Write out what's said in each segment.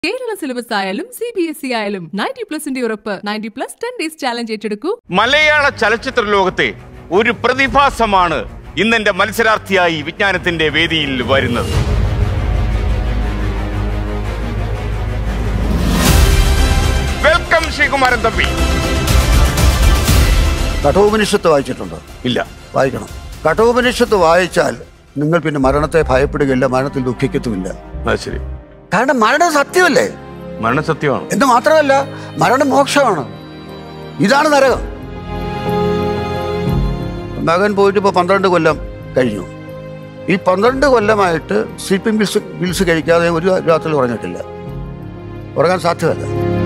Kerala syllabus ആയാലും C B S E ആയാലും ninety പ്ലസിന്റെ ഉറപ്പ് ninety plus ten days challenge ഏറ്റെടുക്കൂ മലയാള ചലച്ചിത്ര ലോകത്തെ ഒരു പ്രതിഭാസമാണ് ഇന്നെന്റെ മത്സരാർത്ഥിയായി വിജ്ഞാനത്തിന്റെ വേദിയിൽ വരുന്നത് വെൽക്കം ശ്രീകുമാരൻ തമ്പി കഠോപനിഷത്ത് വായിച്ചിട്ടുണ്ടോ ഇല്ല വായിക്കണം കഠോപനിഷത്ത് വായിച്ചാൽ നിങ്ങൾ പിന്നെ മരണത്തെ ഭയപ്പെടുകയില്ല മരണത്തിൽ ദുഃഖിക്കത്തുമില്ല അത് ശരി കാരണം മരണം സത്യമല്ലേ മരണം സത്യമാണ് എന്ന് മാത്രമല്ല മരണം മോക്ഷമാണ് ഇതാണ് നരകം മകൻ പോയിട്ട് ഇപ്പോൾ പന്ത്രണ്ട് കൊല്ലം കഴിഞ്ഞു ഈ പന്ത്രണ്ട് കൊല്ലമായിട്ട് സ്ലീപ്പിംഗ് ബിൽസ് ബിൽസ് കഴിക്കാതെ ഒരു രാത്രി ഉറങ്ങിയിട്ടില്ല ഉറങ്ങാൻ സാധ്യമല്ല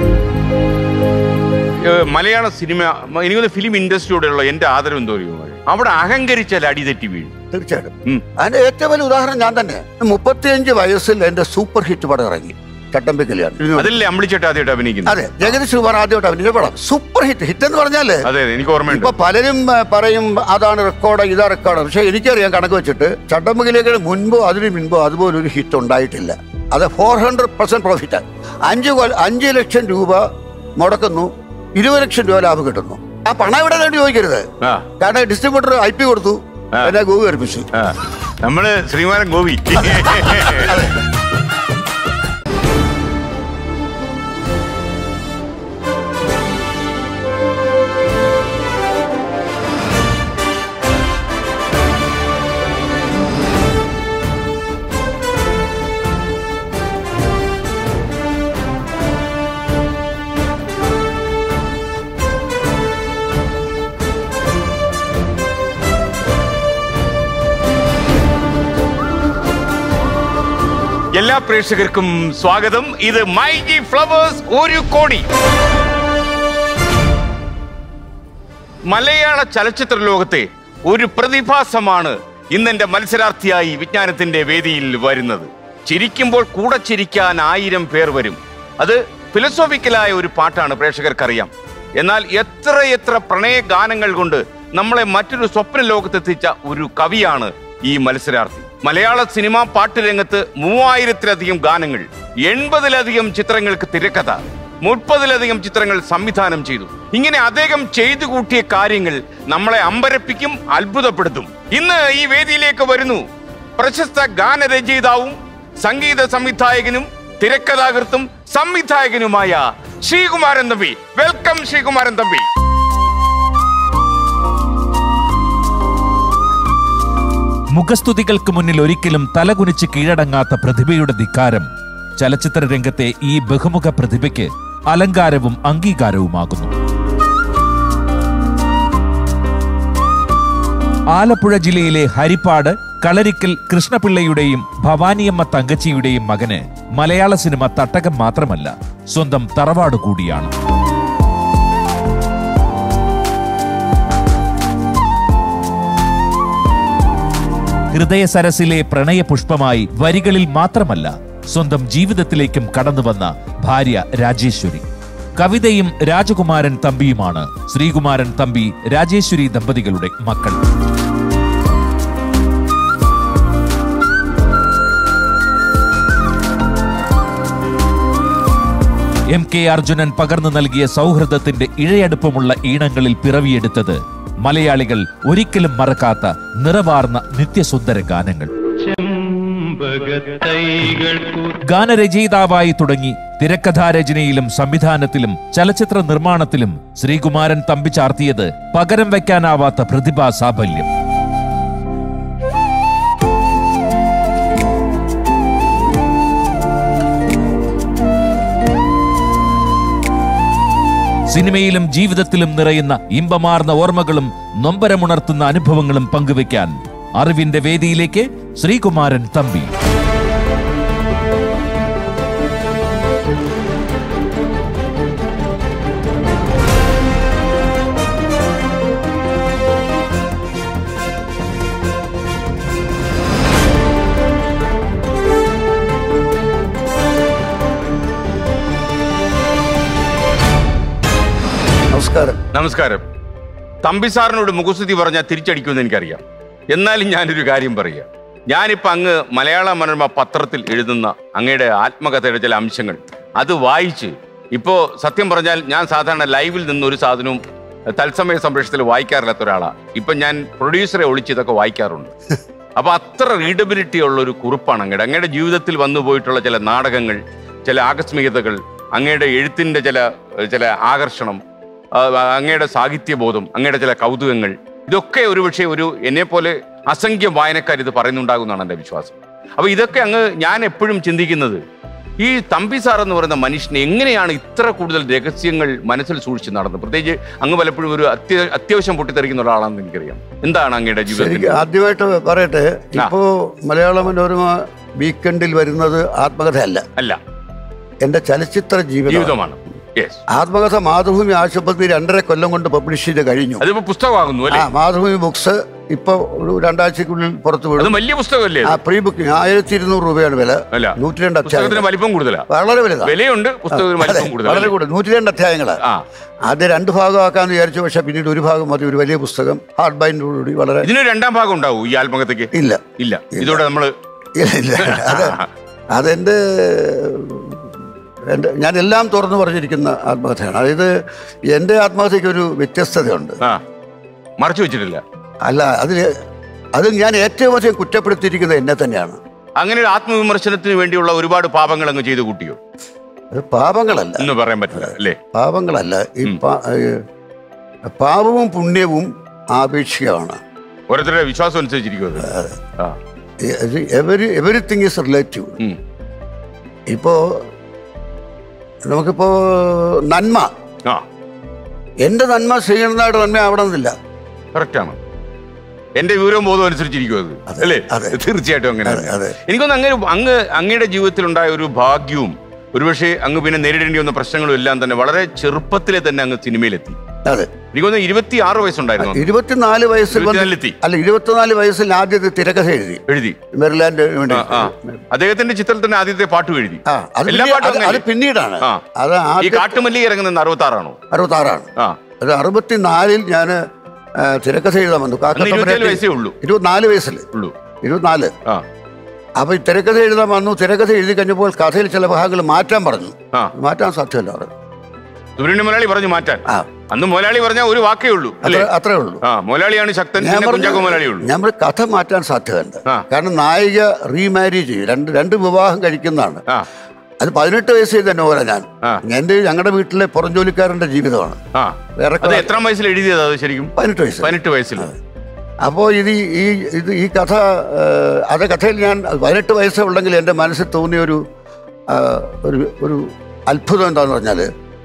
ഏഹ് മലയാള സിനിമ എനിക്കൊന്ന് ഫിലിം ഇൻഡസ്ട്രിയോടെയുള്ള എന്റെ ആദരവ് എന്തോ അറിയുമോ? അവിടെ അഹങ്കരിച്ചാൽ അടിതെറ്റി വീഴും തീർച്ചയായിട്ടും ഉം. അതിന്റെ ഏറ്റവും വലിയ ഉദാഹരണം ഞാൻ തന്നെ മുപ്പത്തിയഞ്ച് വയസ്സിൽ എന്റെ സൂപ്പർ ഹിറ്റ് പടം ഇറങ്ങി ചട്ടമ്പി കല്യാണം അതല്ലേ അമ്പിളിച്ചേട്ട ആദ്യമായിട്ട് അഭിനയിക്കുന്നത് അതെ ജഗദീഷ് കുമാർ ആദ്യമായിട്ട് അഭിനയിച്ച പടം സൂപ്പർ ഹിറ്റ് ഹിറ്റ് എന്ന് പറഞ്ഞാല് അതെ അതെ എനിക്ക് ഓർമ്മയുണ്ട് ഇപ്പൊ പലരും ആ, പറയും അതാണ് റെക്കോർഡ് ഇതാ റെക്കോർഡ് പക്ഷെ എനിക്കറിയാം കണക്ക് വെച്ചിട്ട് ചട്ടമ്പകിലേക്ക് മുൻപോ അതിന് മുൻപോ അതുപോലെ ഒരു ഹിറ്റ് ഉണ്ടായിട്ടില്ല അത് ഫോർ ഹൺഡ്രഡ് പെർസെന്റ് പ്രോഫിറ്റ് അഞ്ച് കൊല്ല- അഞ്ച് ലക്ഷം രൂപ മുടക്കുന്നു ഇരുപത് ലക്ഷം രൂപ ലാഭം കിട്ടുന്നു ആ പണം എവിടെ വേണ്ടി ചോദിക്കരുത് ആ കാരണം ഡിസ്ട്രിബ്യൂട്ടർ ഐ പി കൊടുത്തു ആ. എന്നെ ഗോവി ഏൽപ്പിച്ചു ആ. നമ്മള് ശ്രീമാരൻ ഗോപി എല്ലാ പ്രേക്ഷകർക്കും സ്വാഗതം ഇത് മൈ ജി ഫ്ലവേഴ്സ് ഒരു കോടി മലയാള ചലച്ചിത്ര ലോകത്തെ ഒരു പ്രതിഭാസമാണ് ഇന്നെന്റെ മത്സരാർത്ഥിയായി വിജ്ഞാനത്തിന്റെ വേദിയിൽ വരുന്നത് ചിരിക്കുമ്പോൾ കൂടെ ചിരിക്കാൻ ആയിരം പേർ വരും അത് ഫിലോസോഫിക്കലായ ഒരു പാട്ടാണ് പ്രേക്ഷകർക്കറിയാം എന്നാൽ എത്ര എത്ര പ്രണയ ഗാനങ്ങൾ കൊണ്ട് നമ്മളെ മറ്റൊരു സ്വപ്ന ലോകത്തെത്തിച്ച ഒരു കവിയാണ് ഈ മത്സരാർത്ഥി മലയാള സിനിമാ പാട്ടുരംഗത്ത് മൂവായിരത്തിലധികം ഗാനങ്ങൾ എൺപതിലധികം ചിത്രങ്ങൾക്ക് തിരക്കഥ മുപ്പതിലധികം ചിത്രങ്ങൾ സംവിധാനം ചെയ്തു ഇങ്ങനെ അദ്ദേഹം ചെയ്തു കൂട്ടിയ കാര്യങ്ങൾ നമ്മളെ അമ്പരപ്പിക്കും അത്ഭുതപ്പെടുത്തും ഇന്ന് ഈ വേദിയിലേക്ക് വരുന്നു പ്രശസ്ത ഗാനരചയിതാവും സംഗീത സംവിധായകനും തിരക്കഥാകൃത്തും സംവിധായകനുമായ ശ്രീകുമാരൻ തമ്പി വെൽക്കം ശ്രീകുമാരൻ തമ്പി മുഖസ്തുതികൾക്ക് മുന്നിൽ ഒരിക്കലും തലകുനിച്ച് കീഴടങ്ങാത്ത പ്രതിഭയുടെ ധിക്കാരം ചലച്ചിത്ര രംഗത്തെ ഈ ബഹുമുഖ പ്രതിഭയ്ക്ക് അലങ്കാരവും അംഗീകാരവുമാകുന്നു ആലപ്പുഴ ജില്ലയിലെ ഹരിപ്പാട് കളരിക്കൽ കൃഷ്ണപിള്ളയുടെയും ഭവാനിയമ്മ തങ്കച്ചിയുടെയും മകന് മലയാള സിനിമ തട്ടകം മാത്രമല്ല സ്വന്തം തറവാട് കൂടിയാണ് ഹൃദയസരസിലെ പ്രണയപുഷ്പമായി വരികളിൽ മാത്രമല്ല സ്വന്തം ജീവിതത്തിലേക്കും കടന്നുവന്ന ഭാര്യ രാജേശ്വരി കവിതയും രാജകുമാരൻ തമ്പിയുമാണ് ശ്രീകുമാരൻ തമ്പി രാജേശ്വരി ദമ്പതികളുടെ മക്കൾ എം കെ അർജുനൻ പകർന്നു നൽകിയ സൗഹൃദത്തിന്റെ ഇഴയടുപ്പമുള്ള ഈണങ്ങളിൽ പിറവിയെടുത്തത് മലയാളികൾ ഒരിക്കലും മറക്കാത്ത നിറവാർന്ന നിത്യസുന്ദര ഗാനങ്ങൾ ഗാനരചയിതാവായി തുടങ്ങി തിരക്കഥാരചനയിലും സംവിധാനത്തിലും ചലച്ചിത്ര നിർമ്മാണത്തിലും ശ്രീകുമാരൻ തമ്പി ചാർത്തിയത് പകരം വയ്ക്കാനാവാത്ത പ്രതിഭാ സാഫല്യം സിനിമയിലും ജീവിതത്തിലും നിറയുന്ന ഇമ്പമാർന്ന ഓർമ്മകളും നൊമ്പരമുണർത്തുന്ന അനുഭവങ്ങളും പങ്കുവയ്ക്കാൻ അറിവിന്റെ വേദിയിലേക്ക് ശ്രീകുമാരൻ തമ്പി നമസ്കാരം നമസ്കാരം തമ്പി സാറിനോട് മുഖസ്തുതി പറഞ്ഞാൽ തിരിച്ചടിക്കുമെന്ന് എനിക്കറിയാം എന്നാലും ഞാനൊരു കാര്യം പറയാം ഞാനിപ്പോ അങ്ങ് മലയാള മനോരമ പത്രത്തിൽ എഴുതുന്ന അങ്ങയുടെ ആത്മകഥയുടെ ചില അംശങ്ങൾ അത് വായിച്ച് ഇപ്പോ സത്യം പറഞ്ഞാൽ ഞാൻ സാധാരണ ലൈവിൽ നിന്ന് ഒരു സാധനവും തത്സമയ സംപ്രേഷണത്തിൽ വായിക്കാറില്ലാത്ത ഒരാളാണ് ഇപ്പൊ ഞാൻ പ്രൊഡ്യൂസറെ ഒളിച്ച് ഇതൊക്കെ വായിക്കാറുണ്ട് അപ്പൊ അത്ര റീഡബിലിറ്റി ഉള്ള ഒരു കുറിപ്പാണ് അങ്ങയുടെ അങ്ങയുടെ ജീവിതത്തിൽ വന്നു പോയിട്ടുള്ള ചില നാടകങ്ങൾ ചില ആകസ്മികതകൾ അങ്ങയുടെ എഴുത്തിന്റെ ചില ചില ആകർഷണം ആ, അങ്ങയുടെ സാഹിത്യബോധം അങ്ങയുടെ ചില കൗതുകങ്ങൾ ഇതൊക്കെ ഒരുപക്ഷെ ഒരു എന്നെ പോലെ അസംഖ്യം വായനക്കാർ ഇത് പറയുന്നുണ്ടാകുമെന്നാണ് എൻ്റെ വിശ്വാസം അപ്പൊ ഇതൊക്കെ അങ്ങ് ഞാൻ എപ്പോഴും ചിന്തിക്കുന്നത് ഈ തമ്പി സാർ എന്ന് പറയുന്ന മനുഷ്യന് എങ്ങനെയാണ് ഇത്ര കൂടുതൽ രഹസ്യങ്ങൾ മനസ്സിൽ സൂക്ഷിച്ച് നടന്നത് പ്രത്യേകിച്ച് അങ്ങ് പലപ്പോഴും ഒരു അത്യ അത്യാവശ്യം പൊട്ടിത്തെറിക്കുന്ന ഒരാളാണെന്ന് എനിക്കറിയാം എന്താണ് അങ്ങയുടെ ശരിക്കും ജീവിതത്തിൽ ആദ്യമായിട്ട് പറയട്ടെ ഇപ്പോ മലയാള മനോരമ വീക്കെൻഡിൽ വരുന്നത് ആത്മകഥയല്ല അല്ല എന്റെ ചലച്ചിത്ര ജീവിതം ജീവിതമാണ് യെസ് ആത്മകഥ മാതൃഭൂമി ആശുപത്രി രണ്ടര കൊല്ലം കൊണ്ട് പബ്ലിഷ് ചെയ്ത് കഴിഞ്ഞു അതിപ്പോ പുസ്തകമാകുന്നു ആ അല്ലേ മാതൃഭൂമി ബുക്സ് ഇപ്പൊ ഒരു രണ്ടാഴ്ചക്കുള്ളിൽ പുറത്തു അത് വിടും വലിയ പുസ്തകമല്ലേ ആ പ്രീ ബുക്കിംഗ് ആയിരത്തി ഇരുന്നൂറ് രൂപയാണ് വില അല്ല നൂറ്റി രണ്ട് പുസ്തകത്തിന് അധ്യായങ്ങൾ വലിപ്പം കൂടുതലാ വളരെ വലുതാണ് വിലയുണ്ട് പുസ്തകത്തിന് അതെ, വലിപ്പം വളരെ കൂടുതൽ കൂടുതൽ നൂറ്റി രണ്ട് അധ്യായങ്ങള് ആ ആദ്യം രണ്ട് ഭാഗമാക്കാന്ന് വിചാരിച്ചു പക്ഷെ പിന്നീട് ഒരു ഭാഗം മതി ഒരു വലിയ പുസ്തകം ഹാർഡ് ബൈൻഡോടുകൂടി വളരെ ഇതിന് രണ്ടാം ഭാഗം ഉണ്ടാവും ഈ ആത്മകഥയ്ക്ക് ഇല്ല ഇല്ല ഇതോടെ നമ്മള് ഇല്ല ഇല്ല അത് അതെൻ്റെ എൻ്റെ ഞാൻ എല്ലാം തുറന്നു പറഞ്ഞിരിക്കുന്ന ആത്മകഥയാണ് അതായത് എൻ്റെ ആത്മകഥയ്ക്ക് ഒരു വ്യത്യസ്തതയുണ്ട് ആ മറച്ചു വെച്ചിട്ടില്ല അല്ല അതിൽ അത് ഞാൻ ഏറ്റവും അധികം കുറ്റപ്പെടുത്തിയിരിക്കുന്നത് എന്നെ തന്നെയാണ് അങ്ങനെ ഒരു ആത്മവിമർശനത്തിന് വേണ്ടിയുള്ള ഒരുപാട് പാപങ്ങൾ അങ്ങ് ചെയ്തു കൂട്ടിയോ അത് പാപങ്ങളല്ല എന്ന് പറയാൻ പറ്റില്ല അല്ലേ പാപങ്ങളല്ല ഈ പാ- ഏ, പാപവും പുണ്യവും ആപേക്ഷികമാണ് ഓരോരുത്തരുടെ വിശ്വാസം അനുസരിച്ചിരിക്കും അത് ആ എവരി എവറിത്തിങ് ഈസ് റിലേറ്റീവ് ഉം. ഇപ്പോ നമുക്കിപ്പോ നന്മ ആ എന്റെ നന്മ ശ്രീകണ്ഠനായിട്ട് നന്മ ആവണമെന്നില്ല കറക്റ്റാണ് എന്റെ വിവരവും ബോധവും അനുസരിച്ചിരിക്കും അത് അതെ, അല്ലേ അതെ. തീർച്ചയായിട്ടും അങ്ങനെ അതെ, അതെ. എനിക്കൊന്ന് അങ്ങനെ അങ്ങ് അങ്ങയുടെ ജീവിതത്തിൽ ഉണ്ടായ ഒരു ഭാഗ്യവും ഒരുപക്ഷെ അങ്ങ് പിന്നെ നേരിടേണ്ടി വന്ന പ്രശ്നങ്ങളും എല്ലാം തന്നെ വളരെ ചെറുപ്പത്തിലെ തന്നെ അങ്ങ് സിനിമയിലെത്തി അതെ എനിക്കൊന്ന് ഇരുപത്തി ആറ് വയസ്സുണ്ടായിരുന്നു അന്ന്. ഇരുപത്തിനാല് വയസ്സിൽ വന്ന് ഇരുപത്തിനാലിലെത്തി. അല്ല ഇരുപത്തിനാല് വയസ്സിൽ ആദ്യത്തെ തിരക്കഥ എഴുതി എഴുതി മെറിലാൻഡ് വേണ്ടി ആ, ആ. അദ്ദേഹത്തിന്റെ ചിത്രത്തിന്റെ ആദ്യത്തെ പാട്ടും എഴുതി ആ അത് എല്ലാ പിന്നീട്- പാട്ടും അത് അത് അങ്ങനെയല്ലേ? പിന്നീടാണ് ആ. അത് ഈ ആദ്യ കാട്ടുമല്ലി ഇറങ്ങുന്നത് അറുപത്തി ആറാണോ അറുപത്തി ആറാണ് ആ അത് അറുപത്തിനാലിൽ ഞാൻ തിരക്കഥ എഴുതാൻ വന്നു അന്ന് ഇരുപത്തിയേഴ് വയസ്സേ ഉള്ളൂ ഇരുപത്തിനാല് വയസ്സിൽ ഉള്ളൂ ഇരുപത്തിനാല് ആ അപ്പൊ ഈ തിരക്കഥ എഴുതാൻ വന്നു തിരക്കഥ എഴുതി കഴിഞ്ഞപ്പോൾ കഥയിൽ ചില ഭാഗങ്ങൾ മാറ്റാൻ പറഞ്ഞു ആ മാറ്റാൻ സാധ്യമല്ല പറഞ്ഞു സുബ്രഹ്മണ്യ മുതലാളി പറഞ്ഞു മാറ്റാൻ ആ അന്ന് മുതലാളി പറഞ്ഞ ഒരു വാക്കേ ഉള്ളൂ അല്ലേ അത്ര അത്രേ ഉള്ളൂ ആ മുതലാളിയാണ് ശക്തൻ ഞാൻ പിന്നെ കുഞ്ചാക്കോ മുതലാളി പറഞ്ഞു ഉള്ളൂ ഞാൻ പറഞ്ഞു, കഥ മാറ്റാൻ സാധ്യതയുണ്ട് ആ. കാരണം നായിക റീമാരി ചെയ്യും രണ്ട് രണ്ട് വിവാഹം കഴിക്കുന്നതാണ് ആ അത് പതിനെട്ട് വയസ്സ് ചെയ്ത നോവല ഞാൻ ആ. എൻ്റെ ഞങ്ങളുടെ വീട്ടിലെ പുറം ജോലിക്കാരന്റെ ജീവിതമാണ് ആ വേറെ അത് എത്രാം വയസ്സിൽ എഴുതിയത് അത് ശരിക്കും പതിനെട്ട് വയസ്സ് പതിനെട്ട് വയസ്സിൽ അപ്പോൾ ഇത് ഈ- ഈ ഇത് ഈ കഥ ഏഹ്, അത് കഥയിൽ ഞാൻ പതിനെട്ട് വയസ്സേ ഉള്ളെങ്കിൽ എൻ്റെ മനസ്സിൽ തോന്നിയ ഒരു ആ, ഒരു ഒരു അത്ഭുതം എന്താന്ന് പറഞ്ഞാൽ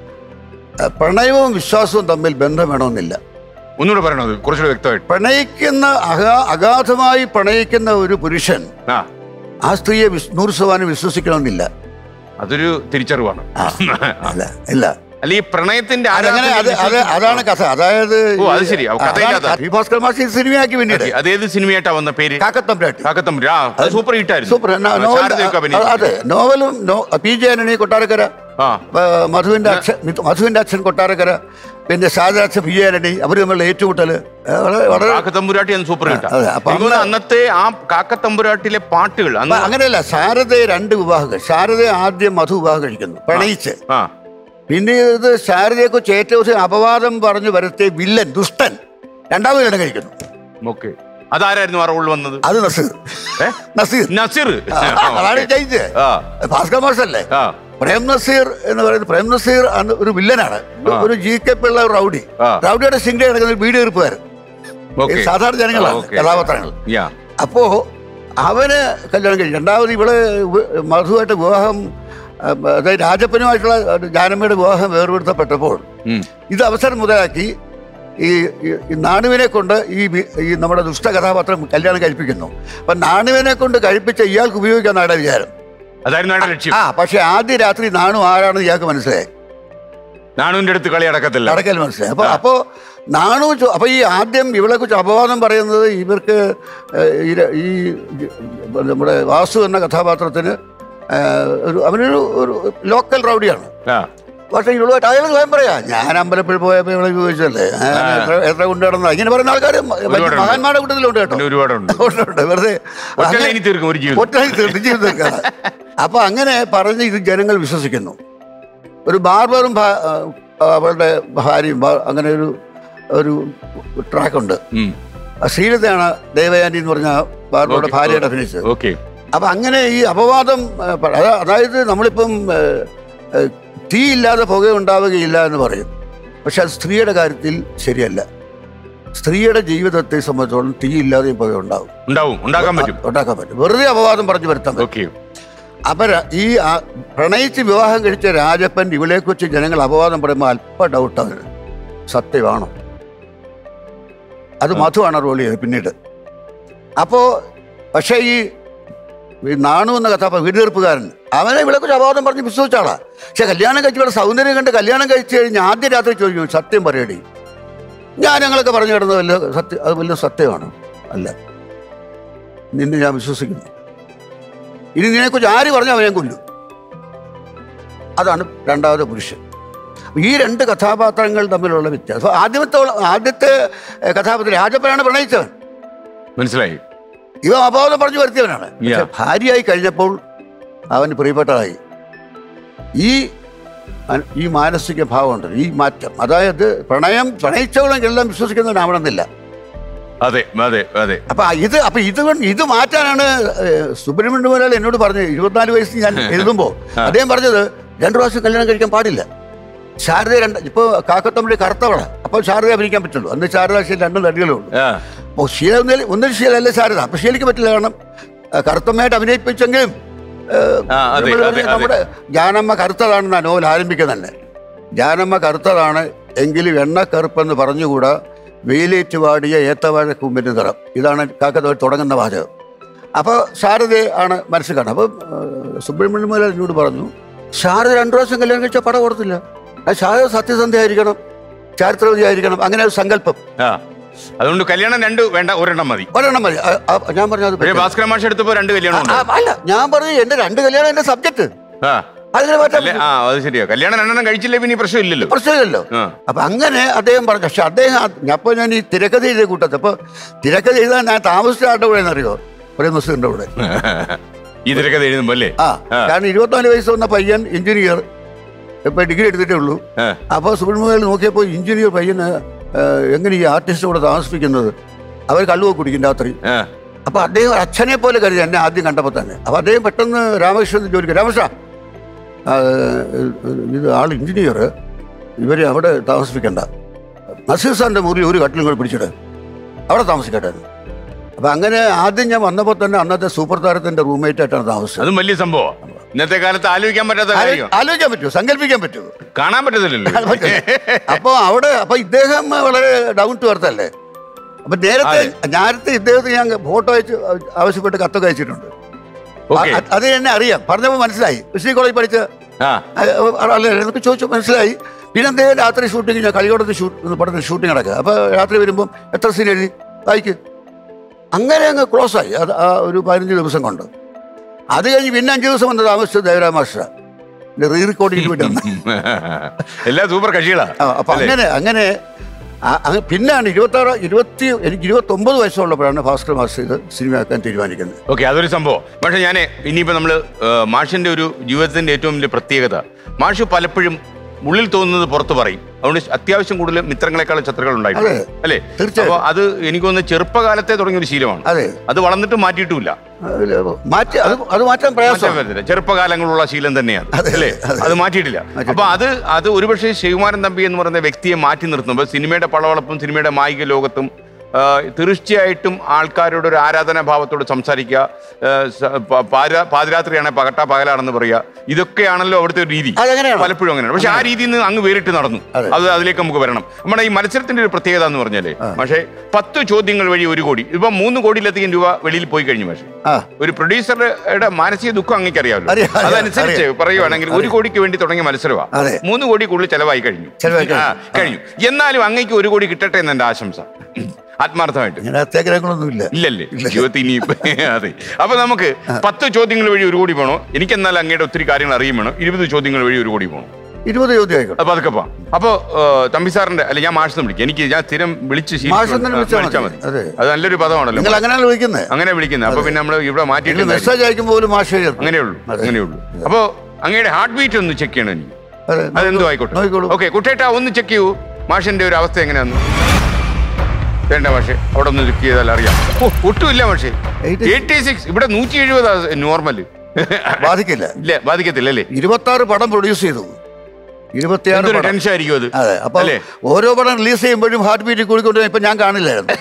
പ്രണയവും വിശ്വാസവും തമ്മിൽ ബന്ധം വേണമെന്നില്ല ഒന്നുകൂടെ പറയണത് കുറച്ചുകൂടെ വ്യക്തമായിട്ട് പ്രണയിക്കുന്ന അഗാ അഗാധമായി പ്രണയിക്കുന്ന ഒരു പുരുഷൻ ആ ആ സ്ത്രീയെ വിസ്- നൂറ് ശതമാനം വിശ്വസിക്കണമെന്നില്ല അതൊരു തിരിച്ചറിവാണ് അല്ല ഇല്ല അല്ല ഈ പ്രണയത്തിന്റെ അതങ്ങനെ അത് ആരാധനയിൽ അത് അതാണ് കഥ അതായത് ഓ, അത് ശരി. അപ്പൊ കഥയില്ലാത്ത- അതാണ് ഈ ഭാസ്കർ മാഷി ഇത് സിനിമയാക്കി പിന്നീട് അത് ഏത് സിനിമയായിട്ടാ വന്ന പേര് കാക്കത്തമ്പരാട്ടി കാക്കത്തമ്പുര ആ അത് സൂപ്പർ ഹിറ്റായിരുന്നു സൂപ്പർ നോ- നോവൽ ശാരദയൊക്കെ അഭിനയിച്ചു. അതെ നോവലും no- P J Antony Kottarakkara ആ ആ, മധുവിന്റെ അച്ഛൻ മധുവിന്റെ അച്ഛൻ കൊട്ടാരക്കര പിന്നെ ഷാജാച്ഛൻ പി ജെ ആന്റണി അവർ തമ്മിലുള്ള ഏറ്റുമുട്ടൽ വളരെ വളരെ കാക്കത്തമ്പുരാട്ടി എന്ന് സൂപ്പർ ഹിറ്റാ അതെ, അപ്പൊ എനിക്ക് തോന്നുന്നു അന്ന് അന്നത്തെ ആ കാക്കത്തമ്പുരാട്ടിലെ പാട്ടുകൾ അപ്പൊ അന്ന് അങ്ങനെയല്ല ശാരദയെ രണ്ട് വിവാഹങ്ങൾ ശാരദയെ ആദ്യം മധു വിവാഹം കഴിക്കുന്നു പ്രണയിച്ച് ആ പിന്നെ ഇത് ശാരദയെ കുറിച്ച് ഏറ്റവും അധികം അപവാദം പറഞ്ഞു വരുത്തിയ വില്ലൻ ദുഷ്ടൻ രണ്ടാമത് കല്യാണം കഴിക്കുന്നു ഓക്കെ അതാരായിരുന്നു ആ റോളിൽ വന്നത് അത് നസീർ ഏ? നസീർ നസീർ ആ, അതാണ് ജയിച്ച് ആ ഭാസ്കർ മാഷല്ലേ ആ പ്രേം നസീർ എന്ന് പറയുന്നത് പ്രേം നസീർ അന്ന് ഒരു വില്ലനാണ് ആ. ഒരു ജി കെ പിള്ള ഒരു റൗഡി ആ. റൗഡിയുടെ സിംഗിൾ കിടക്കുന്ന ഒരു വീഡിയോ എടുപ്പുകാരൻ ഓക്കെ ഈ സാധാരണ ജനങ്ങളാണ് ഓക്കെ. കഥാപാത്രങ്ങൾ യാ അപ്പോ അവന് കല്യാണം കഴിച്ചു രണ്ടാമത് ഇവള് വി- മധുവായിട്ട് വിവാഹം ആ, അതായത് രാജപ്പനുമായിട്ടുള്ള ജാനമ്മയുടെ വിവാഹം വേർപെടുത്തപ്പെട്ടപ്പോൾ ഉം. ഇത് അവസരം മുതലാക്കി ഈ ഈ- ഈ നാണുവിനെ കൊണ്ട് ഈ വി- ഈ നമ്മുടെ ദുഷ്ട കഥാപാത്രം കല്യാണം കഴിപ്പിക്കുന്നു അപ്പൊ നാണുവിനെ കൊണ്ട് കഴിപ്പിച്ച ഇയാൾക്ക് ഉപയോഗിക്കാന്നാണ് വിചാരം അതായിരുന്നു അയാളുടെ ലക്ഷ്യം ആ പക്ഷെ ആദ്യ രാത്രി നാണു ആരാണെന്ന് ഇയാൾക്ക് മനസ്സിലായി നാണുവിന്റെ അടുത്ത് കളി അടക്കത്തില്ല നടക്കൽ മനസ്സിലായി അപ്പൊ അപ്പോ നാണു ചോ- അപ്പൊ ഈ ആദ്യം ഇവളെ കുറിച്ച് അപവാദം പറയുന്നത് ഇവർക്ക് ഏഹ്, ഈ ര- ഈ നമ്മുടെ വാസു എന്ന കഥാപാത്രത്തിന് ഏഹ്, ഒരു അവനൊരു ഒരു ലോക്കൽ റൗഡിയാണ് ആ പക്ഷെ ഇവളുമായിട്ട് അയാൾ സ്വയം പറയാ ഞാൻ അമ്പലപ്പുഴ പോയപ്പോ ഇവളെ ചോദിച്ചല്ലേ ഞാൻ എത്ര എത്ര കൊണ്ട് കിടന്ന ഇങ്ങനെ പറയുന്ന ആൾക്കാർ ഒരുപാടുണ്ട്. മഹാന്മാരുടെ കൂട്ടത്തിലുണ്ട് കേട്ടോ പിന്നെ ഒരുപാടുണ്ട് ഉണ്ട്, ഉണ്ട്. വെറുതെ ഒറ്റ അങ്ങനെ- ലൈനിൽ തീർക്കും ഒരു ജീവിതം ഒറ്റ തീർത്ത് ജീവിതം അപ്പൊ അങ്ങനെ പറഞ്ഞ് ഇത് ജനങ്ങൾ വിശ്വസിക്കുന്നു ഒരു ബാർബറും ഭാ- ആ, അവളുടെ ഭാര്യയും ബാ- അങ്ങനെ ഒരു ഒരു ട്രാക്കുണ്ട് ഉം. ശ്രീലതയാണ് ദേവയാനി എന്ന് പറഞ്ഞ ബാർബറുടെ Okay. ഭാര്യയുടെ അഭിനയിച്ചത് ഓക്കെ അപ്പൊ അങ്ങനെ ഈ അപവാദം ആ, പ- അതാ- അതായത് നമ്മളിപ്പം ഏ, ഏ, തീ ഇല്ലാതെ പുക ഉണ്ടാവുകയില്ല എന്ന് പറയും പക്ഷെ അത് സ്ത്രീയുടെ കാര്യത്തിൽ ശരിയല്ല സ്ത്രീയുടെ ജീവിതത്തെ സംബന്ധിച്ചോളം തീ ഇല്ലാതെയും പുക ഉണ്ടാവും ഉണ്ടാവും ഉണ്ടാക്കാൻ പറ്റും ആ, ഉണ്ടാക്കാൻ പറ്റും വെറുതെ അപവാദം പറഞ്ഞു വരുത്താൻ പറ്റും ഓക്കെ അപ്പൊ ര- ഈ ആ- പ്രണയിച്ച് വിവാഹം കഴിച്ച രാജപ്പൻ ഇവളെക്കുറിച്ച് ജനങ്ങൾ അപവാദം പറയുമ്പോൾ അല്പ ഡൗട്ടാണ് സത്യമാണോ അത് മധുവാണ് റോൾ ചെയ്തത് പിന്നീട് അപ്പോ പക്ഷേ ഈ ഈ നാണു എന്ന കഥാപാത്രം വീടുതീർപ്പുകാരൻ അവനെ ഇവളെക്കുറിച്ച് അപവാദം പറഞ്ഞ് വിശ്വസിച്ചാളാ പക്ഷെ കല്യാണം കഴിച്ച് ഇവിടെ സൗന്ദര്യം കണ്ട് കല്യാണം കഴിച്ച് കഴിഞ്ഞ് ആദ്യ രാത്രി ചോദിക്കും സത്യം പറയടി ഞാൻ ഞങ്ങളൊക്കെ പറഞ്ഞു കിടന്നത് വല്ല സത്യം അത് വലിയ സത്യമാണോ അല്ല നിന്നെ ഞാൻ വിശ്വസിക്കുന്നു ഇനി നിന്നെക്കുറിച്ച് ആര് പറഞ്ഞാൽ അവനെ കൊല്ലും അതാണ് രണ്ടാമത്തെ പുരുഷൻ ഈ രണ്ട് കഥാപാത്രങ്ങൾ തമ്മിലുള്ള വ്യത്യാസം അപ്പൊ ആദ്യമത്തെ ആദ്യത്തെ ഏഹ്, കഥാപാത്രം രാജപ്പനാണ് പ്രണയിച്ചവൻ മനസ്സിലായി ഇവ അപവാദം പറഞ്ഞു വരുത്തിയവനാണ് പക്ഷെ Yeah. ഭാര്യയായി കഴിഞ്ഞപ്പോൾ അവന് പ്രിയപ്പെട്ടതായി ഈ അൻ- ഈ മാനസിക ഭാവമുണ്ട് ഈ മാറ്റം അതായത് പ്രണയം പ്രണയിച്ചവളെല്ലാം വിശ്വസിക്കുന്നവനാവണമെന്നില്ല അതെ അതെ അതെ അപ്പൊ ഇത് അപ്പൊ ഇത് കൊണ്ട് ഇത് മാറ്റാനാണ് ഏഹ്, സുബ്രഹ്മണ്യ മുതലാളി എന്നോട് പറഞ്ഞത് ഇരുപത്തിനാല് വയസ്സിൽ ഞാൻ എഴുതുമ്പോ അദ്ദേഹം പറഞ്ഞത് രണ്ടു പ്രാവശ്യം കല്യാണം കഴിക്കാൻ പാടില്ല ശാരദ രണ്ട് ഇപ്പൊ കാക്കത്തമ്പള്ളി കറുത്തവള അപ്പൊ ശാരദ അഭിനയിക്കാൻ പറ്റുള്ളൂ അന്ന് ശാരദ ശീല രണ്ടും നടികളേ ഉള്ളൂ ആ അപ്പോൾ ശീല ഒന്നിൽ ഒന്നിൽ ശീലല്ല ശാരദ അപ്പൊ ശീലിക്ക് പറ്റില്ല കാരണം ആ, കറുത്തമ്മയായിട്ട് അഭിനയിപ്പിച്ചെങ്കിലും ഏഹ്, ആ, അതെ, നമ്മൾ അതെ, പറഞ്ഞ നമ്മുടെ ജാനമ്മ കറുത്തതാണെന്നാണ് നോവൽ ആരംഭിക്കുന്നത് തന്നെ ജാനമ്മ കറുത്തതാണ് എങ്കിലും എണ്ണ കറുപ്പെന്ന് പറഞ്ഞുകൂടാ വെയിലേറ്റ് വാടിയ ഏത്തവാഴ കൂമ്പിന്റെ നിറം ഇതാണ് കാക്കത്തോൾ തുടങ്ങുന്ന വാചകം അപ്പോൾ ശാരദ ആണ് മനസ്സിൽ കാണുന്നത് അപ്പം സുബ്രഹ്മണ്യ മുതലാളി എന്നോട് പറഞ്ഞു ശാരദ രണ്ടു പ്രാവശ്യം കല്യാണം കഴിച്ചാൽ പടം കൊടുത്തില്ല അത് ശാരദ സത്യസന്ധ ആയിരിക്കണം ചാരിത്രവതി ആയിരിക്കണം അങ്ങനെ ഒരു സങ്കല്പം ആ അതുകൊണ്ട് കല്യാണം രണ്ട് വേണ്ട ഒരെണ്ണം മതി ഒരെണ്ണം മതി ആ, ആ, ഞാൻ പറഞ്ഞു അത് പക്ഷേ ഭാസ്കര മാഷ എടുത്തപ്പോ രണ്ട് കല്യാണം ആ, ഉണ്ട് അല്ല ഞാൻ പറഞ്ഞു എന്റെ രണ്ട് കല്യാണം എന്റെ സബ്ജക്ട് ആ അതിനെ മാറ്റാൻ അല്ലേ ആ അത് ശരിയാ കല്യാണം രണ്ടെണ്ണം കഴിച്ചില്ലേ പിന്നെ ഈ പ്രശ്നമില്ലല്ലോ പ്രശ്നമില്ലല്ലോ ആ. അപ്പൊ അങ്ങനെ അദ്ദേഹം പറഞ്ഞു പക്ഷെ അദ്ദേഹം അപ്പൊ ഞാൻ ഈ തിരക്കഥ എഴുതിയ കൂട്ടത്ത് അപ്പൊ തിരക്കഥ എഴുതാൻ ഞാൻ താമസിച്ച ആളുടെ കൂടെ അറിയോ ഒരു മുസ്ലിമിന്റെ കൂടെ ഈ തിരക്കഥ എഴുതുമ്പോ അല്ലേ ആ കാരണം ഇരുപത്തിനാല് വയസ്സ് വന്ന പയ്യൻ എഞ്ചിനീയർ ഇപ്പൊ ഡിഗ്രി എടുത്തിട്ടേ ഉള്ളൂ ആ. അപ്പോൾ സുബ്രഹ്മണ്യം നോക്കിയപ്പോൾ എഞ്ചിനീയർ പയ്യന് ആ, എങ്ങനെ ഈ ആർട്ടിസ്റ്റ് കൂടെ താമസിപ്പിക്കുന്നത് അവർ കള്ളുവ കുടിക്കും രാത്രി ആ. അപ്പൊ അദ്ദേഹം ഒരു അച്ഛനെ പോലെ കരുതി എന്നെ ആദ്യം കണ്ടപ്പോൾ തന്നെ അപ്പൊ അദ്ദേഹം പെട്ടെന്ന് രാമകൃഷ്ണൻ ജോലിക്ക് രാമകൃഷ്ണ ആ, ഇത് ആൾ എഞ്ചിനീയർ ഇവരെ അവിടെ താമസിപ്പിക്കണ്ട നസീർ സാറിന്റെ മുറി ഒരു കട്ടിലും കൂടെ പിടിച്ചിട്ട് അവിടെ താമസിക്കട്ടെ അപ്പൊ അങ്ങനെ ആദ്യം ഞാൻ വന്നപ്പോൾ തന്നെ അന്നത്തെ സൂപ്പർ താരത്തിന്റെ റൂംമേറ്റ് ആയിട്ടാണ് താമസിച്ചത് അതും വലിയ സംഭവം ഇന്നത്തെ കാലത്ത് ആലോചിക്കാൻ പറ്റാത്ത ആലോ- കാര്യം ആലോചിക്കാൻ പറ്റുമോ സങ്കല്പിക്കാൻ പറ്റുമോ കാണാൻ പറ്റത്തില്ലല്ലോ അപ്പൊ അവിടെ അപ്പൊ ഇദ്ദേഹം വളരെ ഡൗൺ ടു എർത്ത് അല്ലേ അപ്പൊ നേരത്തെ നേരത്തെ ഇദ്ദേഹത്തിന് ഞാൻ ഫോട്ടോ അയച്ച് ആവശ്യപ്പെട്ട് കത്തൊക്കെ അയച്ചിട്ടുണ്ട് ഓക്കെ അ- അത് എന്നെ അറിയാം പറഞ്ഞപ്പോൾ മനസ്സിലായി കൃഷി കോളേജ് പഠിച്ച ആ അ- അല്ല എന്നൊക്കെ ചോദിച്ചു മനസ്സിലായി പിന്നെ അദ്ദേഹം രാത്രി ഷൂട്ടിങ് ഞാൻ കളിയോടത്ത് ഷൂട്ട് പടത്തിൽ ഷൂട്ടിംഗ് നടക്കുക അപ്പൊ രാത്രി വരുമ്പോൾ എത്ര സീൻ എഴുതി വായിക്ക് അങ്ങനെ അങ്ങ് ക്ലോസ് ആയി അത് ആ ഒരു പതിനഞ്ച് ദിവസം കൊണ്ട് അത് കഴിഞ്ഞ് പിന്നെ അഞ്ച് ദിവസം വന്ന് താമസിച്ചത് ദേവരാജ മാസ്റ്റർ റീ റെക്കോർഡിങ്ങിന് വേണ്ടി വന്ന എല്ലാ സൂപ്പർ കക്ഷികളാ ആ, അപ്പൊ അല്ലേ? അങ്ങനെ അങ്ങനെ ആ- അങ്ങ് പിന്നാണ് ഇരുപത്തി ആറ് ഇരുപത്തി എനിക്ക് ഇരുപത്തി ഒമ്പത് വയസ്സുള്ളപ്പോഴാണ് ഭാസ്കർ മാസ്റ്റർ ഇത് സിനിമയാക്കാൻ തീരുമാനിക്കുന്നത് ഓക്കെ അതൊരു സംഭവം പക്ഷെ ഞാൻ ഇനിയിപ്പോൾ നമ്മൾ മാഷിന്റെ ഒരു ജീവിതത്തിന്റെ ഏറ്റവും വലിയ പ്രത്യേകത മാഷ് പലപ്പോഴും ഉള്ളിൽ തോന്നുന്നത് പുറത്ത് പറയും അതുകൊണ്ട് അത്യാവശ്യം കൂടുതൽ മിത്രങ്ങളെക്കാളും ശത്രുക്കൾ ഉണ്ടായിട്ടുണ്ട് അതെ. അല്ലേ തീർച്ചയായും. അപ്പോൾ അത് എനിക്ക് തോന്നുന്നു ചെറുപ്പകാലത്തെ തുടങ്ങിയ ഒരു ശീലമാണ് അതെ അത് വളർന്നിട്ട് മാറ്റിയിട്ടുമില്ല അതില് മാറ്റി അത് അത് മാറ്റാൻ മാറ്റാൻ പ്രയാസം പറ്റില്ല ചെറുപ്പകാലങ്ങളുള്ള ശീലം തന്നെയാണ് അതെ, അല്ലേ അതെ. അത് മാറ്റിയിട്ടില്ല അപ്പൊ അത് അത് ഒരുപക്ഷെ ശിവകുമാരൻ തമ്പി എന്ന് പറയുന്ന വ്യക്തിയെ മാറ്റി നിർത്തുമ്പോൾ സിനിമയുടെ പളവളപ്പും സിനിമയുടെ മായിക ലോകത്തും ആ, തീർച്ചയായിട്ടും ആൾക്കാരോട് ഒരു ആരാധനാഭാവത്തോട് സംസാരിക്കുക ആ, സ- പ- പാതിരാ- പാതിരാത്രിയാണെ പകട്ട പകലാണെന്ന് പറയുക ഇതൊക്കെയാണല്ലോ അവിടുത്തെ ഒരു രീതി അതങ്ങനെയാണ്. പലപ്പോഴും അങ്ങനെയാണ് പക്ഷെ ആ രീതിയിൽ നിന്ന് അങ്ങ് വേറിട്ട് നടന്നു അതെ. അത് അതിലേക്ക് നമുക്ക് വരണം നമ്മുടെ ഈ മത്സരത്തിന്റെ ഒരു പ്രത്യേകത എന്ന് പറഞ്ഞാലേ പക്ഷേ പത്ത് ചോദ്യങ്ങൾ വഴി ഒരു കോടി ഇപ്പൊ മൂന്ന് കോടിയിലധികം രൂപ വെളിയിൽ പോയി കഴിഞ്ഞു പക്ഷേ ആ ഒരു പ്രൊഡ്യൂസറുടെ മാനസിക ദുഃഖം അങ്ങേക്ക് അറിയാമല്ലോ അറിയാം, അറിയാം, അതനുസരിച്ച് അറിയാം. പറയുവാണെങ്കിൽ ഒരു കോടിക്ക് വേണ്ടി തുടങ്ങിയ മത്സരമാണ് അതെ. മൂന്ന് കോടി കൂടുതൽ ചെലവായി കഴിഞ്ഞു ചെലവായി കഴിഞ്ഞു. ആ, കഴിഞ്ഞു എന്നാലും അങ്ങേക്ക് ഒരു കോടി കിട്ടട്ടെ എന്ന് എന്റെ ആശംസ ആത്മാർത്ഥമായിട്ട് ഇങ്ങനെ അത്യാഗ്രഹങ്ങളൊന്നുമില്ല ഇല്ലല്ലേ ജീവിതത്തിൽ ഇനി അതെ അപ്പൊ നമുക്ക് പത്ത് ചോദ്യങ്ങൾ വഴി ഒരു കോടി പോകണോ എനിക്ക് എന്നാൽ അങ്ങയുടെ ഒത്തിരി കാര്യങ്ങൾ അറിയും വേണം ഇരുപത് ചോദ്യങ്ങൾ വഴി ഒരു കോടി പോകണം ഇരുപത് ചോദ്യം ആയിക്കോട്ടെ അപ്പൊ അതൊക്കെ പോവാം അപ്പൊ ഏഹ്, തമ്പി സാറിന്റെ അല്ല ഞാൻ മാഷ് വിളിക്കും എനിക്ക് ഞാൻ സ്ഥിരം വിളിച്ച് ശീലിച്ചു- മാഷ് എന്ന് വിളിച്ചാൽ വിളിച്ചാൽ മതി. മതി അതെ. അത് നല്ലൊരു പദമാണല്ലോ നിങ്ങൾ അങ്ങനെയാണ് വിളിക്കുന്നത് അങ്ങനെ വിളിക്കുന്നത് അപ്പൊ പിന്നെ നമ്മൾ ഇവിടെ ഇതിൽ മാറ്റിയിട്ട് മെസ്സേജ് അയക്കുമ്പോൾ പോലും മാഷ് എഴുതും. അങ്ങനെയുള്ളൂ അതെ. അങ്ങനെയുള്ളൂ അപ്പോ അങ്ങയുടെ ഹാർട്ട് ബീറ്റ് ഒന്ന് ചെക്ക് ചെയ്യണം എനിക്ക് അതെ. അതെന്തോ ആയിക്കോട്ടെ നോക്കിക്കോളൂ. ഓക്കെ കുട്ടേട്ട ഒന്ന് ചെക്ക് ചെയ്യൂ മാഷിന്റെ ഒരു അവസ്ഥ എങ്ങനെയാന്ന് വേണ്ട മാഷെ അവിടെ ഒന്ന് ചെക്ക് ചെയ്താൽ അറിയാം ഓ ഒട്ടുമില്ല മാഷെ 86. എയ്റ്റി സിക്സ് ഇവിടെ നൂറ്റി എഴുപതാ നോർമൽ ബാധിക്കില്ല ഇല്ല ബാധിക്കത്തില്ല അല്ലേ ഇരുപത്തി ആറ് പടം പ്രൊഡ്യൂസ് ചെയ്തു ഇരുപത്തിയാറ് എന്തൊരു പടം ടെൻഷൻ ആയിരിക്കും അത് അതെ അപ്പൊ അല്ലേ ഓരോ പടം റിലീസ് ചെയ്യുമ്പോഴും ഹാർട്ട് ബീറ്റ് കൂടിക്കൊണ്ട് ഇപ്പൊ ഞാൻ കാണില്ലായിരുന്നു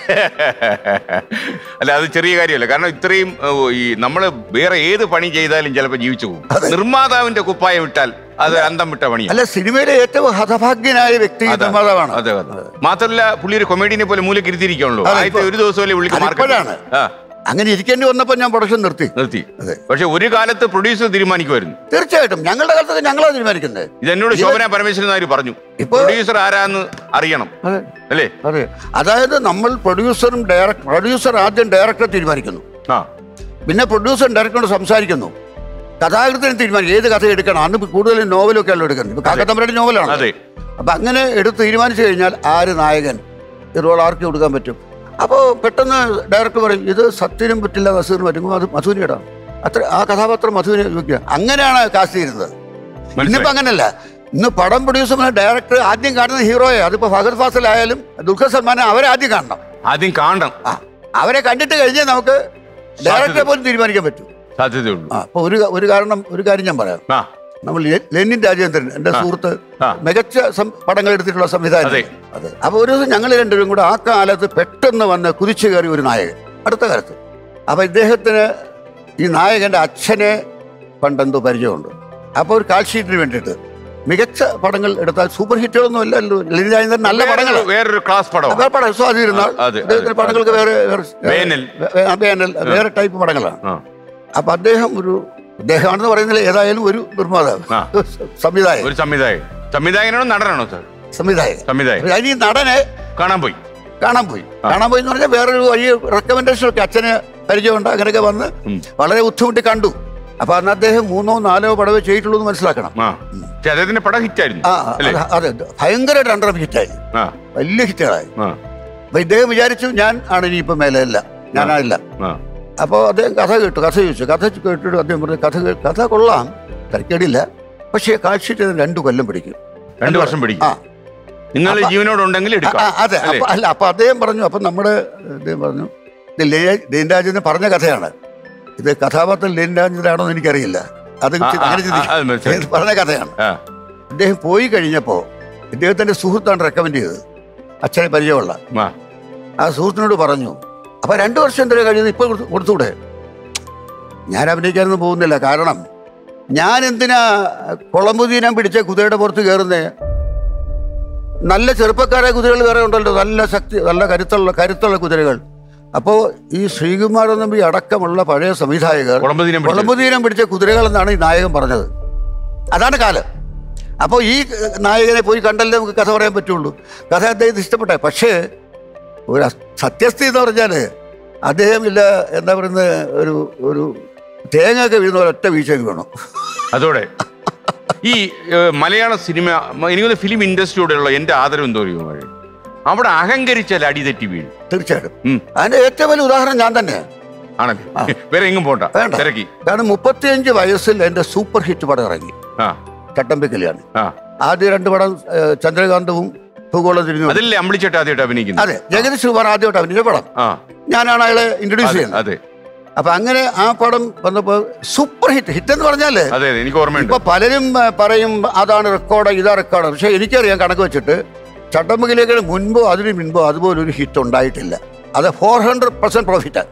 അല്ല അത് ചെറിയ കാര്യമല്ല കാരണം ഇത്രയും ഓ, ഈ നമ്മൾ വേറെ ഏത് പണി ചെയ്താലും ചിലപ്പോൾ ജീവിച്ചു പോകും നിർമ്മാതാവിന്റെ കുപ്പായം ഇട്ടാൽ അത് അന്തം വിട്ട പണിയാണ് അല്ല സിനിമയിലെ ഏറ്റവും ഹതഭാഗ്യനായ വ്യക്തി അതെ, നിർമ്മാതാവാണ് അതെ അതെ മാത്രല്ല പുള്ളി ഒരു കൊമേഡിയനെ പോലെ മൂലക്ക് ഇരുത്തിയിരിക്കണല്ലോ അതെ, ആദ്യത്തെ ഒരു ദിവസമല്ലേ പുള്ളിക്ക് അതിപ്പോഴാണ്. മാർക്കറ്റ് ആ അങ്ങനെ ഇരിക്കേണ്ടി വന്നപ്പോൾ ഞാൻ പ്രൊഡക്ഷൻ നിർത്തി നിർത്തി അതെ. പക്ഷെ ഒരു കാലത്ത് പ്രൊഡ്യൂസർ തീരുമാനിക്കുമായിരുന്നു തീർച്ചയായിട്ടും ഞങ്ങളുടെ കാലത്തൊക്കെ ഞങ്ങളാണ് തീരുമാനിക്കുന്നത് ഇത് എന്നോട് ശോഭന പരമേശ്വരൻ നായർ പറഞ്ഞു ഇപ്പൊ- പ്രൊഡ്യൂസർ ആരാന്ന് അറിയണം അതെ അല്ലേ അതെ അതായത് നമ്മൾ പ്രൊഡ്യൂസറും ഡയറക്ടർ പ്രൊഡ്യൂസർ ആദ്യം ഡയറക്ടറെ തീരുമാനിക്കുന്നു ആ പിന്നെ പ്രൊഡ്യൂസറും ഡയറക്ടറോട് സംസാരിക്കുന്നു കഥാകൃത്തിനെ തീരുമാനിക്കും ഏത് കഥ എടുക്കണം അന്ന് കൂടുതലും നോവലൊക്കെ അല്ലോ എടുക്കുന്നത് ഇപ്പൊ കാക്കത്തമ്പരുടെ നോവലാണ് അതെ അപ്പൊ അങ്ങനെ എടുത്ത് തീരുമാനിച്ചു കഴിഞ്ഞാൽ ആര് നായകൻ ഈ റോൾ ആർക്ക് കൊടുക്കാൻ പറ്റും അപ്പോൾ പെട്ടെന്ന് ഡയറക്ടർ പറയും ഇത് സത്യനും പറ്റില്ല നസീറിന് പറ്റും അത് മധുവിനെ ഇടാം അത്ര ആ കഥാപാത്രം മധുവിനെ വെക്കുക അങ്ങനെയാണ് കാസ്റ്റ് ചെയ്യുന്നത് ഇന്നിപ്പോ മനസ്സിലായി അങ്ങനല്ല ഇന്ന് പടം പ്രൊഡ്യൂസർ ഡയറക്ടർ ആദ്യം കാണുന്ന ഹീറോയെ അതിപ്പോ ഫഹദ് ഫാസൽ ആയാലും ദുൽഖർ സൽമാനെ അവരെ ആദ്യം കാണണം ആദ്യം കാണണം ആ അവരെ കണ്ടിട്ട് കഴിഞ്ഞാൽ നമുക്ക് ഡയറക്ടറെ പോലും തീരുമാനിക്കാൻ പറ്റും സാധ്യതയുള്ളൂ ആ അപ്പൊ ഒരു ഒരു കാരണം ഒരു കാര്യം ഞാൻ പറയാം ആ നമ്മൾ ലെ- ലെനിൻ രാജേന്ദ്രൻ എന്റെ സുഹൃത്ത് ആ. മികച്ച സം- പടങ്ങൾ എടുത്തിട്ടുള്ള സംവിധാനം അതെ. അതെ അപ്പൊ ഒരു ദിവസം ഞങ്ങൾ രണ്ടുപേരും കൂടെ ആ കാലത്ത് പെട്ടെന്ന് വന്ന് കുതിച്ചു കയറി ഒരു നായകൻ അടുത്ത കാലത്ത് അപ്പൊ ഇദ്ദേഹത്തിന് ഈ നായകന്റെ അച്ഛനെ പണ്ടെന്തോ പരിചയമുണ്ട് അപ്പൊ ഒരു കാൽ ഷീറ്റിന് വേണ്ടിയിട്ട് മികച്ച പടങ്ങൾ എടുത്താൽ സൂപ്പർ ഹിറ്റുകളൊന്നും അല്ലല്ലോ ലെനിൻ രാജേന്ദ്രൻ നല്ല പടങ്ങൾ വേറൊരു- വേറൊരു ക്ലാസ് പടം പടം സ്വാധീരുന്നാൾ ആ, അതെ, അദ്ദേഹത്തിന്റെ അതെ. പടങ്ങൾക്ക് വേറെ വേറെ വേനൽ. വേ- ആ, വേനൽ വേറെ ടൈപ്പ് പടങ്ങളാണ് ആ അപ്പൊ അദ്ദേഹം ഒരു അദ്ദേഹമാണെന്ന് പറയുന്നില്ല ഏതായാലും ഒരു നിർമ്മാതാവ് ആ. സംവിധായകൻ ഒരു സംവിധായകൻ സംവിധായകനാണോ നടനാണോ സാർ സംവിധായകൻ സംവിധായകൻ അതിന് ഈ നടനെ കാണാൻ പോയി കാണാൻ പോയി കാണാൻ പോയി എന്ന് പറഞ്ഞാൽ വേറൊരു വഴി റെക്കമെൻഡേഷൻ ഒക്കെ അച്ഛന് പരിചയമുണ്ട് അങ്ങനെയൊക്കെ വന്ന് ഉം. വളരെ ബുദ്ധിമുട്ടി കണ്ടു അപ്പൊ അന്ന് അദ്ദേഹം മൂന്നോ നാലോ പടവേ ചെയ്തിട്ടുള്ളൂ എന്ന് മനസ്സിലാക്കണം ആ പക്ഷെ അദ്ദേഹത്തിന്റെ പടം ഹിറ്റായിരുന്നു ആ അല്ലേ അത് അതെ ഭയങ്കരമായിട്ട് അണ്ടർ ഹിറ്റായി ആ വലിയ ഹിറ്റുകളായി ആ അപ്പൊ ഇദ്ദേഹം വിചാരിച്ചു ഞാൻ ആണ് ഇനിയിപ്പോ മേലെ അല്ല ഞാനായില്ല ആ അപ്പോൾ അദ്ദേഹം കഥ കേട്ടു കഥ ചോദിച്ചു കഥ കേട്ടിട്ട് അദ്ദേഹം പറഞ്ഞു കഥ കേ- കഥ കൊള്ളാം തരക്കേടില്ല പക്ഷേ കാഴ്ചയിട്ട് രണ്ടു കൊല്ലം പിടിക്കും രണ്ടു വർഷം പിടിക്കും ആ നിങ്ങൾ അപ്പൊ- ജീവനോടുണ്ടെങ്കിൽ ആ, എടുക്കാം ആ, അതെ അല്ലേ? അപ്പൊ അല്ല അപ്പൊ അദ്ദേഹം പറഞ്ഞു അപ്പൊ നമ്മുടെ അദ്ദേഹം പറഞ്ഞു ഇത് ലേ- ലേൻരാജന് പറഞ്ഞ കഥയാണ് ഇത് കഥാപാത്രം ലേൻരാജനാണോ എന്ന് എനിക്കറിയില്ല അത് ആ, ആ, അങ്ങനെ ആ, ചിന്തിക്കും. അത് മനസ്സിലായി. ഇത് പറഞ്ഞ കഥയാണ് ആ അദ്ദേഹം പോയി കഴിഞ്ഞപ്പോ ഇദ്ദേഹത്തിന്റെ സുഹൃത്താണ് റെക്കമെൻഡ് ചെയ്തത് അച്ഛനെ പരിചയമുള്ള ആ ആ സുഹൃത്തിനോട് പറഞ്ഞു അപ്പൊ രണ്ടു വർഷം എന്തിനാ കഴിയുന്നത് ഇപ്പൊ കൊടുത്തു- കൊടുത്തൂടെ ഞാൻ അഭിനയിക്കാനൊന്നും പോകുന്നില്ല കാരണം ഞാൻ എന്തിനാ കുളമ്പുതീനം പിടിച്ച കുതിരയുടെ പുറത്ത് കയറുന്നേ നല്ല ചെറുപ്പക്കാരായ കുതിരകൾ വേറെ ഉണ്ടല്ലോ നല്ല ശക്തി നല്ല കരുത്തുള്ള കരുത്തുള്ള കുതിരകൾ അപ്പോൾ ഈ ശ്രീകുമാർ നമ്പി അടക്കമുള്ള പഴയ സംവിധായകർ കുളമ്പുതീനം പിടിച്ചത്. കുളമ്പുതീനം പിടിച്ച കുതിരകൾ എന്നാണ് ഈ നായകൻ പറഞ്ഞത് അതാണ് കാലം അപ്പോൾ ഈ നായകനെ പോയി കണ്ടല്ലേ നമുക്ക് കഥ പറയാൻ പറ്റുള്ളൂ കഥ അദ്ദേഹത്തിന് ഇഷ്ടപ്പെട്ടെ പക്ഷേ ഒരു അസ്- സത്യസ്ഥിതി എന്ന് പറഞ്ഞാൽ അദ്ദേഹം ഇല്ല എന്താ പറയുന്നത് ഒരു ഒരു തേങ്ങയൊക്കെ വീഴുന്ന പോലെ ഒറ്റ വീഴ്ചയൊക്കെ വേണം അതോടെ ഈ ഏഹ്, മലയാള സിനിമ മ- എനിക്കൊന്ന് ഫിലിം ഇൻഡസ്ട്രിയോടുള്ള എന്റെ ആദരവ് എന്തോ അറിയുമോ മഴ അവിടെ അഹങ്കരിച്ചാൽ അടി തെറ്റി വീഴും തീർച്ചയായിട്ടും ഉം. അതിന്റെ ഏറ്റവും വലിയ ഉദാഹരണം ഞാൻ തന്നെ ആണല്ലേ വേറെ എങ്ങും പോണ്ട വേണ്ട തിരക്കി കാരണം മുപ്പത്തിയഞ്ച് വയസ്സിൽ എൻ്റെ സൂപ്പർ ഹിറ്റ് പടം ഇറങ്ങി ആ ചട്ടമ്പി കല്യാണി ആ ആദ്യ രണ്ട് പടം ഏഹ്, ചന്ദ്രകാന്തവും ഭൂഗോളം തിരിഞ്ഞു അതിലല്ലേ അമ്പിളിച്ചേട്ട ആദ്യമായിട്ട് അഭിനയിക്കുന്നത് അതെ ജഗദീഷ് കുമാർ ആദ്യമായിട്ട് അഭിനയിച്ച പടം ആ ഞാനാണ് അയാളെ ഇൻട്രൊഡ്യൂസ് അതെ ചെയ്യുന്നത് അതെ അപ്പൊ അങ്ങനെ ആ പടം വന്നപ്പോ സൂപ്പർ ഹിറ്റ് ഹിറ്റ് എന്ന് പറഞ്ഞാല് അതെ അതെ എനിക്ക് ഓർമ്മയുണ്ട് ഇപ്പൊ പലരും ആ, പറയും അതാണ് റെക്കോർഡ് ഇതാ റെക്കോർഡ് പക്ഷെ എനിക്കറിയാം കണക്ക് വെച്ചിട്ട് ചട്ടമ്പകിലേക്ക് മുൻപോ അതിന് മുൻപോ അതുപോലെ ഒരു ഹിറ്റ് ഉണ്ടായിട്ടില്ല അത് four hundred percent profit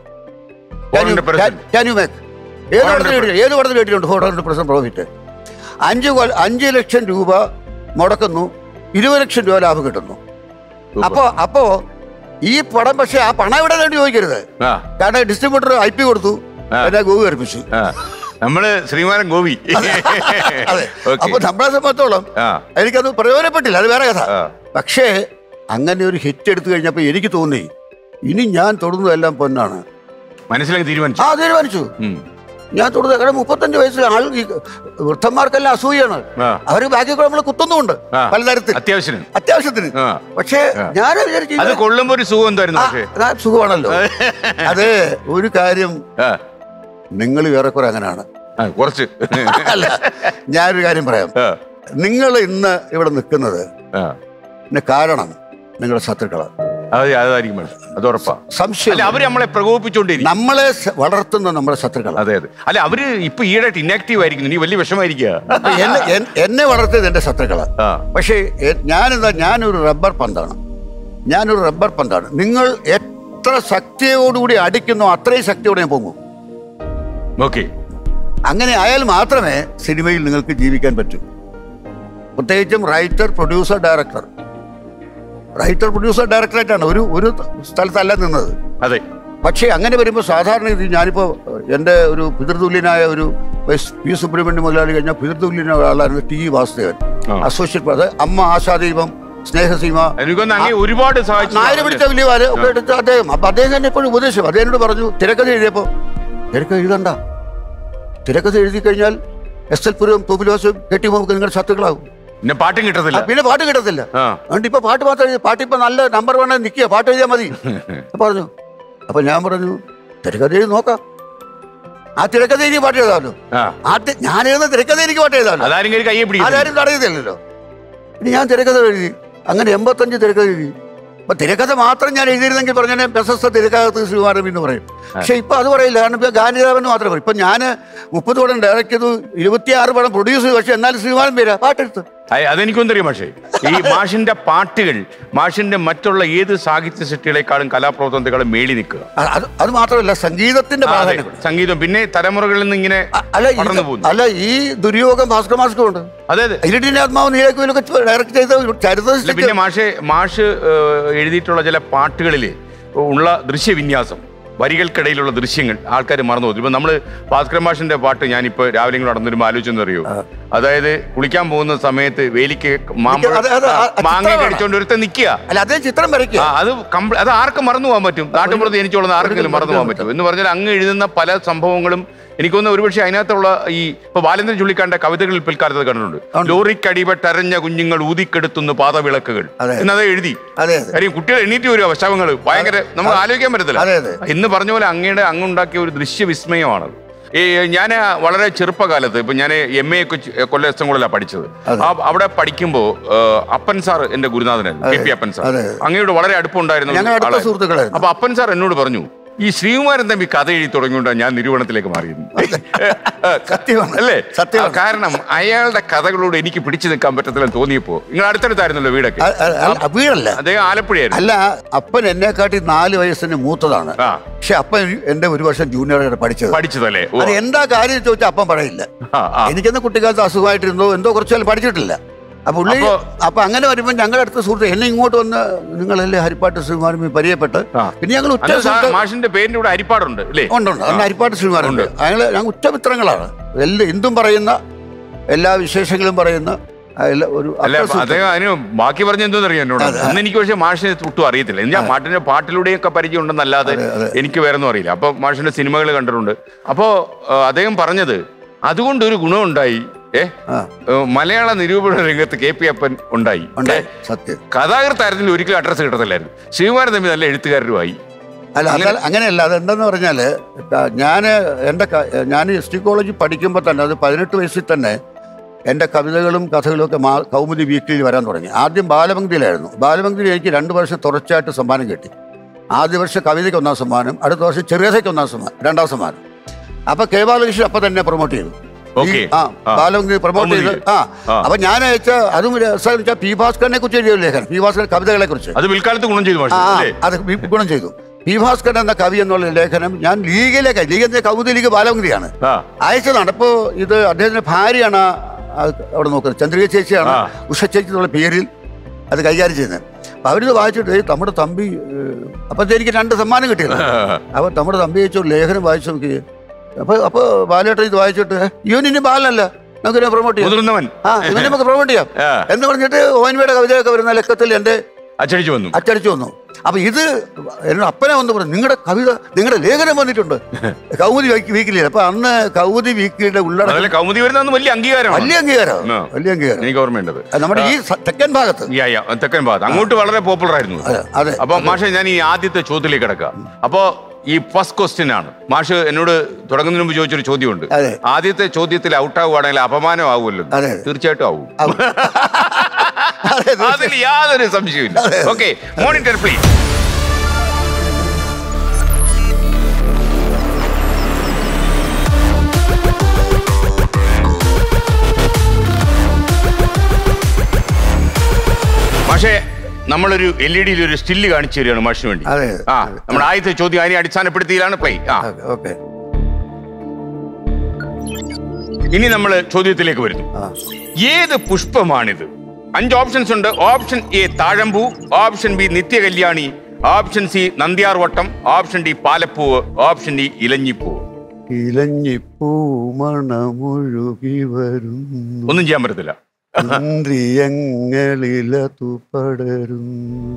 400%. Can you make ഏത് പടത്തിൽ കേട്ടി- ഏത് പടത്തിൽ കേട്ടിട്ടുണ്ട് ഫോർ ഹൺഡ്രഡ് പെർസെന്റ് പ്രോഫിറ്റ് അഞ്ച് കൊല്ല അഞ്ച് ലക്ഷം രൂപ മുടക്കുന്നു ഇരുപത് ലക്ഷം രൂപ ലാഭം കിട്ടുന്നു അപ്പോ അപ്പോ ഈ പടം പക്ഷെ ആ പണം ഇവിടെ വേണ്ടി ചോദിക്കരുത് ആ കാരണം ഡിസ്ട്രിബ്യൂട്ടർ ഐ പി കൊടുത്തു ആ. എന്നെ ഗോവി കൽപ്പിച്ചു ആ നമ്മള് ശ്രീമാനൻ ഗോപി അതെ ഓക്കെ അപ്പൊ നമ്മളെ സംബന്ധിച്ചോളം ആ എനിക്കത് പ്രയോജനപ്പെട്ടില്ല അത് വേറെ കഥ ആ. പക്ഷേ അങ്ങനെ ഒരു ഹിറ്റ് എടുത്തു കഴിഞ്ഞപ്പോൾ എനിക്ക് തോന്നി ഇനി ഞാൻ തൊടുന്നതെല്ലാം പൊന്നാണ് മനസ്സിലാക്കി തീരുമാനിച്ചു ആ തീരുമാനിച്ചു ഉം. ഞാൻ തൊടുന്നത് കാരണം മുപ്പത്തഞ്ച് വയസ്സിൽ ആൾ ഈ വൃദ്ധന്മാർക്കെല്ലാം അസൂയാണ് ആ. അവർ ബാക്കിയൊക്കെ നമ്മൾ കുത്തുന്നുമുണ്ട് ആ. പലതരത്തിൽ അത്യാവശ്യം അത്യാവശ്യത്തിന് ആ. പക്ഷേ ഞാൻ വിചാരിച്ചു അത് ഇത് കൊള്ളുമ്പോ ഒരു സുഖം എന്തായിരുന്നു ആ, പക്ഷേ ആ, സുഖമാണല്ലോ അത് ഒരു കാര്യം ആ നിങ്ങൾ ഏറെക്കുറെ അങ്ങനെയാണ് ആ, കുറച്ച് അല്ല ഞാനൊരു കാര്യം പറയാം ആ. നിങ്ങൾ ഇന്ന് ഇവിടെ നിൽക്കുന്നത് ആ. ഇതിന് കാരണം നിങ്ങളുടെ ശത്രുക്കളാണ് അത് അതായിരിക്കും മനസ്സിൽ. അത് ഉറപ്പാ സംശയം അല്ല അവര് നമ്മളെ പ്രകോപിപ്പിച്ചോണ്ടിരിക്കും നമ്മളെ സ- വളർത്തുന്ന നമ്മുടെ ശത്രുക്കളാണ് അതെ അതെ അല്ല അവര് ഇപ്പൊ ഈടായിട്ട് ഇനാക്റ്റീവ് ആയിരിക്കുന്നു നീ വലിയ വിഷമായിരിക്കുക അപ്പൊ എന്നെ എൻ- എന്നെ വളർത്തിയത് എന്റെ ശത്രുക്കളാണ് ആ. പക്ഷേ എ- ഞാനെന്താ ഞാനൊരു റബ്ബർ പന്താണ് ഞാനൊരു റബ്ബർ പന്താണ് നിങ്ങൾ എത്ര ശക്തിയോടുകൂടി അടിക്കുന്നോ അത്രയും ശക്തിയോടെ ഞാൻ പോകും ഓക്കെ അങ്ങനെ ആയാൽ മാത്രമേ സിനിമയിൽ നിങ്ങൾക്ക് ജീവിക്കാൻ പറ്റൂ പ്രത്യേകിച്ചും writer producer director writer producer ഡയറക്ടറായിട്ടാണ് ഒരു ഒരു സ്ഥലത്തല്ല നിന്നത് അതെ പക്ഷേ അങ്ങനെ വരുമ്പോൾ സാധാരണ ഇത് ഞാനിപ്പോൾ എൻ്റെ ഒരു പിതൃതുല്യനായ ഒരു എസ് പി സുബ്രഹ്മണ്യ മുതലാളി കഴിഞ്ഞാൽ പിതൃതുല്യനായ ആളായിരുന്നു ടി വാസുദേവൻ ആ. അസോസിയേറ്റ് അത് അമ്മ ആശാദീപം സ്നേഹസീമ എനിക്കൊന്ന് അങ്ങ് ഒരുപാട് സഹായിച്ചു നായർ പിടിച്ച വലിയ വാര് ഒക്കെ എടുത്ത് അദ്ദേഹം അപ്പൊ അദ്ദേഹം തന്നെ എപ്പോഴും ഉപദേശം അദ്ദേഹം പറഞ്ഞു തിരക്കഥ എഴുതിയപ്പോ തിരക്കഥ എഴുതണ്ട തിരക്കഥ എഴുതി കഴിഞ്ഞാൽ എസ് എൽ പുരവും തോപ്പിലോസും കെട്ടിമോ നിങ്ങളുടെ ശത്രുക്കളാകും പിന്നെ പാട്ടും കിട്ടത്തില്ല ആ, പിന്നെ പാട്ട് കിട്ടത്തില്ല ആ. അതുകൊണ്ട് ഇപ്പൊ പാട്ട് മാത്രം എഴുതി പാട്ട് ഇപ്പൊ നല്ല നമ്പർ വണ്ണ നിൽക്കുക പാട്ട് എഴുതിയാൽ മതി പറഞ്ഞു അപ്പൊ ഞാൻ പറഞ്ഞു തിരക്കഥ എഴുതി നോക്കാം ആ തിരക്കഥ എനിക്ക് പാട്ട് എഴുതാമല്ലോ ആ ആ തി- ഞാൻ എഴുതുന്ന തിരക്കഥ എനിക്ക് പാട്ട് എഴുതാമല്ലോ അതാരും കയറി കയ്യെ പിടിക്കും ആരാരും തടയുന്നില്ലല്ലോ ഇനി ഞാൻ തിരക്കഥ എഴുതി അങ്ങനെ എൺപത്തഞ്ച് തിരക്കഥ എഴുതി അപ്പൊ തിരക്കഥ മാത്രം ഞാൻ എഴുതിയിരുന്നെങ്കിൽ പറഞ്ഞാൽ പ്രശസ്ത തിരക്കഥ ശ്രീമാരം എന്ന് പറയും പക്ഷെ ഇപ്പൊ അത് പറയില്ല കാരണം ഇപ്പൊ ഗാന്ധിരാമൻ മാത്രമേ പറയും ഇപ്പൊ ഞാൻ മുപ്പത് പടം ഡയറക്ട് ചെയ്തു ഇരുപത്തിയാറ് പടം പ്രൊഡ്യൂസ് ചെയ്തു പക്ഷെ എന്നാലും ശ്രീമാനം പേരാ പാട്ടെടുത്ത് അയ് അതെനിക്കൊന്നും അറിയാം മാഷേ ഈ മാഷിന്റെ പാട്ടുകൾ മാഷിന്റെ മറ്റുള്ള ഏത് സാഹിത്യ സൃഷ്ടികളെക്കാളും കലാപ്രവർത്തനത്തെക്കാളും മേളി നിൽക്കുക അ- അത് അത് മാത്രമല്ല സംഗീതത്തിന്റെ ആ, അതെ. പ്രാധാന്യം സംഗീതം പിന്നെ തലമുറകളിൽ നിന്ന് ഇങ്ങനെ അ- അല്ല ഇത് പടർന്നു പോകുന്നു അല്ല ഈ ദുര്യോഗം ഭാസ്കർ മാസ്കും ഉണ്ട് അതെ അതെ ഇരുട്ടിന്റെ ആത്മാവ് നീലക്കുയിലൊക്കെ ഡയറക്ട് ചെയ്ത ചരിത്ര അല്ല, പിന്നെ മാഷെ മാഷ് ഏഹ്, എഴുതിയിട്ടുള്ള ചില പാട്ടുകളിൽ ഉള്ള ദൃശ്യവിന്യാസം വരികൾക്കിടയിലുള്ള ദൃശ്യങ്ങൾ ആൾക്കാർ മറന്നു പോകും ഇപ്പൊ നമ്മള് ഭാസ്കര മാഷിന്റെ പാട്ട് ഞാനിപ്പോ രാവിലെ കൂടെ നടന്നൊരു ആലോചിച്ചെന്ന് അറിയോ അതായത് കുളിക്കാൻ പോകുന്ന സമയത്ത് വേലിക്ക് മാമ്പഴം അത് അത് ആ- ആ മാങ്ങ ചിത്രമാണ്. കഴിച്ചോണ്ട് ഒരുത്തൻ നിക്കുക അല്ല അതേ ചിത്രം വരയ്ക്കുക ആ, അത് കംപ്ലീ- അത് ആർക്കും മറന്നു പോകാൻ പറ്റും നാട്ടുമ്പുറത്ത് ജനിച്ചോളുന്ന ആർക്കെങ്കിലും മറന്നു പോകാൻ പറ്റും എന്ന് പറഞ്ഞാൽ അങ്ങ് എഴുതുന്ന പല സംഭവങ്ങളും എനിക്കൊന്ന് ഒരുപക്ഷെ അതിനകത്തുള്ള ഈ ഇപ്പൊ ബാലേന്ദ്രൻ ചുള്ളിക്കാരന്റെ കവിതകളിൽ പിൽക്കാലത്ത് കണ്ടിട്ടുണ്ട് ലോറിക്കടിപെട്ടരഞ്ഞ കുഞ്ഞുങ്ങൾ ഊതിക്കെടുത്തുന്നു പാതവിളക്കുകൾ അതെ. എന്നത് എഴുതി അതെ അതെ കാര്യം കുട്ടികൾ എണീറ്റ് വരും ശവങ്ങൾ ഭയങ്കര നമുക്ക് ആലോചിക്കാൻ പറ്റത്തില്ല അതെ, അതെ. ഇന്ന് പറഞ്ഞ പോലെ അങ്ങയുടെ അങ്ങുണ്ടാക്കിയ ഒരു ദൃശ്യവിസ്മയമാണ് ഈ ഞാൻ വളരെ ചെറുപ്പകാലത്ത് ഇപ്പൊ ഞാൻ M A Kollam S M കോളേജിലാണ് പഠിച്ചത് അതെ. ആ- അവിടെ പഠിക്കുമ്പോൾ അപ്പൻ സാർ എന്റെ ഗുരുനാഥനായിരുന്നു കെ പി അപ്പൻ സാർ അതെ. അങ്ങയുടെ വളരെ അടുപ്പമുണ്ടായിരുന്ന ഒരു ഞങ്ങൾ അടുത്ത ആളായിരുന്നു. സുഹൃത്തുക്കളായിരുന്നു അപ്പൊ അപ്പൻ സാർ എന്നോട് പറഞ്ഞു ഈ ശ്രീകുമാരൻ തമ്പി കഥ എഴുതി തുടങ്ങിയോണ്ടാണ് ഞാൻ നിരൂപണത്തിലേക്ക് മാറിയത് സത്യമാണ്. അല്ലേ സത്യമാണ്. ആ, കാരണം അയാളുടെ കഥകളോട് എനിക്ക് പിടിച്ചു നിൽക്കാൻ പറ്റത്തില്ലെന്ന് തോന്നിയപ്പോ നിങ്ങൾ അടുത്തടുത്തായിരുന്നല്ലോ വീടൊക്കെ അ- അ- അല്ല, വീടല്ല അദ്ദേഹം ആലപ്പുഴയായിരുന്നു അല്ല അപ്പൻ എന്നെക്കാട്ടി നാല് വയസ്സിന് മൂത്തതാണ് ആ പക്ഷെ അപ്പൻ എന്റെ ഒരു വർഷം ജൂനിയറാണ് പഠിച്ചത് പഠിച്ചതല്ലേ ഓ. അത് എന്താ കാര്യം ചോദിച്ചാൽ അപ്പം പറയില്ല ആ, ആ. എനിക്കെന്ന് കുട്ടിക്കാലത്ത് അസുഖമായിട്ടിരുന്നോ എന്തോ കുറച്ചാൽ പഠിച്ചിട്ടില്ല അപ്പൊ ഉള്ളി അപ്പൊ- അപ്പൊ അങ്ങനെ വരുമ്പോൾ ഞങ്ങളുടെ അടുത്ത സുഹൃത്ത് എന്നെ ഇങ്ങോട്ട് വന്ന് നിങ്ങളല്ലേ ഹരിപ്പാട്ട് ശ്രീമാരമി പരിചയപ്പെട്ട് ആ. പിന്നെ ഞങ്ങൾ ഉറ്റ അന്ന് സാ- സുഹൃത്ത് മാഷിന്റെ പേരിന്റെ കൂടെ അരിപ്പാടുണ്ട് അല്ലേ ഉണ്ട് ഉണ്ട് അന്ന് ഹരിപ്പാട്ട് ശ്രീമാരുണ്ട് ഞങ്ങൾ ഞങ്ങൾ ഉറ്റമിത്രങ്ങളാണ് എല്ലാ എന്തും പറയുന്ന എല്ലാ വിശേഷങ്ങളും പറയുന്ന ആ, എല്ലാ ഒരു അല്ല അത്ര സുഹൃത്ത്. അദ്ദേഹം അതിന് ബാക്കി പറഞ്ഞ എന്തോന്നറിയാം എന്നോട് അന്ന് എനിക്ക് പക്ഷേ മാഷിനെ ഒട്ടും അറിയത്തില്ല ഞാൻ പാട്ടിന്റെ പാട്ടിലൂടെയൊക്കെ പരിചയം ഉണ്ടെന്നല്ലാതെ എനിക്ക് വേറെ ഒന്നും അറിയില്ല അപ്പൊ മാഷിന്റെ സിനിമകൾ കണ്ടിട്ടുണ്ട് അപ്പോ ആ, അദ്ദേഹം പറഞ്ഞത് അതുകൊണ്ട് ഒരു ഗുണമുണ്ടായി ഏ ആ. ഏ, മലയാള നിരൂപണ രംഗത്ത് കെ പി അപ്പൻ ഉണ്ടായി ഉണ്ട് ഏ, സത്യം കഥാകൃത്തായിരുന്നില്ല ഒരിക്കലും അഡ്രസ്സ് കിട്ടത്തില്ലായിരുന്നു ശ്രീകുമാരൻ തമ്മിൽ നല്ല എഴുത്തുകാരനുമായി അല്ല അതല്ല അങ്ങനെയല്ല അതെന്തെന്ന് പറഞ്ഞാൽ ഞാൻ എൻ്റെ ഞാൻ എസ് ടി കോളേജിൽ പഠിക്കുമ്പോൾ തന്നെ അത് പതിനെട്ട് വയസ്സിൽ തന്നെ എൻ്റെ കവിതകളും കഥകളും ഒക്കെ മാ കൗമുദി വീക്കിലിൽ വരാൻ തുടങ്ങി ആദ്യം ബാലപംക്തിയിലായിരുന്നു ബാലപംക്തിയിൽ എനിക്ക് രണ്ട് വർഷം തുടർച്ചയായിട്ട് സമ്മാനം കിട്ടി ആദ്യ വർഷം കവിതയ്ക്ക് ഒന്നാം സമ്മാനം അടുത്ത വർഷം ചെറിയസയ്ക്ക് ഒന്നാം സമ്മാനം രണ്ടാം സമ്മാനം അപ്പൊ കെ ബാലകൃഷ്ണൻ അപ്പൊ തന്നെ പ്രൊമോട്ട് ചെയ്തു Okay. ഈ- ആ ആ. ബാലപംക്തി പ്രൊമോട്ട് ചെയ്ത് കൗമുദിയിൽ. ആ ആ. അപ്പൊ ഞാൻ അയച്ച അതും രസം എന്ന് വെച്ചാൽ പി ഭാസ്കറിനെ കുറിച്ച് എഴുതിയ ഒരു ലേഖനം പി ഭാസ്കർ കവിതകളെ കുറിച്ച് അത് പിൽക്കാലത്ത് ഗുണം ചെയ്തു മാഷ് ആ അല്ലേ അത് വി- ഗുണം ചെയ്തു പി ഭാസ്കരൻ എന്ന കവി എന്നുള്ള ലേഖനം ഞാൻ ലീഗിലേക്ക് ലീഗ് എന്ന കൗമുദി ലീഗ് ബാലമന്ത്രിയാണ് ആ അയച്ചതാണ് അപ്പോൾ ഇത് അദ്ദേഹത്തിന്റെ ഭാര്യയാണ് ആ അവിടെ നോക്കുന്നത് ചന്ദ്രിക ചേച്ചിയാണ് ആ. ഉഷ ചേച്ചി എന്നുള്ള പേരിൽ അത് കൈകാര്യം ചെയ്യുന്നത് അപ്പൊ അവരിത് വായിച്ചിട്ട് "ഏയ് നമ്മുടെ തമ്പി ഏഹ്, അപ്പൊ എനിക്ക് രണ്ട് സമ്മാനം കിട്ടിയത് അപ്പൊ നമ്മുടെ തമ്പി അയച്ച ഒരു ലേഖനം വായിച്ചു നോക്കി അപ്പൊ അപ്പൊ ബാലേട്ടൻ ഇത് വായിച്ചിട്ട് ഇവൻ ഇനി ബാലനല്ല നമുക്ക് ഇതിനെ പ്രൊമോട്ട് ചെയ്യാം മുതിർന്നവൻ ആ ഇവനെ നമുക്ക് പ്രൊമോട്ട് ചെയ്യാം ആ. എന്ന് പറഞ്ഞിട്ട് ഓൻവിയുടെ കവിതയൊക്കെ വരുന്ന ലക്കത്തിൽ എൻ്റെ അച്ചടിച്ചു വന്നു അച്ചടിച്ചു വന്നു അപ്പൊ ഇത് എന്നോട് അപ്പനെ വന്ന് പറഞ്ഞു നിങ്ങളുടെ കവിത നിങ്ങളുടെ ലേഖനം വന്നിട്ടുണ്ട് കൗമുദി വീക്കിലി അപ്പൊ അന്ന് കൗമുദി വീക്കിലിയുടെ ഉള്ളടക്കം അതല്ല കൗമുദി വരുന്ന വലിയ അംഗീകാരമാണ് വലിയ അംഗീകാരം ആ. വലിയ അംഗീകാരം എനിക്ക് ഓർമ്മയുണ്ടത് അത് നമ്മുടെ ഈ സ- തെക്കൻ ഭാഗത്ത് യാ, യാ, തെക്കൻ ഭാഗത്ത് അങ്ങോട്ട് വളരെ പോപ്പുലർ ആയിരുന്നു അതെ, അതെ. അപ്പൊ മാഷെ ഞാൻ ഈ ആദ്യത്തെ ചോദ്യത്തിലേക്ക് കിടക്കാം അപ്പോ ഈ ഫസ്റ്റ് ക്വസ്റ്റ്യൻ ആണ് മാഷ് എന്നോട് തുടങ്ങുന്നതിന് മുമ്പ് ചോദിച്ചൊരു ചോദ്യമുണ്ട് അതെ. ആദ്യത്തെ ചോദ്യത്തിൽ ഔട്ട് ആവുകയാണെങ്കിൽ അപമാനം ആവുമല്ലോ അതെ. തീർച്ചയായിട്ടും ആവും അതെ, തീർച്ചയായും. അതിൽ യാതൊരു സംശയമില്ല ഓക്കെ മോണിറ്റർ പ്ലീസ് പക്ഷേ നമ്മളൊരു എൽ ഇ ഡിയിൽ ഒരു സ്റ്റില്ല് കാണിച്ചു തരികയാണ് മാഷിന് വേണ്ടി അതെ. ആ നമ്മുടെ ആദ്യത്തെ ചോദ്യം അതിനെ അടിസ്ഥാനപ്പെടുത്തിയിലാണ് പ്ലേ ആ ഓക്കെ ഇനി നമ്മൾ ചോദ്യത്തിലേക്ക് വരുന്നു ആ ഏത് പുഷ്പമാണിത് അഞ്ച് ഓപ്ഷൻസ് ഉണ്ട് ഓപ്ഷൻ എ താഴമ്പൂ ഓപ്ഷൻ ബി നിത്യകല്യാണി ഓപ്ഷൻ സി നന്ദ്യാർവട്ടം ഓപ്ഷൻ ഡി പാലപ്പൂവ് ഓപ്ഷൻ ഡി ഇലഞ്ഞിപ്പൂവ് ഇലഞ്ഞിപ്പൂ മണമൊഴുകി വരുന്നു ഒന്നും ചെയ്യാൻ പറ്റത്തില്ല ഇന്ദ്രിയങ്ങളിലതു പടരുന്നു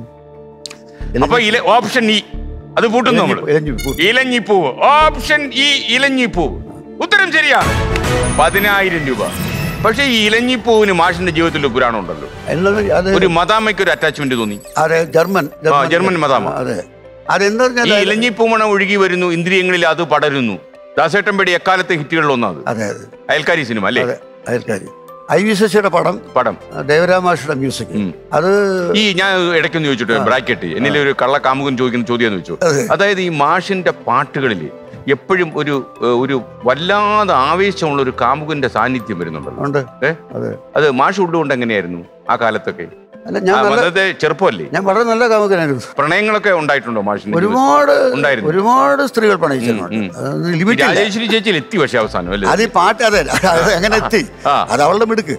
അപ്പൊ ഇല ഓപ്ഷൻ ഇ അത് പൂട്ടുന്നു നമ്മൾ ഇലഞ്ഞിപ്പൂ. ഇലഞ്ഞിപ്പൂവ് ഓപ്ഷൻ ഇ ഇലഞ്ഞിപ്പൂവ് ഉത്തരം ശരിയാണ് പതിനായിരം രൂപ പക്ഷേ ഈ ഇലഞ്ഞിപ്പൂവിന് മാഷിന്റെ ജീവിതത്തിൽ ഒരു പുരാണം ഉണ്ടല്ലോ എന്നത് അത് ഒരു മതാമയ്ക്ക് ഒരു അറ്റാച്ച്മെന്റ് തോന്നി അതെ ജർമ്മൻ ജർമ്മൻ മതാമ. അതെ അതെന്താ ഈ പറഞ്ഞാൽ ഇലഞ്ഞിപ്പൂമണം ഒഴുകി വരുന്നു ഇന്ദ്രിയങ്ങളിൽ അത് പടരുന്നു ദാസേട്ടൻപേടി എക്കാലത്തെ ഹിറ്റുകളിൽ ഒന്നാണ് അതെ അതെ അയൽക്കാരി സിനിമ അല്ലേ അതെ അയൽക്കാരി ഐ വി ശശിയുടെ പടം പടം ദേവരാമാഷിയുടെ മ്യൂസിക് ഉം. അത് ഈ ഞാൻ ഇടയ്ക്കൊന്ന് ചോദിച്ചിട്ട് ബ്രാക്കറ്റ് എന്നിലെ ഒരു കള്ള കാമുകൻ ചോദിക്കുന്ന ചോദ്യം എന്ന് വെച്ചു അതെ. അതായത് ഈ മാഷിന്റെ പാട്ടുകളിൽ എപ്പോഴും ഒരു ഏഹ്, ഒരു വല്ലാതെ ആവേശമുള്ള ഒരു കാമുകന്റെ സാന്നിധ്യം വരുന്നുണ്ടല്ലോ ഉണ്ട് ഏ അതെ അത് മാഷ് ഉള്ളുകൊണ്ട് എങ്ങനെയായിരുന്നു ആ കാലത്തൊക്കെ അല്ല ഞാൻ ആ, നല്ല വന്നത്തെ ചെറുപ്പമല്ലേ ഞാൻ വളരെ നല്ല കാമുകനായിരുന്നു പ്രണയങ്ങളൊക്കെ ഉണ്ടായിട്ടുണ്ടോ മാഷിന്റെ ജീവിതത്തിൽ? ഒരുപാട് ഉണ്ടായിരുന്നു. ഒരുപാട് സ്ത്രീകൾ പ്രണയിച്ചിട്ടുണ്ട് ഉം, അത് ഈ ലിമിറ്റ് ഇല്ല രാജേശ്വരി ചേച്ചിയിൽ എത്തി പക്ഷേ അവസാനം അല്ലേ അത് ഈ പാട്ട് അതെ അത് എങ്ങനെ എത്തി ആ. അത് അവളുടെ മിടുക്ക്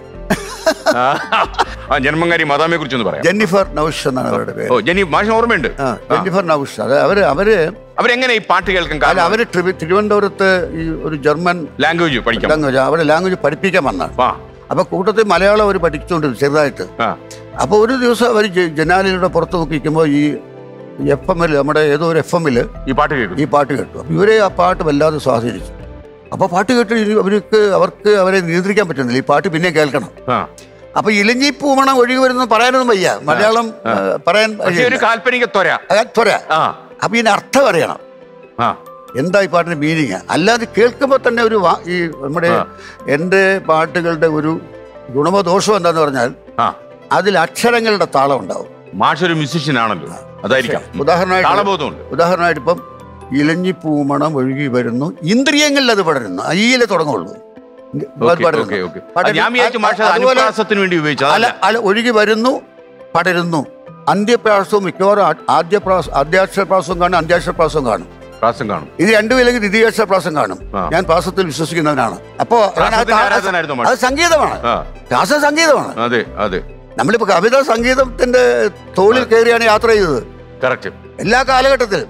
ആ, ആ ജന്മങ്കാരി മദാമയെ കുറിച്ചൊന്ന് പറയാം ജെന്നിഫർ നൗഷ് എന്നാണ് അവരുടെ പേര് ഓ ജെന്നി മാഷിന് ഓർമ്മയുണ്ട് ആ ജെന്നിഫർ നൗഷ് അത് അവര് അവര് അവരെങ്ങനെ ഈ പാട്ട് കേൾക്കാൻ അല്ല കാരണം അവര് ട്രിവ- തിരുവനന്തപുരത്ത് ഈ ഒരു ജർമ്മൻ ലാംഗ്വേജ് പഠിക്കാം ലാംഗ്വേജ് അവിടെ ലാംഗ്വേജ് പഠിപ്പിക്കാൻ വന്നാണ് ആ അപ്പൊ കൂട്ടത്തിൽ മലയാളം അവർ പഠിച്ചുകൊണ്ടിരുന്നു ചെറുതായിട്ട് ആ അപ്പോൾ ഒരു ദിവസം അവർ ജനാലിലൂടെ പുറത്ത് നോക്കി നിൽക്കുമ്പോൾ ഈ എഫ് എമ്മിൽ നമ്മുടെ ഏതോ ഒരു എഫ് എമ്മിൽ ഈ പാട്ട് കേൾക്കും ഈ പാട്ട് കേട്ടു അപ്പോൾ ഇവരെ ആ പാട്ട് വല്ലാതെ സ്വാധീനിച്ചു അപ്പോൾ പാട്ട് കേട്ട് ഇനി അവർക്ക് അവർക്ക് അവരെ നിയന്ത്രിക്കാൻ പറ്റുന്നില്ല ഈ പാട്ട് പിന്നെ കേൾക്കണം ആ അപ്പൊ ഇലഞ്ഞി പൂമണം ഒഴുകി വരുന്നത് പറയാനൊന്നും വയ്യ മലയാളം ആ, പറയാൻ പക്ഷേ ഒരു കാൽപ്പനിക ത്വര ത്വര ആ അപ്പൊ ഇതിന് അർത്ഥം അറിയണം ആ എന്താ ഈ പാട്ടിന്റെ മീനിങ് അല്ലാതെ കേൾക്കുമ്പോൾ തന്നെ ഒരു വാ- ഈ നമ്മുടെ ആ. എൻ്റെ പാട്ടുകളുടെ ഒരു ഗുണമോ ദോഷമോ എന്താന്ന് പറഞ്ഞാൽ ആ അതിൽ അക്ഷരങ്ങളുടെ താളം ഉണ്ടാവും മാഷ് ഒരു മ്യൂസിഷ്യൻ ആണല്ലോ അതായിരിക്കാം ഉദാഹരണമായിട്ട് താളബോധമുണ്ട് ഉദാഹരണമായിട്ട് ഇപ്പം ഇലഞ്ഞി പൂമണം ഒഴുകി വരുന്നു ഇന്ദ്രിയങ്ങളിൽ അത് പടരുന്നു അയ്യലെ തുടങ്ങുള്ളൂ ഓക്കെ പടരുന്നു. ഓക്കെ ഓക്കെ പടരുന്നു. ഞാൻ വിചാരിച്ചു മാഷ് അത് അതുപോലെ അനുപ്രാസത്തിന് വേണ്ടി ഉപയോഗിച്ചു അല അതല്ല അല ഒഴുകി വരുന്നു പടരുന്നു അന്ത്യപ്രാസവും മിക്കവാറും ആ- ആദ്യപ്രാസ ആദ്യാക്ഷരപ്രാസവും കാണും അന്ത്യാക്ഷരപ്രാസവും കാണും പ്രാസം കാണും ഇത് രണ്ടും ഇല്ലെങ്കിൽ ദ്വിതീയാക്ഷരപ്രാസം കാണും ആ. ഞാൻ പ്രാസത്തിൽ വിശ്വസിക്കുന്നവനാണ് അപ്പോ പ്രാസത്തിന്റെ ആരാധകനായിരുന്നോ മാഷ്? അത് സംഗീതമാണ് ആ രാസ സംഗീതമാണ് അതെ അതെ നമ്മളിപ്പോ കവിത സംഗീതത്തിന്റെ തോളിൽ കയറിയാണ് യാത്ര ചെയ്തത് കറക്റ്റ് എല്ലാ കാലഘട്ടത്തിലും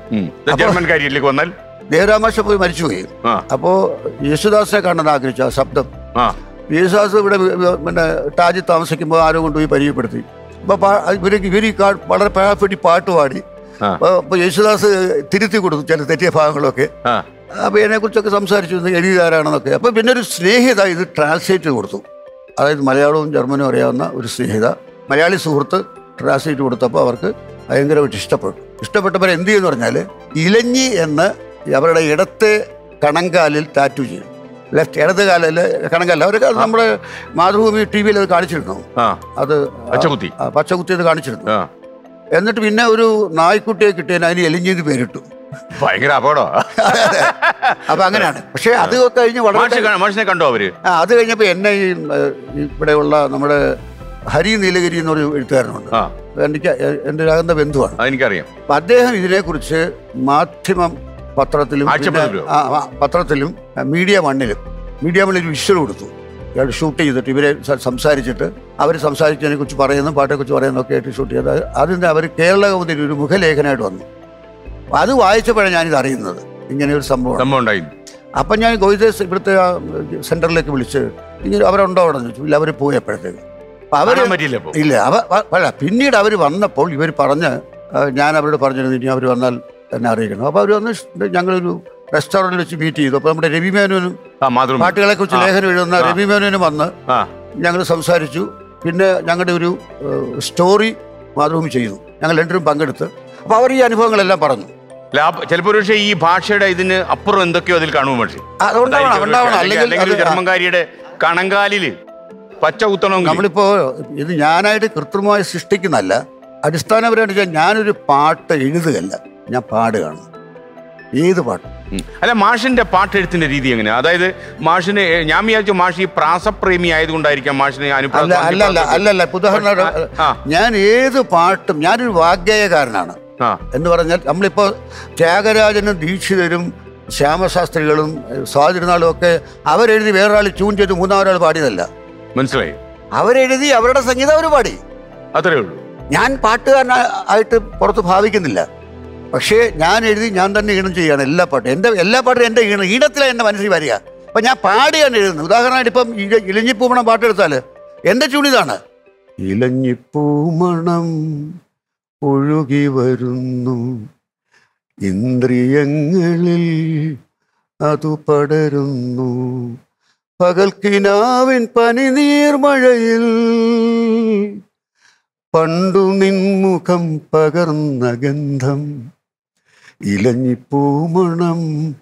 ജർമ്മൻ കാര്യത്തിലേക്ക് വന്നാൽ ദേവരാമാഷ പോയി മരിച്ചുപോയി ആ അപ്പോ യേശുദാസിനെ കാണാൻ ആഗ്രഹിച്ചു ആ ശബ്ദം ആ യേശുദാസ് ഇവിടെ വി- വി- പിന്നെ ടാജിൽ താമസിക്കുമ്പോൾ ആരോ കൊണ്ടുപോയി പരിചയപ്പെടുത്തി അപ്പൊ പാ- ഇവര് ഇവര് ഈ കാ- വളരെ പ്രയാസപ്പെട്ടി പാട്ട് പാടി ആ. അപ്പൊ അപ്പൊ യേശുദാസ് തിരുത്തി കൊടുത്തു ചില തെറ്റിയ ഭാഗങ്ങളൊക്കെ ആ അപ്പൊ ഇതിനെ കുറിച്ചൊക്കെ സംസാരിച്ചു ഇത് എഴുതിയതാരാണെന്നൊക്കെ അപ്പൊ പിന്നെ ഒരു സ്നേഹിത ഇത് ട്രാൻസ്ലേറ്റ് ചെയ്ത് കൊടുത്തു അതായത് മലയാളവും ജർമ്മനും അറിയാവുന്ന ഒരു സ്നേഹിത മലയാളി സുഹൃത്ത് ട്രാൻസ്ലേറ്റ് കൊടുത്തപ്പോൾ അവർക്ക് ഭയങ്കരമായിട്ട് ഇഷ്ടപ്പെട്ടു ഇഷ്ടപ്പെട്ടപ്പോൾ എന്ത് ചെയ്യുന്നു പറഞ്ഞാൽ ഇലഞ്ഞി എന്ന് അവരുടെ ഇടത്തെ കണങ്കാലിൽ ടാറ്റു ചെയ്യും ലെഫ്റ്റ് ഇടത് കാലിൽ കണങ്കല്ല അവരൊക്കെ അത് നമ്മുടെ മാതൃഭൂമി ടി വിയിൽ അത് കാണിച്ചിരുന്നു ആ അത് പച്ചകുത്തി. ആ, പച്ചകുത്തി അത് കാണിച്ചിരുന്നു ആ എന്നിട്ട് പിന്നെ ഒരു നായ്ക്കുട്ടിയെ കിട്ടിയതിന് അതിന് എലിഞ്ഞിന്ന് പേരിട്ടു ഭയങ്കര അപകടം അപ്പൊ അങ്ങനെയാണ് പക്ഷെ അത് കഴിഞ്ഞ് വളരെ മാഷ് ക- മാഷിനെ കണ്ടോ അവര് ആ അത് കഴിഞ്ഞപ്പോൾ എന്നെ ഈ ഏഹ്, ഇവിടെയുള്ള നമ്മുടെ ഹരി നീലഗിരി എന്നൊരു എഴുത്തുകാരനുണ്ട് ആ എനിക്ക് എ- എൻ്റെ ഒരു അകന്ന ബന്ധുവാണ് അതെനിക്കറിയാം അപ്പം അദ്ദേഹം ഇതിനെക്കുറിച്ച് മാധ്യമം പത്രത്തിലും പിന്നെ, ആഴ്ചപ്പതിപ്പിലോ? ആ, ആ, പത്രത്തിലും ആ, മീഡിയ മണ്ണിലും മീഡിയ മണ്ണിൽ വിഷ്വൽ കൊടുത്തു ഇയാൾ ഷൂട്ട് ചെയ്തിട്ട് ഇവരെ സ- സംസാരിച്ചിട്ട് അവർ സംസാരിച്ചതിനെ കുറിച്ച് പറയുന്നു പാട്ടെക്കുറിച്ച് പറയുന്നതൊക്കെ ആയിട്ട് ഷൂട്ട് ചെയ്ത് അതിന് അവർ കേരള കൗമുദിയിൽ ഒരു മുഖലേഖനമായിട്ട് വന്നു അപ്പം അത് വായിച്ചപ്പോഴാണ് ഞാനിത് അറിയുന്നത് ഇങ്ങനെ ഒരു സംഭവം സംഭവം ഉണ്ടായി അപ്പം ഞാൻ ഗോവിന്ദേസ് ഇവിടുത്തെ ആ സെന്ററിലേക്ക് വിളിച്ച് ഇങ്ങനെ അവരുണ്ടോ അവിടെ എന്ന് ചോദിച്ചു ഇല്ല അവർ പോയി അപ്പോഴത്തേക്ക് അപ്പം അവർ കാണാൻ പറ്റിയില്ല അപ്പൊ ഇല്ല അവ വ- അല്ല പിന്നീട് അവർ വന്നപ്പോൾ ഇവർ പറഞ്ഞ് ആ, ഞാൻ അവരോട് പറഞ്ഞിരുന്നു ഇനി അവർ വന്നാൽ എന്നെ അറിയിക്കണം അപ്പോൾ അവർ വന്ന് ഷ്- ഞങ്ങളൊരു റെസ്റ്റോറൻറ്റിൽ വെച്ച് മീറ്റ് ചെയ്തു അപ്പോൾ നമ്മുടെ രവി മേനോനും ആ മാതൃഭൂമി പാട്ടുകളെ കുറിച്ച് ആ. ലേഖനം എഴുതുന്ന ആ. രവി മേനോനും വന്ന് ആ ഞങ്ങൾ സംസാരിച്ചു പിന്നെ ഞങ്ങളുടെ ഒരു ഏഹ്, സ്റ്റോറി മാതൃഭൂമി ചെയ്തു ഞങ്ങൾ രണ്ടുപേരും പങ്കെടുത്ത് അപ്പോൾ അവർ ഈ അനുഭവങ്ങളെല്ലാം പറഞ്ഞു ലാഭ ചിലപ്പോൾ ഒരു പക്ഷേ ഈ ഭാഷയുടെ ഇതിന് അപ്പുറം എന്തൊക്കെയോ അതിൽ കാണുമോ പക്ഷേ അതുണ്ടാവണം ഉണ്ടാവണം അല്ലെങ്കിൽ അല്ലെങ്കിൽ ഒരു അത് ജർമ്മൻകാരിയുടെ കണങ്കാലില് പച്ച കുത്തണമെങ്കിൽ നമ്മളിപ്പോ ഇത് ഞാനായിട്ട് കൃത്രിമമായി സൃഷ്ടിക്കുന്നതല്ല അടിസ്ഥാനപരമായിട്ട് വെച്ചാൽ ഞാനൊരു പാട്ട് എഴുതുകയല്ല ഞാൻ പാടുകയാണ് ഏത് പാട്ട് ഉം. അല്ല മാഷിന്റെ പാട്ടെഴുത്തിന്റെ രീതി എങ്ങനെയാ അതായത് മാഷിന് ഏ, ഞാൻ വിചാരിച്ചു മാഷ് ഈ പ്രാസപ്രേമി ആയതുകൊണ്ടായിരിക്കാം മാഷിന് അല്ല അനുഭവം അല്ല അല്ല അല്ല അല്ല ഇപ്പൊ ഉദാഹരണം ആ. ഞാൻ ഏത് പാട്ടും ഞാനൊരു വാഗ്ഗേയകാരനാണ് ആ എന്ന് പറഞ്ഞാൽ നമ്മളിപ്പോൾ ത്യാഗരാജനും ദീക്ഷിതരും ശ്യാമശാസ്ത്രികളും സ്വാതിരുന്നാളും ഒക്കെ അവരെഴുതി വേറൊരാൾ ട്യൂൺ ചെയ്ത് മൂന്നാമൊരാൾ പാടിയതല്ല മനസ്സിലായി അവരെഴുതി അവരുടെ സംഗീതം അവർ പാടി അത്രേ ഉള്ളൂ ഞാൻ പാട്ടുകാരനായിട്ട് പുറത്ത് ഭാവിക്കുന്നില്ല പക്ഷേ ഞാൻ എഴുതി ഞാൻ തന്നെ ഈണം ചെയ്യുകയാണ് എല്ലാ പാട്ടും എൻ്റെ എല്ലാ പാട്ടും എൻ്റെ ഈണം ഈണത്തിലാണ് എൻ്റെ മനസ്സിൽ വരിക അപ്പം ഞാൻ പാടിയാണ് എഴുതുന്നത് ഉദാഹരണമായിട്ട് ഇപ്പം ഇല- ഇലഞ്ഞിപ്പൂമണം പാട്ടെടുത്താൽ എൻ്റെ ട്യൂൺ ഇതാണ് ഇലഞ്ഞിപ്പൂമണം ഒഴുകി വരുന്നു ഇന്ദ്രിയങ്ങളിൽ അതു പടരുന്നു പകൽക്കിനാവിൻ പനിനീർമഴയിൽ പണ്ടു നിൻമുഖം പകർന്ന ഗന്ധം ഇലഞ്ഞിപ്പൂമണം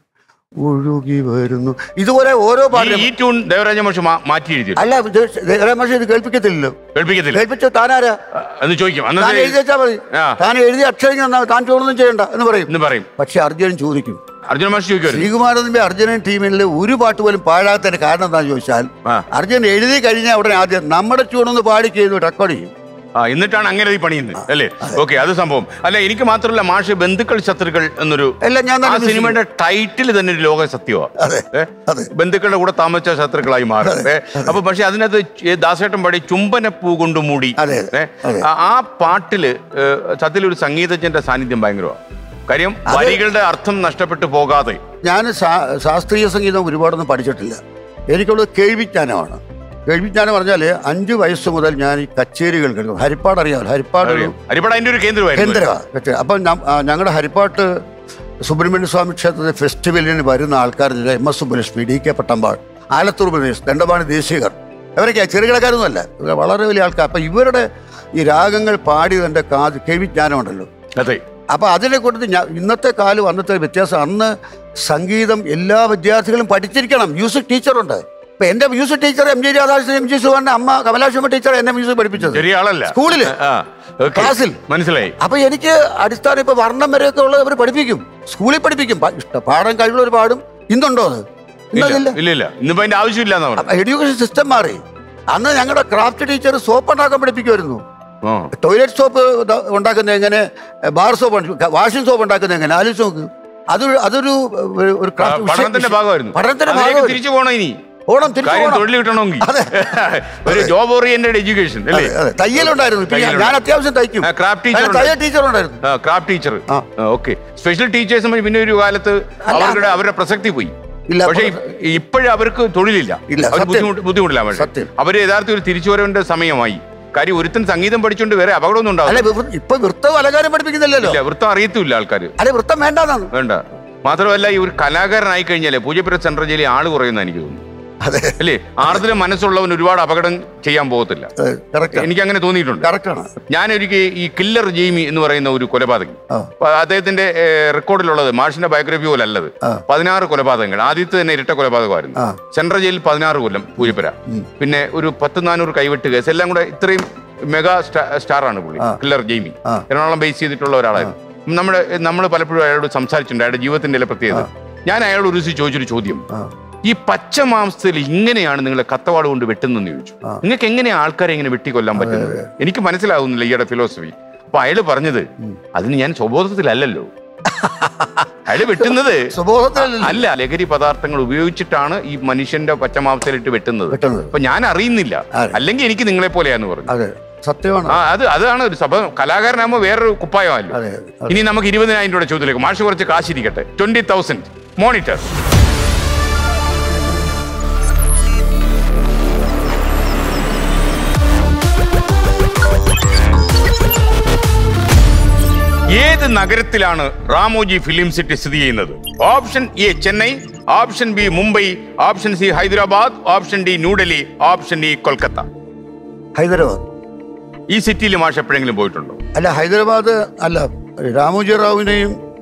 ഒഴുകി വരുന്നു ഇതുപോലെ ഓരോ ഈ- പാട്ടും ഈ ട്യൂൺ ദേവരാജ മാഷ് മാ- മാറ്റി എഴുതി അല്ല ഇത് രമേശ് ഇത് കേൾപ്പിക്കത്തില്ലല്ലോ കേൾപ്പിക്കത്തില്ല കേൾപ്പിച്ച താനാരാ എന്ന് ചോദിക്കും താൻ അന്നത്തെ എഴുതി വെച്ചാൽ മതി ആ. താൻ എഴുതി അക്ഷരം തന്നാൽ താൻ ചോദനം ചെയ്യണ്ട എന്ന് പറയും എന്ന് പറയും പക്ഷെ അർജുനൻ ചോദിക്കും അർജുന മാഷ് ചോദിക്കുമായിരുന്നു ശ്രീകുമാരൻ അർജുനൻ ടീമിലെ ഒരു പാട്ട് പോലും പാഴാത്തതിന് കാരണം എന്താണെന്ന് ചോദിച്ചാൽ ആ. അർജുനൻ എഴുതി കഴിഞ്ഞാൽ ഉടനെ ആദ്യം നമ്മുടെ ട്യൂണൊന്ന് പാടി ചെയ്തു റെക്കോർഡ് ചെയ്യും ആ എന്നിട്ടാണ് അങ്ങനെ ഈ പണിയുന്നത് അല്ലേ ഓക്കെ അത് സംഭവം അല്ല എനിക്ക് മാത്രമല്ല മാഷ് ബന്ധുക്കൾ ശത്രുക്കൾ എന്നൊരു എല്ലാം ഞാൻ ആ തന്നെ സിനിമയുടെ ടൈറ്റിൽ തന്നെ ഒരു ലോക സത്യമാണ് അതെ ഏ? അതെ. ബന്ധുക്കളുടെ കൂടെ താമസിച്ച ശത്രുക്കളായി മാറും ഏ? അപ്പൊ പക്ഷെ അതിനകത്ത് ചെ- ദാസേട്ടൻ പാടി ചുംബനപ്പൂ കൊണ്ട് മൂടി അതെ, ഏ? അതെ. ആ- ആ പാട്ടില് ഏ, സത്യത്തിൽ ഒരു സംഗീതജ്ഞന്റെ സാന്നിധ്യം ഭയങ്കരമാണ് കാര്യം വരികളുടെ അർത്ഥം നഷ്ടപ്പെട്ടു പോകാതെ ഞാൻ ശാ- ശാസ്ത്രീയ സംഗീതം ഒരുപാടൊന്നും പഠിച്ചിട്ടില്ല എനിക്കുള്ളത് കേൾവിജ്ഞാനമാണ് കേൾവിജ്ഞാനം പറഞ്ഞാൽ അഞ്ച് വയസ്സ് മുതൽ ഞാൻ ഈ കച്ചേരികൾ കേൾക്കും ഹരിപ്പാട് അറിയാമല്ലോ ഹരിപ്പാട് ഒരു അറിയാം. ഹരിപ്പാട് അതിന്റെ ഒരു കേന്ദ്രമായിരുന്നു കേന്ദ്രമാണ് കച്ചേരി അപ്പം ഞങ്ങളുടെ ഹരിപ്പാട്ട് സുബ്രഹ്മണ്യ സ്വാമി ക്ഷേത്രത്തിലെ ഫെസ്റ്റിവലിന് വരുന്ന ആൾക്കാർ M S Subbulakshmi D K Pattammal Alathur പ്രദേശ് ദണ്ഡപാണി ദേശീകർ ഇവരൊക്കെ ചെറുകിടക്കാരൊന്നുമല്ല ഇവർ വളരെ വലിയ ആൾക്കാർ അപ്പം ഇവരുടെ ഈ രാഗങ്ങൾ പാടി എൻ്റെ കാത് കേൾവിജ്ഞാനമുണ്ടല്ലോ അതെ അപ്പോൾ അതിനെ കൊടുത്ത് ഞാൻ ഇന്നത്തെ കാലം അന്നത്തെ വ്യത്യാസം അന്ന് സംഗീതം എല്ലാ വിദ്യാർത്ഥികളും പഠിച്ചിരിക്കണം മ്യൂസിക് ടീച്ചറുണ്ട് ഇപ്പൊ എന്റെ music teacher M G Radhakrishnan M G Suvarna അമ്മ കമലാക്ഷമ്മ ടീച്ചർ എന്നെ മ്യൂസിക് പഠിപ്പിച്ചത് ചെറിയ ആളല്ല സ്കൂളില് ആ, okay. ക്ലാസ്സിൽ. മനസ്സിലായി അപ്പൊ എനിക്ക് അടിസ്ഥാനം ഇപ്പൊ വർണ്ണം വരെയൊക്കെ ഉള്ളത് അവർ പഠിപ്പിക്കും സ്കൂളിൽ പഠിപ്പിക്കും പ- ഇഷ്ട- പാടാൻ കഴിവുള്ളവർ പാടും ഇന്നുണ്ടോ അത് ഇല്ല ഇന്നതില്ല ഇല്ല ഇല്ല ഇന്നിപ്പോ അതിന്റെ ആവശ്യമില്ല എന്നാ പറഞ്ഞത് എഡ്യൂക്കേഷൻ സിസ്റ്റം മാറി അന്ന് ഞങ്ങളുടെ ക്രാഫ്റ്റ് ടീച്ചർ സോപ്പ് ഉണ്ടാക്കാൻ പഠിപ്പിക്കുമായിരുന്നു ആ. ടോയ്ലറ്റ് സോപ്പ് ദ- ഉണ്ടാക്കുന്നത് എങ്ങനെ ബാർ സോപ്പ് വാഷിംഗ് സോപ്പ് ഉണ്ടാക്കുന്നത് എങ്ങനെ ആലോചിച്ച് നോക്ക് അതൊരു അതൊരു ഒരു- ഒരു ആ, craft പഠനത്തിന്റെ വിഷയം- ഭാഗമായിരുന്നു പഠനത്തിന്റെ അതിലേക്ക് ഭാഗമായിരുന്നു. തിരിച്ചു പോകണം ഇനി ഓണം തിരിച്ചു കാര്യം പോകണം. തൊഴിൽ കിട്ടണമെങ്കിൽ അതെ. ഒരു ജോബ് ഓറിയന്റഡ് എഡ്യൂക്കേഷൻ അല്ലേ അതെ, അതെ. തയ്യലുണ്ടായിരുന്നു ഇപ്പൊ ഞാൻ- ഞാൻ അത്യാവശ്യം തയ്ക്കും ആ, craft teacher ഞാൻ ഉണ്ട്. തയ്യൽ ടീച്ചർ ഉണ്ടായിരുന്നു ക്രാഫ്റ്റ് ടീച്ചർ ആ. ഓക്കെ സ്പെഷ്യൽ ടീച്ചേഴ്സ് പിന്നെ ഒരു കാലത്ത് അവരുടെ അവരുടെ പ്രസക്തി പോയി ഇല്ല, പക്ഷേ ഇപ്പോഴും അവർക്ക് തൊഴിലില്ല ഇല്ല, അവർ സത്യം. ബുദ്ധിമുട്ട് ബുദ്ധിമുട്ടില്ല പക്ഷേ സത്യം. അവര് യഥാർത്ഥ ഒരു തിരിച്ചുവരവിന്റെ സമയമായി കാര്യം ഒരുത്തൻ സംഗീതം പഠിച്ചുകൊണ്ട് വേറെ അപകടമൊന്നും അല്ലെ ഉണ്ടാവില്ല ഇപ്പൊ വൃത്തം അലങ്കാരം പഠിപ്പിക്കുന്നില്ലല്ലോ ഇല്ല വൃത്തം അറിയത്തുമില്ല ആൾക്കാർ അല്ലെ വൃത്തം വേണ്ടെന്നാണ് വേണ്ട മാത്രമല്ല ഈ ഒരു കലാകാരനായി കഴിഞ്ഞാലേ പൂജപ്പുര സെൻട്രൽ ജയിലിൽ ആള് കുറയുന്ന എനിക്ക് തോന്നുന്നു അതെ അല്ലേ ആർദ്രം മനസ്സുള്ളവൻ ഒരുപാട് അപകടം ചെയ്യാൻ പോകത്തില്ല കറക്റ്റ് എനിക്ക് അങ്ങനെ തോന്നിയിട്ടുണ്ട് കറക്റ്റാണ് ഞാനൊരിക്കൽ ഈ കില്ലർ ജെയ്മി എന്ന് പറയുന്ന ഒരു കൊലപാതകി ആ. അപ്പൊ അദ്ദേഹത്തിന്റെ ഏഹ്, റെക്കോർഡിലുള്ളത് മാഷിന്റെ ബയോഗ്രഫി പോലെ അല്ലത് ആ. പതിനാറ് കൊലപാതകങ്ങൾ ആദ്യത്തെ തന്നെ ഇരട്ട കൊലപാതകമായിരുന്നു ആ. സെൻട്രൽ ജയിലിൽ പതിനാറ് കൊല്ലം പൂജപ്പുര പിന്നെ ഒരു പത്ത് നാനൂറ് കൈവെട്ട് കേസ് എല്ലാം കൂടെ ഇത്രയും മെഗാ സ്റ്റാർ ആണ് പുള്ളി കില്ലർ ജെയ്മി ആ. എറണാകുളം ബേസ് ചെയ്തിട്ടുള്ള ഒരാളായിരുന്നു നമ്മുടെ നമ്മൾ പലപ്പോഴും അയാളോട് സംസാരിച്ചിട്ടുണ്ട് അയാളുടെ ജീവിതത്തിന്റെ ചില പ്രത്യേകത ഞാൻ അയാളോട് ഒരു ദിവസം ചോദിച്ചൊരു ചോദ്യം ആ. ഈ പച്ച മാംസത്തിൽ ഇങ്ങനെയാണ് നിങ്ങളെ കത്തവാട് കൊണ്ട് വെട്ടുന്നെന്ന് ചോദിച്ചു നിങ്ങൾക്ക് എങ്ങനെയാ ആൾക്കാരെ ഇങ്ങനെ വെട്ടിക്കൊല്ലാൻ പറ്റുന്നത് എനിക്ക് മനസ്സിലാകുന്നില്ല ഈയുടെ ഫിലോസഫി അപ്പൊ അയാള് പറഞ്ഞത് അതിന് ഞാൻ സ്വബോധത്തിലല്ലല്ലോ അയാള് വെട്ടുന്നത് സുബോധത്തിലല്ലല്ലോ. അല്ല ലഹരി പദാർത്ഥങ്ങൾ ഉപയോഗിച്ചിട്ടാണ് ഈ മനുഷ്യന്റെ പച്ചമാംസത്തിലിട്ട് വെട്ടുന്നത് വെട്ടുന്നത്. അപ്പൊ ഞാൻ അറിയുന്നില്ല അതെ. അല്ലെങ്കിൽ എനിക്ക് നിങ്ങളെ പോലെയാന്ന് പറഞ്ഞു അതെ സത്യമാണ് ആ അത് അതാണ് ഒരു സഭ കലാകാരനാകുമ്പോൾ വേറൊരു കുപ്പായമല്ലോ അതെ, അതെ. ഇനി നമുക്ക് ഇരുപതിനായിരം രൂപയുടെ ചോദ്യത്തിലേക്ക് മാഷ് കുറച്ച് കാശിരിക്കട്ടെ ട്വന്റി തൗസൻഡ് മോണിറ്റർ ഏത് നഗരത്തിലാണ് റാമോജി ഫിലിം സിറ്റി സ്ഥിതി ചെയ്യുന്നത് option A Chennai option B Mumbai option C Hyderabad option D New Delhi option D Kolkata Hyderabad ഈ സിറ്റിയിൽ മാഷ് എപ്പോഴെങ്കിലും പോയിട്ടുണ്ടോ അല്ല ഹൈദരാബാദ് അല്ല രാമോജി റാവുവിനെയും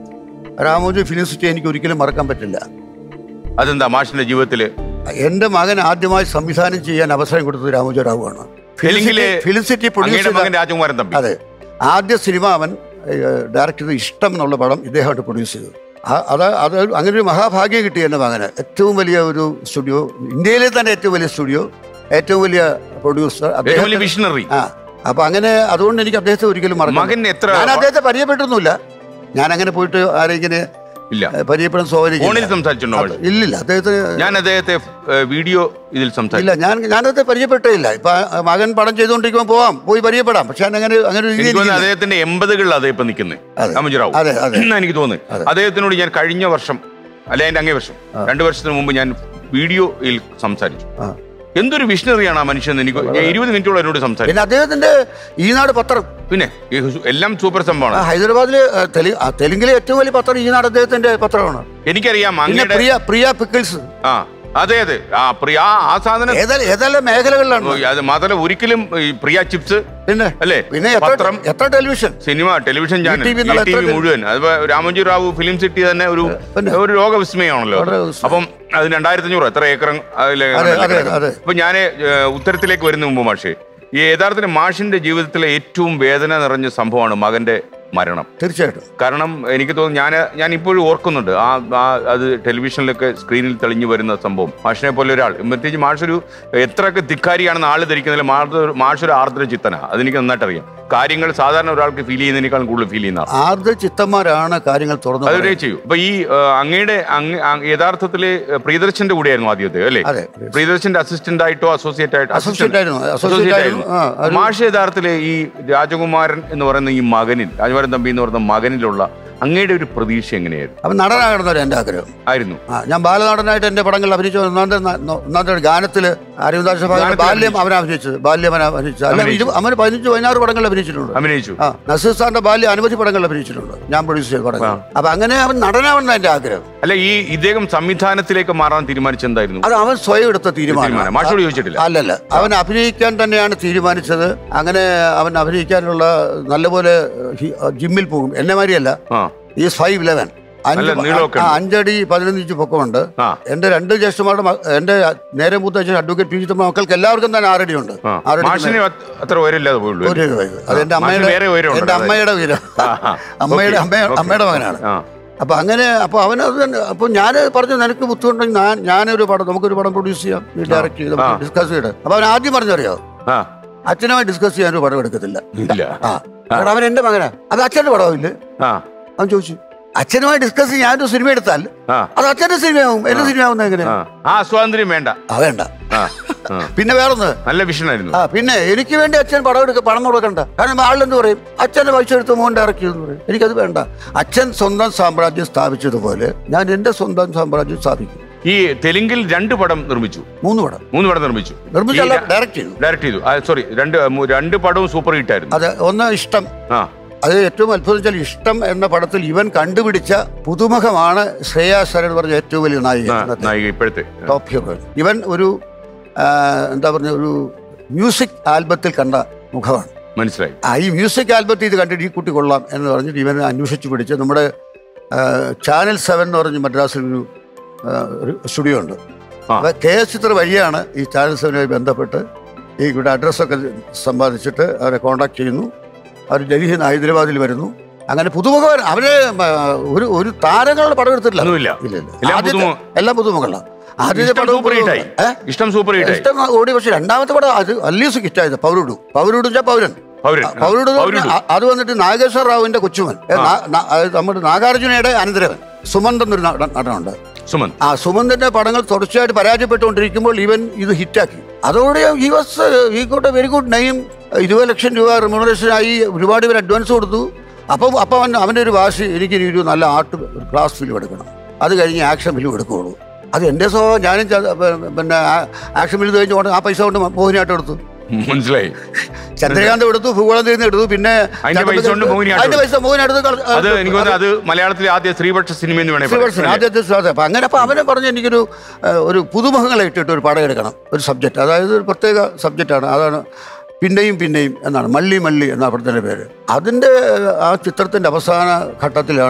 രാമോജി ഫിലിം സിറ്റി എനിക്ക് ഒരിക്കലും മറക്കാൻ പറ്റില്ല അതെന്താ മാഷിന്റെ ജീവിതത്തില് എൻ്റെ മകൻ ആദ്യമായി സംവിധാനം ചെയ്യാൻ അവസരം കൊടുത്തത് രാമോജി റാവുവാണ് തെലുങ്കിലെ ഫിലിം സിറ്റി പ്രൊഡ്യൂസ് അങ്ങയുടെ ചെയ്ത മകൻ രാജകുമാരൻ തമ്പി അതെ ആദ്യ സിനിമ അവൻ ഡയറക്റ്റ് ചെയ്ത ഇഷ്ടം എന്നുള്ള പടം ഇദ്ദേഹമായിട്ട് പ്രൊഡ്യൂസ് ചെയ്തു ആ- അത് അത് അങ്ങനെ ഒരു മഹാഭാഗ്യം കിട്ടി എൻ്റെ മകന് ഏറ്റവും വലിയ ഒരു സ്റ്റുഡിയോ ഇന്ത്യയിലെ തന്നെ ഏറ്റവും വലിയ സ്റ്റുഡിയോ ഏറ്റവും വലിയ പ്രൊഡ്യൂസർ ഏറ്റവും വലിയ വിഷണറി ആ അപ്പൊ അങ്ങനെ അതുകൊണ്ട് എനിക്ക് അദ്ദേഹത്തെ ഒരിക്കലും മറക്കാൻ മകൻ എത്ര ഞാൻ അദ്ദേഹത്തെ പരിചയപ്പെട്ടിരുന്നില്ല ഞാൻ അങ്ങനെ പോയിട്ട് ആരെ ഇങ്ങനെ ഇല്ല ഏ, പരിചയപ്പെടാൻ ഫോണിൽ സ്വാഭാവികം സംസാരിച്ചിട്ടുണ്ടോ മാഷ്? ഇല്ലില്ല അദ്ദേഹത്തിന് ഞാൻ അദ്ദേഹത്തെ ഏഹ്, വീഡിയോ ഇതിൽ സംസാരിച്ചു ഇല്ല ഞാൻ ഞാൻ അദ്ദേഹത്തെ പരിചയപ്പെട്ടേ ഇല്ല ഇപ്പൊ ആ മകൻ പടം ചെയ്തുകൊണ്ടിരിക്കുമ്പോൾ പോവാം പോയി പരിചയപ്പെടാം പക്ഷെ ഞാൻ അങ്ങനെ അങ്ങനെ ഒരു എനിക്ക് രീതിയിൽ തോന്നുന്നു ഇരിക്കില്ല. അദ്ദേഹത്തിന്റെ എൺപതുകളിൽ അതേ ഇപ്പൊ നിൽക്കുന്നത് അതെ. രാമജിറാവു അതെ, അതെ. എന്നാ എനിക്ക് തോന്നുന്നത് അദ്ദേഹത്തിനോട് ഞാൻ കഴിഞ്ഞ വർഷം അല്ലെ അതിന്റെ അങ്ങേ വർഷം രണ്ടു വർഷത്തിന് മുമ്പ് ഞാൻ വീഡിയോയിൽ സംസാരിച്ചു ആ. എന്തൊരു വിഷണറിയാണ് ആ മനുഷ്യൻ എന്ന് എനിക്ക് ഞാൻ ഇരുപത് മിനിറ്റോളം എന്നോട് സംസാരിച്ചു പിന്നെ അദ്ദേഹത്തിന്റെ ഈനാട് പത്രം പിന്നെ ഈ ഹു- എല്ലാം സൂപ്പർ ആ, സംഭവമാണ് ഹൈദരാബാദിലെ ആ, തെലു- ആ, തെലുങ്കിലെ ഏറ്റവും വലിയ പത്രം ഈനാട് അദ്ദേഹത്തിന്റെ പത്രമാണ് എനിക്കറിയാം പിന്നെ അങ്ങയുടെ പ്രിയ പ്രിയ പിക്കിൾസ് ആ അതെ അതെ ആ പ്രിയ ആ ആ സാധനം ഏതെല്ലാം ഏതെല്ലാം മേഖലകളിലാണ് ഓ, അത് മാത്രമല്ല ഒരിക്കലും ഈ പ്രിയ ചിപ്സ് പിന്നെ അല്ലേ പിന്നെ എത്ര പത്രം എത്ര ടെലിവിഷൻ സിനിമ ടെലിവിഷൻ ചാനൽ ഈ TV എന്നുള്ള ടി വി എത്ര- മുഴുവൻ അത് രാമജി റാവു ഫിലിം സിറ്റി തന്നെ ഒരു പിന്നെ. ഒരു ലോകവിസ്മയമാണല്ലോ വളരെ വിസ്മയം. അപ്പം അത് രണ്ടായിരത്തി അഞ്ഞൂറ് എത്ര ഏക്കർ അതിലെ അതെ, അതെ, അതെ. അപ്പൊ ഞാൻ ഉത്തരത്തിലേക്ക് വരുന്ന മുമ്പ് മാഷേ ഈ യഥാർത്ഥത്തിൽ മാഷിന്റെ ജീവിതത്തിലെ ഏറ്റവും വേദന നിറഞ്ഞ സംഭവമാണ് മകന്റെ മരണം തീർച്ചയായിട്ടും കാരണം എനിക്ക് തോന്നുന്നു ഞാൻ ഞാൻ ഇപ്പോഴും ഓർക്കുന്നുണ്ട് ആ ആ അത് ടെലിവിഷനിലൊക്കെ സ്ക്രീനിൽ തെളിഞ്ഞു വരുന്ന സംഭവം മാഷിനെ പോലെ ഒരാൾ പ്രത്യേകിച്ച് മാഷൊരു എത്രയൊക്കെ ധിക്കാരിയാണെന്ന് ആള് ധരിക്കുന്നില്ല മാഷ് മാഷൊരു ആർദ്ര ചിത്തനാ അതെനിക്ക് നന്നായിട്ട് അറിയാം കാര്യങ്ങൾ സാധാരണ ഒരാൾക്ക് ഫീൽ ചെയ്യുന്നതിനേക്കാളും കൂടുതൽ ഫീൽ ചെയ്യുന്ന ആൾ ആർദ്ര ചിത്തന്മാരാണ് കാര്യങ്ങൾ തുറന്നു അതൊരു പറയുന്നത്. ചെയ്യൂ അപ്പൊ ഈ ആ, അങ്ങയുടെ അങ്ങ് ആ- യഥാർത്ഥത്തില് പ്രിയദർശന്റെ കൂടെയായിരുന്നു ആദ്യത്തെ അല്ലേ അതെ പ്രിയദർശന്റെ അസിസ്റ്റന്റ് ആയിട്ടോ അസോസിയേറ്റ് ആയിട്ടോ Associate ആയിരുന്നു. Associate Associate ആയിരുന്നു. ആ, അത് മാഷ് യഥാർത്ഥത്തില് ഈ രാജകുമാരൻ എന്ന് പറയുന്ന ഈ മകനിൽ രാജകുമാരൻ തമ്പി എന്ന് പറയുന്ന മകനിലുള്ള അങ്ങയുടെ ഒരു പ്രതീക്ഷ എങ്ങനെയായിരുന്നു അവൻ നടനാകണമെന്നൊരു എൻ്റെ ആഗ്രഹം ആയിരുന്നു ആ ഞാൻ ബാലനടനായിട്ട് എൻ്റെ പടങ്ങളിൽ അഭിനയിച്ച ഒന്നാമത്തെ ന- നോ- ഒന്നാമത്തെ ഒരു ഗാനത്തില് അരവിന്ദാക്ഷ ഗാനത്തിൽ ബാല്യം അവൻ അഭിനയിച്ചത് ബാല്യം അവൻ അഭിനയിച്ചത് അല്ല അഭിനയിച്ചു. ഇരു- അവന് പതിനഞ്ച് പതിനാറ് പടങ്ങളിൽ അഭിനയിച്ചിട്ടുണ്ട് അഭിനയിച്ചു ആ നസീർ സാറിന്റെ ബാല്യം അനവധി പടങ്ങളിൽ അഭിനയിച്ചിട്ടുണ്ട് ഞാൻ പ്രൊഡ്യൂസ് ചെയ്ത പടങ്ങൾ അപ്പൊ അങ്ങനെ അവൻ നടനാവണമെന്ന് എൻ്റെ ആഗ്രഹം അല്ല ഈ ഇദ്ദേഹം സംവിധാനത്തിലേക്ക് മാറാൻ തീരുമാനിച്ചെന്തായിരുന്നു അത് അവൻ സ്വയം എടുത്ത തീരുമാനം. തീരുമാനം മാഷോട് ചോദിച്ചിട്ടില്ല അല്ലല്ല അവൻ അഭിനയിക്കാൻ തന്നെയാണ് തീരുമാനിച്ചത് അങ്ങനെ അവൻ അഭിനയിക്കാനുള്ള നല്ലപോലെ ഹി- ജിമ്മിൽ പോകും എന്നെ മാതിരിയല്ല ആ ഈസ് ഫൈവ് ഇലവൻ നല്ല നീളമൊക്കെ ഉണ്ട്. അഞ്ചടി പതിനഞ്ച് ഇഞ്ച് പൊക്കമുണ്ട് ആ എന്റെ രണ്ട് ജ്യേഷ്ഠന്മാരുടെ മ- എന്റെ നേരെ മൂത്ത അച്ഛൻ അഡ്വക്കേറ്റ് പി ജി തമ്മ മക്കൾക്ക് എല്ലാവർക്കും തന്നെ ആറടി ഉണ്ട് ആ ആറടി മാഷിന് അത് അത്ര ഉയരമില്ലാതെ പോയുള്ളൂ ഒരു വയസ്സ്. അത് എന്റെ മാഷിന് അമ്മയുടെ വേറെ ഉയരമുണ്ട്, എന്റെ അതായത്. അമ്മയുടെ ഉയരം ആ, ആ. അമ്മയുടെ ഓക്കേ, അമ്മ ഓക്കേ. അമ്മയുടെ മകനാണ് ആ അപ്പൊ അങ്ങനെ അപ്പൊ അവനത് തന്നെ അപ്പൊ ഞാൻ പറഞ്ഞു നിനക്ക് ബുദ്ധിമുണ്ടെങ്കിൽ ഞാൻ ഞാനൊരു പടം നമുക്കൊരു പടം പ്രൊഡ്യൂസ് ചെയ്യാം ഡയറക്റ്റ് ചെയ്ത് ആ. ഡിസ്കസ് ചെയ്ത് അപ്പൊ അവൻ ആദ്യം പറഞ്ഞറിയോ ആ അച്ഛനുമായി ഡിസ്കസ് ചെയ്യാൻ ഒരു പടം എടുക്കത്തില്ല ഇല്ല ആ കാരണം അവൻ എന്റെ മകനാ അത് അച്ഛന്റെ പടമില്ലേ ആ അവൻ ചോദിച്ചു അച്ഛനുമായി ഡിസ്കസ് ചെയ്യാൻ ഞാനൊരു സിനിമ എടുത്താൽ ആ അത് അച്ഛന്റെ സിനിമയാവും എന്റെ സിനിമയാവുന്ന എങ്ങനെ ആ ആ സ്വാതന്ത്ര്യം വേണ്ട ആ വേണ്ട ആ ആ. പിന്നെ വേറൊന്ന് നല്ല വിഷനായിരുന്നു ആ പിന്നെ എനിക്ക് വേണ്ടി അച്ഛൻ പടം എടുക്ക പണം കൊടുക്കണ്ട കാരണം ആളെന്ത് പറയും അച്ഛന്റെ പൈസ എടുത്ത് മോൻ ഇറക്കി എന്ന് പറയും എനിക്കത് വേണ്ട അച്ഛൻ സ്വന്തം സാമ്രാജ്യം സ്ഥാപിച്ചതുപോലെ ഞാൻ എന്റെ സ്വന്തം സാമ്രാജ്യം സ്ഥാപിക്കും ഈ തെലുങ്കിൽ രണ്ട് പടം നിർമ്മിച്ചു മൂന്ന് പടം മൂന്ന് പടം നിർമ്മിച്ചു നിർമ്മിച്ചല്ല ഈ ര- ഡയറക്റ്റ് ചെയ്തു ഡയറക്ട് ചെയ്തു സോറി രണ്ട് മൂ- രണ്ട് പടവും സൂപ്പർ ഹിറ്റ് ആയിരുന്നു അത് ഒന്ന് ഇഷ്ടം ആ അത് ഏറ്റവും അത്ഭുതം വെച്ചാൽ ഇഷ്ടം എന്ന പടത്തിൽ ഇവൻ കണ്ടുപിടിച്ച പുതുമുഖമാണ് ശ്രേയ ശരൺ എന്ന് പറഞ്ഞ ഏറ്റവും വലിയ നായിക ആ, ഇന്നത്തെ. നായിക ഇപ്പോഴത്തെ ടോപ്പ് ഹീറോ ഇവൻ ഒരു ആ, എന്താ പറഞ്ഞ ഒരു മ്യൂസിക് ആൽബത്തിൽ കണ്ട മുഖമാണ് മനസ്സിലായി ആ ഈ മ്യൂസിക് ആൽബത്തിൽ ഇത് കണ്ടിട്ട് ഈ കുട്ടി കൊള്ളാം എന്ന് പറഞ്ഞിട്ട് ഇവനെ അന്വേഷിച്ച് പിടിച്ച് നമ്മുടെ ആ, ചാനൽ സെവൻ എന്ന് പറഞ്ഞ് മദ്രാസിൽ ഒരു ആ, ഒരു സ്റ്റുഡിയോ ഉണ്ട് ആ. അപ്പോൾ കെ എസ് ചിത്ര വഴിയാണ് ഈ ചാനൽ സെവനുമായി ബന്ധപ്പെട്ട് ഈ ഇവിടെ അഡ്രസ്സൊക്കെ സമ്പാദിച്ചിട്ട് അവരെ കോണ്ടാക്ട് ചെയ്യുന്നു അവർ ഡൽഹിയിൽ നിന്ന് ഹൈദരാബാദിൽ വരുന്നു അങ്ങനെ പുതുമുഖം അവര് ആ, ഒരു ഒരു താരങ്ങളുടെ പടം എടുത്തിട്ടില്ല ഒന്നുമില്ല. ഇല്ല ഇല്ല എല്ലാം ആദ്യത്തെ- പുതുമുഖ- എല്ലാം പുതുമുഖങ്ങളാണ് ആദ്യത്തെ ഇഷ്ടം പടം സൂപ്പർ ഹിറ്റായി ഇഷ്ടം സൂപ്പർ ഹിറ്റായി ഇഷ്ടം ഓടി പക്ഷെ രണ്ടാമത്തെ പടം അത് അല്ലീസ് ഹിറ്റായത് പൗരുഡു പൗരുഡു വെച്ചാൽ പൗരൻ പൗരൻ ആ, പൗരുഡു എന്ന് പൗരുഡു. പറഞ്ഞാൽ അ- അത് വന്നിട്ട് നാഗേശ്വര റാവുവിന്റെ കൊച്ചുമൻ ഏ, നാ- നാ- അത് നമ്മുടെ നാഗാർജുനയുടെ അനന്തരവൻ സുമന്ത് എന്നൊരു നട- നടനുണ്ട് സുമൻ ആ സുമന്തിന്റെ പടങ്ങൾ തുടർച്ചയായിട്ട് പരാജയപ്പെട്ടുകൊണ്ടിരിക്കുമ്പോൾ ഇവൻ ഇത് ഹിറ്റാക്കി അതോടെ I was I got a very good name ഇരുപത് ലക്ഷം രൂപ റിമുണറേഷൻ ആയി ഒരുപാട് പേര് അഡ്വാൻസ് കൊടുത്തു അപ്പം അപ്പം അവൻ അവൻ്റെ ഒരു വാശി എനിക്ക് ഇനി ഒരു നല്ല ആർട്ട് ക്ലാസ് ഫിലിം എടുക്കണം അത് കഴിഞ്ഞ് ആക്ഷൻ ഫിലിം എടുക്കുകയുള്ളൂ അത് എൻ്റെ സ്വഭാവം ഞാനും ച- പിന്നെ ആക്ഷൻ ഫിലിം കഴിഞ്ഞ് കൊണ്ട് ആ പൈസ കൊണ്ട് മോഹിനിയാട്ടം എടുത്തു മനസ്സിലായി ചന്ദ്രകാന്ത് എടുത്തു ഭൂഗോളം തീർന്ന് എടുത്തു പിന്നെ അതിന്റെ പൈസ കൊണ്ട് മോഹിനിയാട്ടം അതിന്റെ പൈസ മോഹിനിയാട്ടം കള- അത് എനിക്ക് തോന്നുന്നു അത് മലയാളത്തിലെ ആദ്യ സ്ത്രീപക്ഷ സിനിമ എന്ന് വേണേ ശ്രീവർദ്ധൻ പറയാം. ആദ്യത്തെ ശ്വാസം അപ്പം അങ്ങനെ അപ്പം അവനെ പറഞ്ഞ് എനിക്കൊരു ഏഹ്, ഒരു പുതുമുഖങ്ങളെ ഇട്ടിട്ട് ഒരു പടം എടുക്കണം ഒരു സബ്ജക്റ്റ് അതായത് ഒരു പ്രത്യേക സബ്ജക്റ്റാണ് അതാണ് പിന്നെയും പിന്നെയും എന്നാണ് മള്ളി മള്ളി എന്ന പടത്തിൻ്റെ പേര് അതിൻ്റെ ആ ചിത്രത്തിൻ്റെ അവസാന ഘട്ടത്തിലാണ്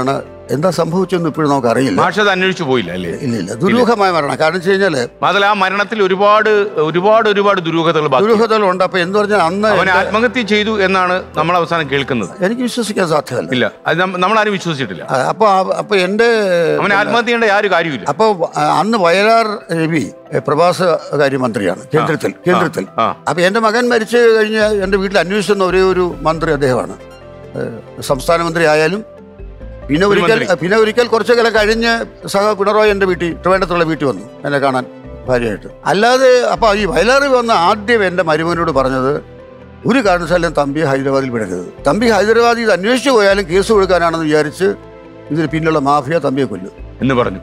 എന്താ സംഭവിച്ചെന്ന് ഇപ്പോഴും നമുക്ക് അറിയില്ല മാഷ് അത് അന്വേഷിച്ചു പോയില്ല അല്ലേ ഇല്ല ഇല്ല ദുരൂഹമായ മരണം കാരണം വെച്ച് കഴിഞ്ഞാല് മാത്രമല്ല ആ മരണത്തിൽ ഒരുപാട് ഒരുപാട് ഒരുപാട് ദുരൂഹതകൾ ബാക്കി ദുരൂഹതകളുണ്ട് അപ്പൊ എന്ന് പറഞ്ഞാൽ അന്ന് അവൻ എൻ്റെ- ആത്മഹത്യ ചെയ്തു എന്നാണ് നമ്മൾ അവസാനം കേൾക്കുന്നത് എനിക്ക് വിശ്വസിക്കാൻ സാധ്യമല്ല ഇല്ല അത് നമ്മ- നമ്മളാരും വിശ്വസിച്ചിട്ടില്ല ആ, അപ്പൊ ആ- അപ്പൊ എന്റെ അവൻ ആത്മഹത്യ ചെയ്യേണ്ട യാതൊരു കാര്യമില്ല അപ്പൊ ആ, അന്ന് വയലാർ രവി ഏ, പ്രവാസകാര്യമന്ത്രിയാണ് കേന്ദ്രത്തിൽ കേന്ദ്രത്തിൽ ആ. അപ്പൊ എന്റെ മകൻ മരിച്ചു കഴിഞ്ഞ് എന്റെ വീട്ടിൽ അന്വേഷിക്കുന്ന ഒരേ ഒരു മന്ത്രി അദ്ദേഹമാണ് ഏ, സംസ്ഥാന മന്ത്രി ആയാലും പിന്നെ ഒരു ഒരിക്കൽ മന്ത്രി. പിന്നെ ഒരിക്കൽ കുറച്ചു കാലം കഴിഞ്ഞ് സഹ പിണറായി എൻ്റെ വീട്ടിൽ ട്രിവാൻഡ്രത്തുള്ള വീട്ടിൽ വന്നു എന്നെ കാണാൻ ഭാര്യയായിട്ട് അല്ലാതെ അപ്പൊ ഈ വയലാർ വന്ന ആദ്യം എൻ്റെ മരുമനോട് പറഞ്ഞത് ഒരു കാരണവശാലും തമ്പി ഹൈദരാബാദിൽ വിടരുത് തമ്പി ഹൈദരാബാദിൽ ഇത് അന്വേഷിച്ചു പോയാലും കേസ് കൊടുക്കാനാണെന്ന് വിചാരിച്ച് ഇതിന് പിന്നിലുള്ള മാഫിയ തമ്പിയെ കൊല്ലും എന്ന് പറഞ്ഞു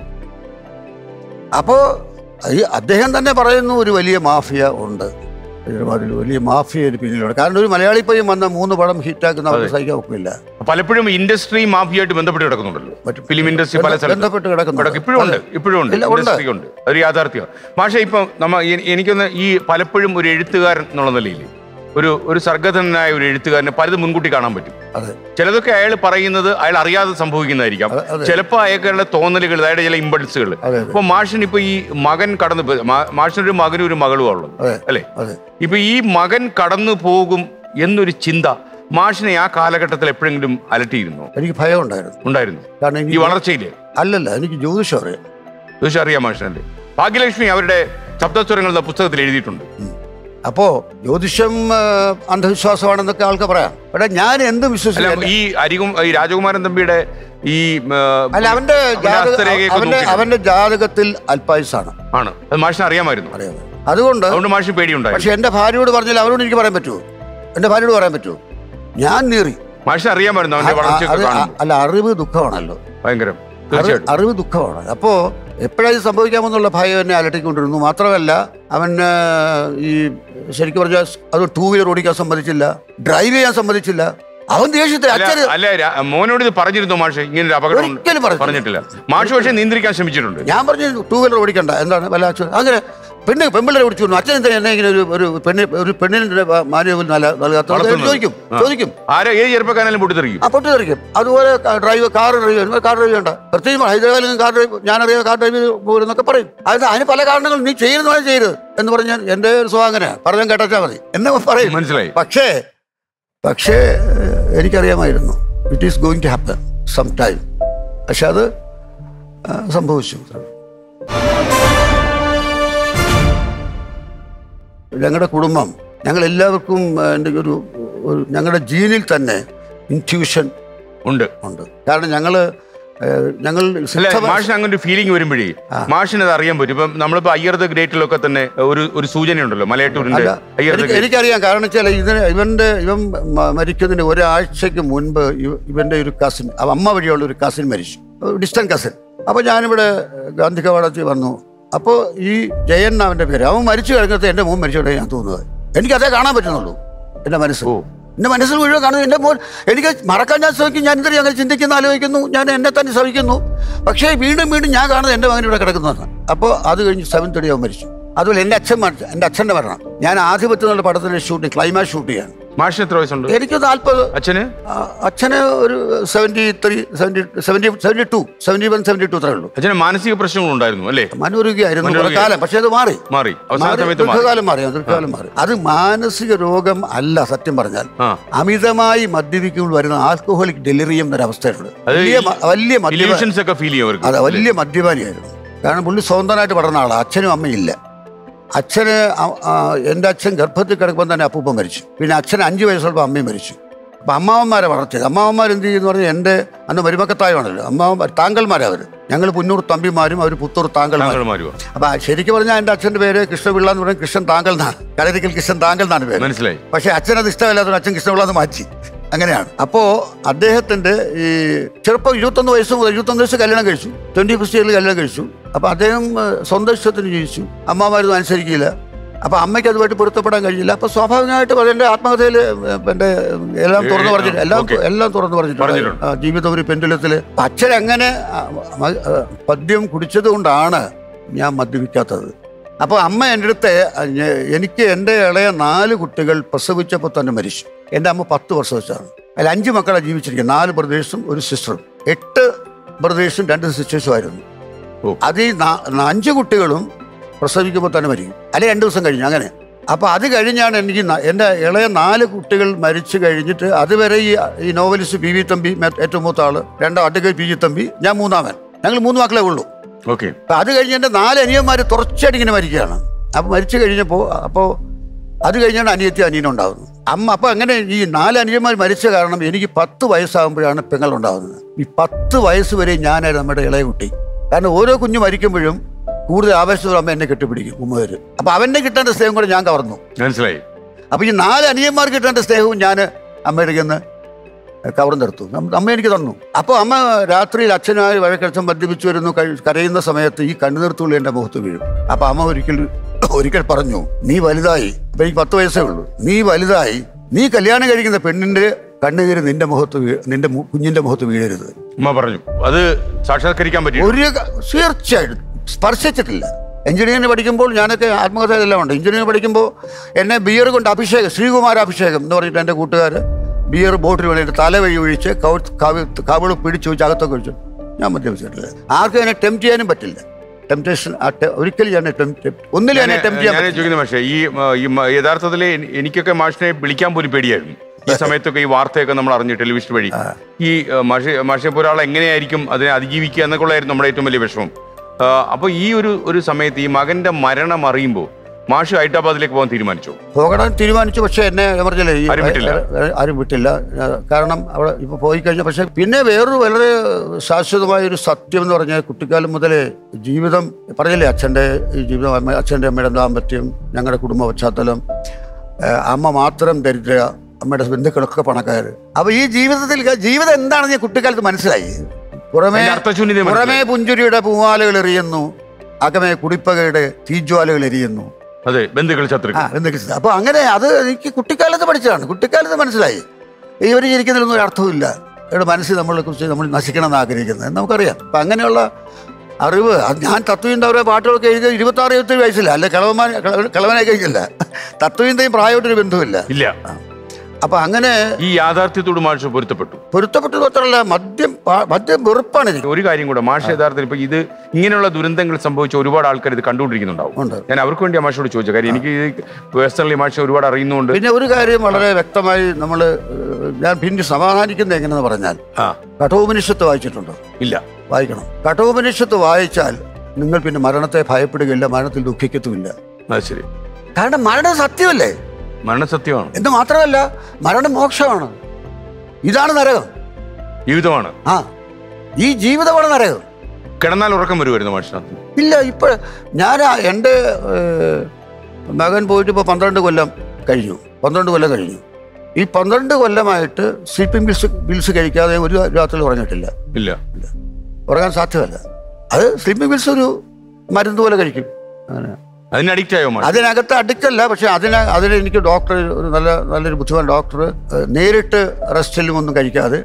അപ്പോ ഈ അദ്ദേഹം തന്നെ പറയുന്നു ഒരു വലിയ മാഫിയ ഉണ്ട് ഹൈദരാബാദിൽ വലിയ മാഫിയ ഒരു പിന്നിലുണ്ട് കാരണം ഒരു മലയാളി പയ്യൻ വന്ന മൂന്ന് പടം ഹിറ്റാക്കുന്ന അവർക്ക് സഹിക്കാൻ ഒക്കില്ല പലപ്പോഴും ഇൻഡസ്ട്രി മാഫിയായിട്ട് ബന്ധപ്പെട്ട് കിടക്കുന്നുണ്ടല്ലോ മറ്റു ഫിലിം ഇൻഡസ്ട്രി പല സ്ഥലത്തും ബന്ധപ്പെട്ട് കിടക്കുന്നു ഇവിടെ ഇപ്പോഴും ഉണ്ട് ഇപ്പോഴും ഉണ്ട് ഇല്ല, ഉണ്ട്. ഇൻഡസ്ട്രി ഉണ്ട് ഒരു യാഥാർത്ഥ്യം പക്ഷേ ഇപ്പം നമ്മ എ- എനിക്കൊന്ന് ഈ പലപ്പോഴും ഒരു എഴുത്തുകാരൻ എന്നുള്ള നിലയിൽ ഒരു ഒരു സർഗധനായ ഒരു എഴുത്തുകാരന് പലതും മുൻകൂട്ടി കാണാൻ പറ്റും അതെ ചിലതൊക്കെ അയാൾ പറയുന്നത് അയാൾ അറിയാതെ സംഭവിക്കുന്നതായിരിക്കാം അതെ, അതെ. ചിലപ്പോൾ അയാളുടെ തോന്നലുകൾ അയാളുടെ ചില ഇമ്പൾസുകൾ അതെ, അതെ. ഇപ്പൊ മാഷിന് ഇപ്പൊ ഈ മകൻ കടന്നു പോ- മാ- മാഷിനൊരു മകനും ഒരു മകളുമാണ് ഉള്ളത് അതെ. അല്ലേ അതെ ഇപ്പൊ ഈ മകൻ കടന്നു പോകും എന്നൊരു ചിന്ത മാഷിനെ ആ കാലഘട്ടത്തിൽ എപ്പോഴെങ്കിലും അലട്ടിയിരുന്നോ എനിക്ക് ഭയം ഉണ്ടായിരുന്നു ഉണ്ടായിരുന്നു കാരണം ഈ എനിക്ക് വളർച്ചയില് അല്ലല്ല എനിക്ക് ജ്യോതിഷം അറിയാം തീർച്ചയായും അറിയാം മാഷിനല്ലേ ഭാഗ്യലക്ഷ്മി അവരുടെ ശബ്ദസ്വരങ്ങൾ എന്ന പുസ്തകത്തിൽ എഴുതിയിട്ടുണ്ട് അപ്പോ ജ്യോതിഷം ആ, അന്ധവിശ്വാസമാണെന്നൊക്കെ ആൾക്ക് പറയാം പക്ഷെ ഞാൻ എന്ത് അല്ല വിശ്വസിക്കും ഈ അരികും ഈ രാജകുമാരൻ തമ്പിയുടെ ഈ ആ, അല്ല അവന്റെ അവന്റെ ജാതക ഹസ്തരേഖയൊക്കെ അവന്റെ നോക്കി. അവന്റെ ജാതകത്തിൽ അല്പായുസാണ് ആണ് അത് മാഷിന് അറിയാമായിരുന്നു അറിയാം അതുകൊണ്ട് അതുകൊണ്ട് മാഷിന് പേടിയുണ്ടായി പക്ഷെ എന്റെ ഭാര്യയോട് പറഞ്ഞാൽ അവരോട് എനിക്ക് പറയാൻ പറ്റുമോ എന്റെ ഭാര്യയോട് പറയാൻ പറ്റുമോ ഞാൻ നീറി മാഷിന് അറിയാമായിരുന്നു അവന്റെ ആ- വളർച്ചയൊക്കെ അത് കാണുന്നു അല്ല അറിവ് ദുഃഖമാണല്ലോ ഭയങ്കരം അറിവ് തീർച്ചയായിട്ടും അറിവ് ദുഃഖമാണ് അപ്പോ എപ്പോഴാ ഇത് സംഭവിക്കാമെന്നുള്ള ഭയം എന്നെ അലട്ടിക്കൊണ്ടിരുന്നു മാത്രമല്ല അവൻ ആ, ഈ ശരിക്കും പറഞ്ഞാൽ അത് ടൂ വീലർ ഓടിക്കാൻ സമ്മതിച്ചില്ല ഡ്രൈവ് ചെയ്യാൻ സമ്മതിച്ചില്ല അവൻ ദേഷ്യത്തിൽ അല്ല അച്ഛന് അല്ല രാ- മോനോട് ഇത് പറഞ്ഞിരുന്നു മാഷ് ഇങ്ങനെ ഒരു അപകടം ഉണ്ട്. ഒരിക്കലും പറഞ്ഞിട്ടില്ല. പറഞ്ഞിട്ടില്ല മാഷ് പക്ഷേ നിയന്ത്രിക്കാൻ ശ്രമിച്ചിട്ടുണ്ട് ഞാൻ പറഞ്ഞു ടൂ വീലർ ഓടിക്കണ്ട എന്താണ് വല്ല അച്ഛൻ അങ്ങനെ പെണ്ണ് പെമ്പിള്ളേരെ ഓടിച്ചു വിടുന്നു അച്ഛൻ എന്താ എന്നെ ഇങ്ങനെ ഒരു ഒരു പെണ്ണ് ഒരു പെണ്ണിന്റെ മാന്യവും നല്ല നൽകാത്ത വളർത്തുന്നത്. ചോദിക്കും ആ. ചോദിക്കും ആരോ ഏത് ചെറുപ്പക്കാരനും പൊട്ടിത്തെറിക്കും ആ പൊട്ടി തെറിക്കും അതുപോലെ ക- ഡ്രൈവ് കാർ ഡ്രൈവ് ചെയ്യുന്നു കാർ ഡ്രൈവ് ചെയ്യണ്ട പ്രത്യേകിച്ച് ഹൈദരാബാദിൽ നിന്ന് കാർ ഡ്രൈവ് ഞാൻ കാർ ഡ്രൈവ് പോരുന്നൊക്കെ പറയും അത് അതിന് പല കാരണങ്ങളും നീ ചെയ്യുന്നതാണ് ചെയ്യരുത് എന്ന് പറഞ്ഞാൽ എൻ്റെ ഒരു സ്വഭാവം അങ്ങനെയാണ് പറഞ്ഞാൽ കേട്ടാ മതി എന്നെ പറയും മനസ്സിലായി പക്ഷേ പക്ഷേ ഏഹ്, എനിക്കറിയാമായിരുന്നു it is going to happen some time പക്ഷെ അത് ആ, സംഭവിച്ചു ഞങ്ങളുടെ കുടുംബം ഞങ്ങൾ എല്ലാവർക്കും എൻ്റെ ഒരു ഒരു ഞങ്ങളുടെ ജീനിൽ തന്നെ ഇൻറ്റ്യൂഷൻ ഉണ്ട് ഉണ്ട് കാരണം ഞങ്ങൾ ഞങ്ങൾ അല്ല സിദ്ധ- മാഷിന് അങ്ങനെ ഒരു ഫീലിംഗ് വരുമ്പോഴേ മാഷിന് അത് അറിയാൻ പറ്റും ഇപ്പം നമ്മളിപ്പോ അയ്യർ ദ ഗ്രേറ്റിലൊക്കെ തന്നെ ഒരു ഒരു സൂചനയുണ്ടല്ലോ മലയാറ്റൂരിന്റെ അല്ല അയ്യർ ദ എനിക്ക് ഗ്രേറ്റ് എനിക്കറിയാം കാരണം വെച്ചാൽ ഇതിന് ഇവന്റെ ഇവൻ മ- മരിക്കുന്നതിന് ഒരാഴ്ചക്ക് മുൻപ് ഇവ- ഇവന്റെ ഒരു കസിൻ അമ്മ വഴിയുള്ള ഒരു കസിൻ മരിച്ചു ഡിസ്റ്റന്റ് കസിൻ അപ്പൊ ഞാനിവിടെ ഗാന്ധി കവാടത്തിൽ വന്നു അപ്പോൾ ഈ ജയൻ എന്നാ അവന്റെ പേര് അവൻ മരിച്ചു കിടക്കുന്നത് എൻ്റെ മോൻ മരിച്ചോടെ ഞാൻ തോന്നുന്നത് എനിക്കതേ കാണാൻ പറ്റുന്നുള്ളൂ എൻ്റെ മനസ്സ് ഓ. എൻ്റെ മനസ്സിൽ മുഴുവൻ കാണുന്നത് എൻ്റെ മോൻ എനിക്ക് മറക്കാൻ ഞാൻ ശ്രമിക്കും ഞാൻ എന്തിനും അങ്ങനെ ചിന്തിക്കുന്നു ആലോചിക്കുന്നു ഞാൻ എന്നെ തന്നെ ശ്രമിക്കുന്നു പക്ഷേ വീണ്ടും വീണ്ടും ഞാൻ കാണുന്നത് എൻ്റെ മകൻ ഇവിടെ കിടക്കുന്നതാണ് അപ്പോൾ അത് കഴിഞ്ഞ് സെവൻ തേർട്ടി അവൻ മരിച്ചു അതുപോലെ എൻ്റെ അച്ഛൻ മരിച്ചു എൻ്റെ അച്ഛൻ്റെ മരണം ഞാൻ ആധിപത്യം എന്നുള്ള പടത്തിൻ്റെ ഷൂട്ടിംഗ് ക്ലൈമാക്സ് ഷൂട്ട് ചെയ്യാൻ മാഷിന് എത്ര വയസ്സുണ്ട് എനിക്ക് നാൽപ്പത് അച്ഛന് അച്ഛന് ഒരു seventy three seventy seventy seventy two seventy one seventy two അത്രേ ഉള്ളൂ അച്ഛന് മാനസിക പ്രശ്നങ്ങൾ ഉണ്ടായിരുന്നു അല്ലേ മനോരോഗിയായിരുന്നു കുറെ മനോരോഗി. കാലം പക്ഷേ അത് മാറി മാറി അവസാന മാറി, സമയത്ത് മാറി ദീർഘകാലം മാറി ദീർഘകാലം മാറി അത് മാനസിക രോഗം അല്ല സത്യം പറഞ്ഞാൽ ആ അമിതമായി മദ്യപിക്കുമ്പോൾ വരുന്ന ആൽക്കഹോളിക് ഡെലിറിയം എന്നൊരവസ്ഥയുണ്ട് അത് വലിയ മ- വലിയ മദ്യപാനി ഇല്യൂഷൻസ് ഒക്കെ ഫീൽ ചെയ്യും അവർക്ക് അതെ വലിയ മദ്യപാനിയായിരുന്നു കാരണം പുള്ളി സ്വന്തമായിട്ട് പഠന ആളാണ് അച്ഛനും അമ്മയില്ല അച്ഛന് അ- ആ, എൻ്റെ അച്ഛൻ ഗർഭത്തിൽ കിടക്കുമ്പോൾ തന്നെ അപ്പൂപ്പൻ മരിച്ചു പിന്നെ അച്ഛൻ അഞ്ച് വയസ്സുള്ളപ്പോൾ അമ്മയും മരിച്ചു അപ്പം അമ്മാവന്മാരെ വളർത്തിയത് അമ്മാവന്മാർ എന്ത് ചെയ്യുന്നു പറഞ്ഞാൽ എൻ്റെ അന്ന് മരുമക്കത്തായമാണല്ലോ അമ്മാവന്മാർ താങ്കൾമാരാ അവർ ഞങ്ങൾ പുന്നൂർ തമ്പിമാരും അവർ പുത്തൂർ താങ്കൾമാരും താങ്കൾ മാറുക അപ്പൊ ശരിക്കും പറഞ്ഞാൽ എൻ്റെ അച്ഛൻ്റെ പേര് കൃഷ്ണപിള്ള എന്ന് പറയുന്നത് കൃഷ്ണൻ താങ്കൾ എന്നാണ് കടലിക്കൽ കൃഷ്ണൻ താങ്കൾ എന്നാണ് പേര് മനസ്സിലായി പക്ഷെ അച്ഛനത് ഇഷ്ടമല്ലാത്തതുകൊണ്ട് അച്ഛൻ കൃഷ്ണപിള്ള എന്ന് മാറ്റി അങ്ങനെയാണ് അപ്പോ അദ്ദേഹത്തിന്റെ ഈ ചെറുപ്പം ഇരുപത്തൊന്ന് വയസ്സ് മുതൽ ഇരുപത്തൊന്ന് വയസ്സ് കല്യാണം കഴിച്ചു ട്വന്റി ഫസ്റ്റ് ഇയറിൽ കല്യാണം കഴിച്ചു അപ്പൊ അദ്ദേഹം ഏഹ്, സ്വന്തം ഇഷ്ടത്തിന് ജീവിച്ചു അമ്മമാരൊന്നും അനുസരിക്കില്ല അപ്പൊ അമ്മയ്ക്ക് അതുമായിട്ട് പൊരുത്തപ്പെടാൻ കഴിയില്ല അപ്പൊ സ്വാഭാവികമായിട്ടും അതെന്റെ ആത്മകഥയിൽ എന്റെ എല്ലാം തുറന്നു ഏ, പറഞ്ഞിട്ട് ആ, എല്ലാം ഓക്കേ. എല്ലാം തുറന്നു പറഞ്ഞിട്ടുണ്ട് പറഞ്ഞിട്ടുണ്ട്. ആ, ജീവിതം ഒരു പെൻഡുലത്തില് അച്ഛൻ അങ്ങനെ ആ, മ- ആ, പദ്യം കുടിച്ചത് കൊണ്ടാണ് ഞാൻ മദ്യപിക്കാത്തത് അപ്പോൾ അമ്മ എൻ്റെ അടുത്ത് ഞ- എനിക്ക് എൻ്റെ ഇളയ നാല് കുട്ടികൾ പ്രസവിച്ചപ്പോൾ തന്നെ മരിച്ചു എൻ്റെ അമ്മ പത്ത് പ്രസവിച്ചതാണ് അതിൽ അഞ്ച് മക്കളെ ജീവിച്ചിരിക്കുന്നത് നാല് ബ്രദേഴ്സും ഒരു സിസ്റ്ററും എട്ട് ബ്രദേഴ്സും രണ്ട് സിസ്റ്റേഴ്സും ആയിരുന്നു ഓ. അത് ഈ നാ- നാ- അഞ്ച് കുട്ടികളും പ്രസവിക്കുമ്പോൾ തന്നെ മരിക്കും അല്ലെങ്കിൽ രണ്ട് ദിവസം കഴിഞ്ഞു അങ്ങനെ അപ്പോൾ അത് കഴിഞ്ഞാണ് എനിക്ക് ന- എൻ്റെ ഇളയ നാല് കുട്ടികൾ മരിച്ചു കഴിഞ്ഞിട്ട് അതുവരെ ഈ ഈ നോവലിസ്റ്റ് പി വി തമ്പി മേ- ഏറ്റവും മൂത്ത ആള് രണ്ടാം അഡ്വക്കേറ്റ് പി ജി തമ്പി ഞാൻ മൂന്നാമൻ ഞങ്ങൾ മൂന്ന് മക്കളെ ഉള്ളൂ ഓക്കെ അപ്പൊ അത് കഴിഞ്ഞ് എൻ്റെ നാല് അനിയന്മാർ തുടർച്ചയായിട്ട് ഇങ്ങനെ മരിക്കുകയാണ് അപ്പോൾ മരിച്ചു കഴിഞ്ഞപ്പോൾ അപ്പോൾ അത് കഴിഞ്ഞാണ് അനിയത്തി അനിയനുണ്ടാകുന്നത് അമ്മ അപ്പോൾ അങ്ങനെ ഈ നാല് അനിയന്മാർ മരിച്ച കാരണം എനിക്ക് പത്ത് വയസ്സാകുമ്പോഴാണ് പെങ്ങളുണ്ടാകുന്നത് ഈ പത്ത് വയസ്സ് വരെ ഞാനായിരുന്നു നമ്മുടെ ഇളയ കുട്ടി കാരണം ഓരോ കുഞ്ഞു മരിക്കുമ്പോഴും കൂടുതൽ ആവേശത്തോടെ അമ്മ എന്നെ കെട്ടിപ്പിടിക്കും ഉമ്മവര് അപ്പോൾ അവൻ്റെ കിട്ടേണ്ട സ്നേഹം കൂടെ ഞാൻ കവർന്നു മനസ്സിലായി അപ്പോൾ ഈ നാല് അനിയന്മാർ കിട്ടേണ്ട സ്നേഹവും ഞാൻ അമ്മയുടെ നിന്ന് കവർന്നെടുത്തു അമ്മ അമ്മ എനിക്ക് തന്നു അപ്പോൾ അമ്മ രാത്രിയിൽ അച്ഛനായി വഴക്കടിച്ചും മദ്യപിച്ചു വരുന്നു കഴി- കരയുന്ന സമയത്ത് ഈ കണ്ണുനീർത്തുള്ളി എൻ്റെ മുഖത്ത് വീഴും അപ്പോൾ അമ്മ ഒരിക്കൽ ഒരിക്കൽ പറഞ്ഞു നീ വലുതായി അപ്പം എനിക്ക് പത്ത് വയസ്സേ ഉള്ളൂ നീ വലുതായി നീ കല്യാണം കഴിക്കുന്ന പെണ്ണിൻ്റെ കണ്ണുനീര് നിന്റെ മുഖത്ത് വീ നിന്റെ മു- കുഞ്ഞിന്റെ മുഖത്ത് വീഴരുത് ഉമ്മ പറഞ്ഞു അത് സാക്ഷാത്കരിക്കാൻ പറ്റി ഒരു ക- തീർച്ചയായിട്ടും സ്പർശിച്ചിട്ടില്ല എഞ്ചിനീയറിംഗ് പഠിക്കുമ്പോൾ ഞാനൊക്കെ ആത്മകഥ എല്ലാം ഉണ്ട് എഞ്ചിനീയറിംഗ് പഠിക്കുമ്പോൾ എന്നെ ബിയർ കൊണ്ട് അഭിഷേകം ശ്രീകുമാർ അഭിഷേകം എന്ന് പറഞ്ഞിട്ട് എൻ്റെ കൂട്ടുകാർ ബിയർ ബോട്ടിൽ വേണ്ടിയിട്ട് തല വഴി ഒഴിച്ച് കവ കവ കവിള് പിടിച്ച് വെച്ച് അകത്തൊക്കെ ഒഴിച്ചു ഞാൻ മദ്യപിച്ചിട്ടില്ല ആർക്കും എന്നെ ടെംപ്റ്റ് ചെയ്യാനും പറ്റില്ല ടെംപ്റ്റേഷൻ ഒരിക്കലും ഞാൻ ടെംപ്റ്റ് ഒന്നിലും എന്നെ ടെംപ്റ്റ് ചെയ്യാൻ ഞാൻ പറ്റില്ല ചോദിക്കുന്ന പക്ഷേ ഈ ആ, ഈ മ- യഥാർത്ഥത്തിൽ എനി- എനിക്കൊക്കെ മാഷിനെ വിളിക്കാൻ പോലും പേടിയായിരുന്നു ഈ സമയത്തൊക്കെ ഈ വാർത്തയൊക്കെ നമ്മൾ അറിഞ്ഞു ടെലിവിഷൻ വഴി ഈ ആ, മാഷെ മാഷെ പോലെ ഒരാൾ എങ്ങനെയായിരിക്കും അതിനെ അതിജീവിക്കുക എന്നൊക്കെ ഉള്ളായിരുന്നു നമ്മുടെ ഏറ്റവും വലിയ വിഷമം ആ, അപ്പോൾ ഈ ഒരു ഒരു സമയത്ത് ഈ മകന്റെ മരണം അറിയുമ്പോൾ മാഷ് ഹൈദരാബാദിലേക്ക് പോകാൻ തീരുമാനിച്ചു പോകണം തീരുമാനിച്ചു പക്ഷെ എന്നെ ഞാൻ പറഞ്ഞില്ലേ ഈ ആരും വിട്ടില്ല. ഏ- ആരും വിട്ടില്ല ഏ, കാരണം അവിടെ ഇപ്പോൾ പോയി കഴിഞ്ഞാൽ പക്ഷെ പിന്നെ വേറൊരു വളരെ ശാശ്വതമായ ഒരു സത്യം എന്ന് പറഞ്ഞാൽ കുട്ടിക്കാലം മുതലേ ജീവിതം പറഞ്ഞില്ലേ അച്ഛൻ്റെ ഈ ജീവിതം അമ്മ അച്ഛൻ്റെ അമ്മയുടെ ദാമ്പത്യം ഞങ്ങളുടെ കുടുംബ പശ്ചാത്തലം ഏ, അമ്മ മാത്രം ദരിദ്ര അമ്മയുടെ ബന്ധുക്കളൊക്കെ പണക്കാർ അപ്പോൾ ഈ ജീവിതത്തിൽ ജീവിതം എന്താണെന്ന് ഞാൻ കുട്ടിക്കാലത്ത് മനസ്സിലായി പുറമേ അതിന്റെ അർത്ഥശൂന്യത മനസ്സിലായി. പുറമേ പുഞ്ചുരിയുടെ പൂവാലകൾ എറിയുന്നു അകമേ കുടിപ്പകയുടെ തീജ്വാലകൾ എരിയുന്നു അതെ ബന്ധുക്കൾ ആ ശത്രുക്കൾ എന്തൊക്കെ ചെയ്തു. അപ്പൊ അങ്ങനെ അത് എനിക്ക് കുട്ടിക്കാലത്ത് പഠിച്ചതാണ് കുട്ടിക്കാലത്ത് മനസ്സിലായി ഇവർ ജീവിക്കുന്നതിലൊന്നും ഒരു അർത്ഥമില്ല ഇവരുടെ മനസ്സിൽ നമ്മളെ കുറിച്ച് നമ്മൾ നശിക്കണം എന്ന് ആഗ്രഹിക്കുന്നത് എന്ന് നമുക്കറിയാം അപ്പൊ അങ്ങനെയുള്ള അറിവ് അത് ഞാൻ തത്വചിന്ത അവരെ പാട്ടുകളൊക്കെ എഴുതി ഇരുപത്തി ആറ് ഇരുപത്തേഴ് വയസ്സില്ല അല്ലെ കിളവന്മാർ കിളവനായി കഴിഞ്ഞില്ല തത്വചിന്തയും പ്രായമായിട്ടൊരു ബന്ധമില്ല ഇല്ല അപ്പൊ അങ്ങനെ ഈ യാഥാർത്ഥ്യത്തോട് മാഷ് പൊരുത്തപ്പെട്ടു പൊരുത്തപ്പെട്ടത് മാത്രമല്ല മദ്യം പാ- മദ്യം വെറുപ്പാണ് എനിക്ക് ഒരു കാര്യം കൂടെ മാഷ് യഥാർത്ഥത്തിൽ ഇപ്പൊ ഇത് ഇങ്ങനെയുള്ള ദുരന്തങ്ങൾ സംഭവിച്ച ഒരുപാട് ആൾക്കാർ ഇത് കണ്ടുകൊണ്ടിരിക്കുന്നുണ്ടാവും ഉണ്ട്. ഞാൻ അവർക്ക് വേണ്ടി ആ മാഷോട് ചോദിച്ചു കാര്യം എനിക്ക് പേഴ്സണലി മാഷ ഒരുപാട് അറിയുന്നുണ്ട് പിന്നെ ഒരു കാര്യം വളരെ വ്യക്തമായി നമ്മൾ ഞാൻ പിന്നെ സമാധാനിക്കുന്നത് എങ്ങനെയെന്ന് പറഞ്ഞാൽ ആ കഠോപനിഷത്ത് വായിച്ചിട്ടുണ്ടോ ഇല്ല വായിക്കണം കഠോപനിഷത്ത് വായിച്ചാൽ നിങ്ങൾ പിന്നെ മരണത്തെ ഭയപ്പെടുകയില്ല മരണത്തിൽ ദുഃഖിക്കത്തുമില്ല അത് ശരി കാരണം മരണം സത്യമല്ലേ മരണസത്യമാണ് എന്ന് മാത്രമല്ല മരണം മോക്ഷമാണ് ഇതാണ് നരകം ജീവിതമാണ് ആ ഈ ജീവിതമാണ് നരകം കിടന്നാൽ ഉറക്കം വരുമായിരുന്നു മാഷിനകത്ത് ഇല്ല ഇപ്പോൾ ഞാൻ ആ- എൻ്റെ ഏഹ്, മകൻ പോയിട്ട് ഇപ്പോൾ പന്ത്രണ്ട് കൊല്ലം കഴിഞ്ഞു പന്ത്രണ്ട് കൊല്ലം കഴിഞ്ഞു ഈ പന്ത്രണ്ട് കൊല്ലമായിട്ട് സ്ലീപ്പിംഗ് ബിൽസ് ബിൽസ് കഴിക്കാതെ ഒരു രാത്രി ഉറങ്ങിയിട്ടില്ല ഇല്ല ഉറങ്ങാൻ സാധ്യമല്ല അത് സ്ലീപ്പിംഗ് ബിൽസ് ഒരു മരുന്ന് പോലെ കഴിക്കും അങ്ങനെ അതിന് അഡിക്റ്റ് ആയോ മാഷ് അതിനകത്ത് അഡിക്റ്റല്ല പക്ഷെ അതിന് അതിന് എനിക്ക് ഡോക്ടർ ഒരു നല്ല നല്ലൊരു ബുദ്ധിമാൻ ഡോക്ടർ ഏഹ്, നേരിട്ട് റെസ്റ്റിലും ഒന്നും കഴിക്കാതെ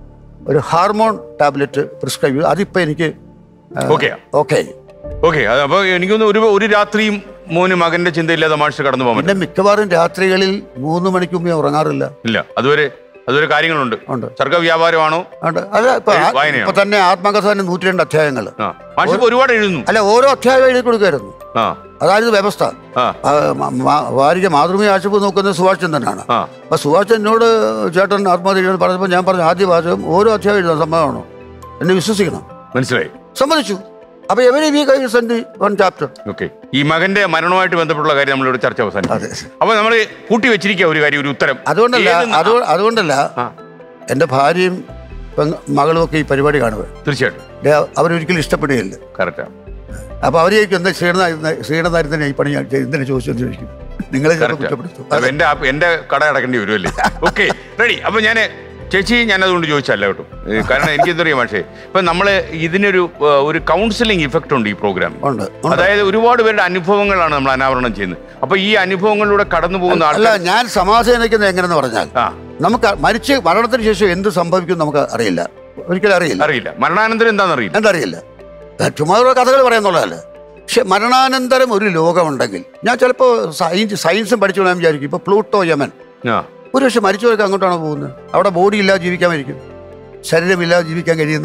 ഒരു ഹാർമോൺ ടാബ്ലറ്റ് പ്രിസ്ക്രൈബ് ചെയ്തു അതിപ്പോൾ എനിക്ക് ഓക്കെ ഓക്കെ ഓക്കെ അപ്പൊ എനിക്കൊന്ന് ഒരു ഒരു രാത്രിയും മോന് മകന്റെ ചിന്തയില്ലാതെ മാഷ് കടന്നു പോകാൻ പിന്നെ മിക്കവാറും രാത്രികളിൽ മൂന്ന് മണിക്ക് മുമ്പേ ഉറങ്ങാറില്ല ഇല്ല അതുവരെ അതുവരെ കാര്യങ്ങളുണ്ട് ഉണ്ട് സർഗ വ്യാപാരമാണോ ഉണ്ട് അല്ല ഇപ്പൊ ആ- വായനയാണ്. ഇപ്പൊ തന്നെ ആത്മകഥ തന്നെ നൂറ്റി രണ്ട് അധ്യായങ്ങൾ ആ മാഷ് ഇപ്പൊ ഒരുപാട് എഴുതുന്നു അല്ല ഓരോ അധ്യായം എഴുതി കൊടുക്കുമായിരുന്നു ആ അതായിരുന്നു വ്യവസ്ഥ ആ ആ, മ- മ- വാരിക മാതൃഭൂമി ആശുപത്രി നോക്കുന്നത് സുഭാഷ് ചന്ദ്രനാണ് ആ അപ്പൊ സുഭാഷ് എന്നോട് ചേട്ടൻ ആത്മഹത്യ ചെയ്യണമെന്ന് പറഞ്ഞപ്പോൾ ഞാൻ പറഞ്ഞ ആദ്യ വാചകം ഓരോ അധ്യായം എഴുതാൻ സംഭവമാണോ എന്നെ വിശ്വസിക്കണം മനസ്സിലായി സമ്മതിച്ചു അപ്പൊ എവരി വി കൈ സെൻഡ് വൺ ചാപ്റ്റർ ഓക്കെ ഈ മകന്റെ മരണവുമായിട്ട് ബന്ധപ്പെട്ടുള്ള കാര്യം നമ്മളിവിടെ ചർച്ച അവസാനിക്കും അതെ അപ്പൊ നമ്മൾ കൂട്ടി വെച്ചിരിക്കുക ഒരു കാര്യം ഒരു ഉത്തരം അതുകൊണ്ടല്ല ഏത് അത് അതുകൊണ്ടല്ല ആ, എൻ്റെ ഭാര്യയും പെങ്ങ- മകളും ഒക്കെ ഈ പരിപാടി കാണുക തീർച്ചയായിട്ടും ദേ, അവരൊരിക്കലും ഇഷ്ടപ്പെടുകയില്ല കറക്റ്റാ അപ്പൊ അവർ ചോദിക്കും എന്താ ക്ഷീണനായിരുന്ന ക്ഷീണനായിരുന്നു തന്നെ ഈ പണി ഞാൻ ചെയ്ത് എന്തിനാ ചോദിച്ചു എന്ന് ചോദിക്കും നിങ്ങളെ ചിലപ്പോൾ Correct ആ. കുറ്റപ്പെടുത്തും അപ്പൊ എന്റെ ആ- എന്റെ കട അടക്കേണ്ടി വരുമല്ലേ ഓക്കെ റെഡി അപ്പൊ ഞാൻ ചേച്ചി ഞാൻ അതുകൊണ്ട് ചോദിച്ചല്ല കേട്ടോ ഏ, കാരണം എനിക്ക് എന്തറിയാം പക്ഷേ ഇപ്പൊ നമ്മള് ഇതിനൊരു ആ, ഒരു കൗൺസിലിംഗ് ഇഫക്റ്റ് ഉണ്ട് ഈ പ്രോഗ്രാം ഉണ്ട് ഉണ്ട്. അതായത് ഒരുപാട് പേരുടെ അനുഭവങ്ങളാണ് നമ്മൾ അനാവരണം ചെയ്യുന്നത് അപ്പൊ ഈ അനുഭവങ്ങളിലൂടെ കടന്നു പോകുന്ന അല്ല ആൾക്കാർ ഞാൻ സമാധാനിക്കുന്നത് എങ്ങനെയെന്ന് പറഞ്ഞാൽ ആ നമുക്ക് മരിച്ച് മരണത്തിന് ശേഷം എന്ത് സംഭവിക്കും നമുക്ക് അറിയില്ല ഒരിക്കലും അറിയില്ല അറിയില്ല മരണാനന്തരം എന്താണെന്ന് അറിയില്ല എന്തറിയില്ല ചുമ്മാ ഓരോ കഥകൾ പറയുന്നുള്ളതല്ല പക്ഷെ മരണാനന്തരം ഒരു ലോകമുണ്ടെങ്കിൽ ഞാൻ ചിലപ്പോൾ സയൻസ് സയൻസും പഠിച്ചു ഞാൻ വിചാരിക്കും ഇപ്പോൾ പ്ലൂട്ടോ യമൻ ആ ഒരു പക്ഷെ മരിച്ചവർക്ക് അങ്ങോട്ടാണ് പോകുന്നത് അവിടെ ബോഡി ഇല്ലാതെ ജീവിക്കാൻ മരിക്കും ശരീരമില്ലാതെ ജീവിക്കാൻ കഴിയുന്ന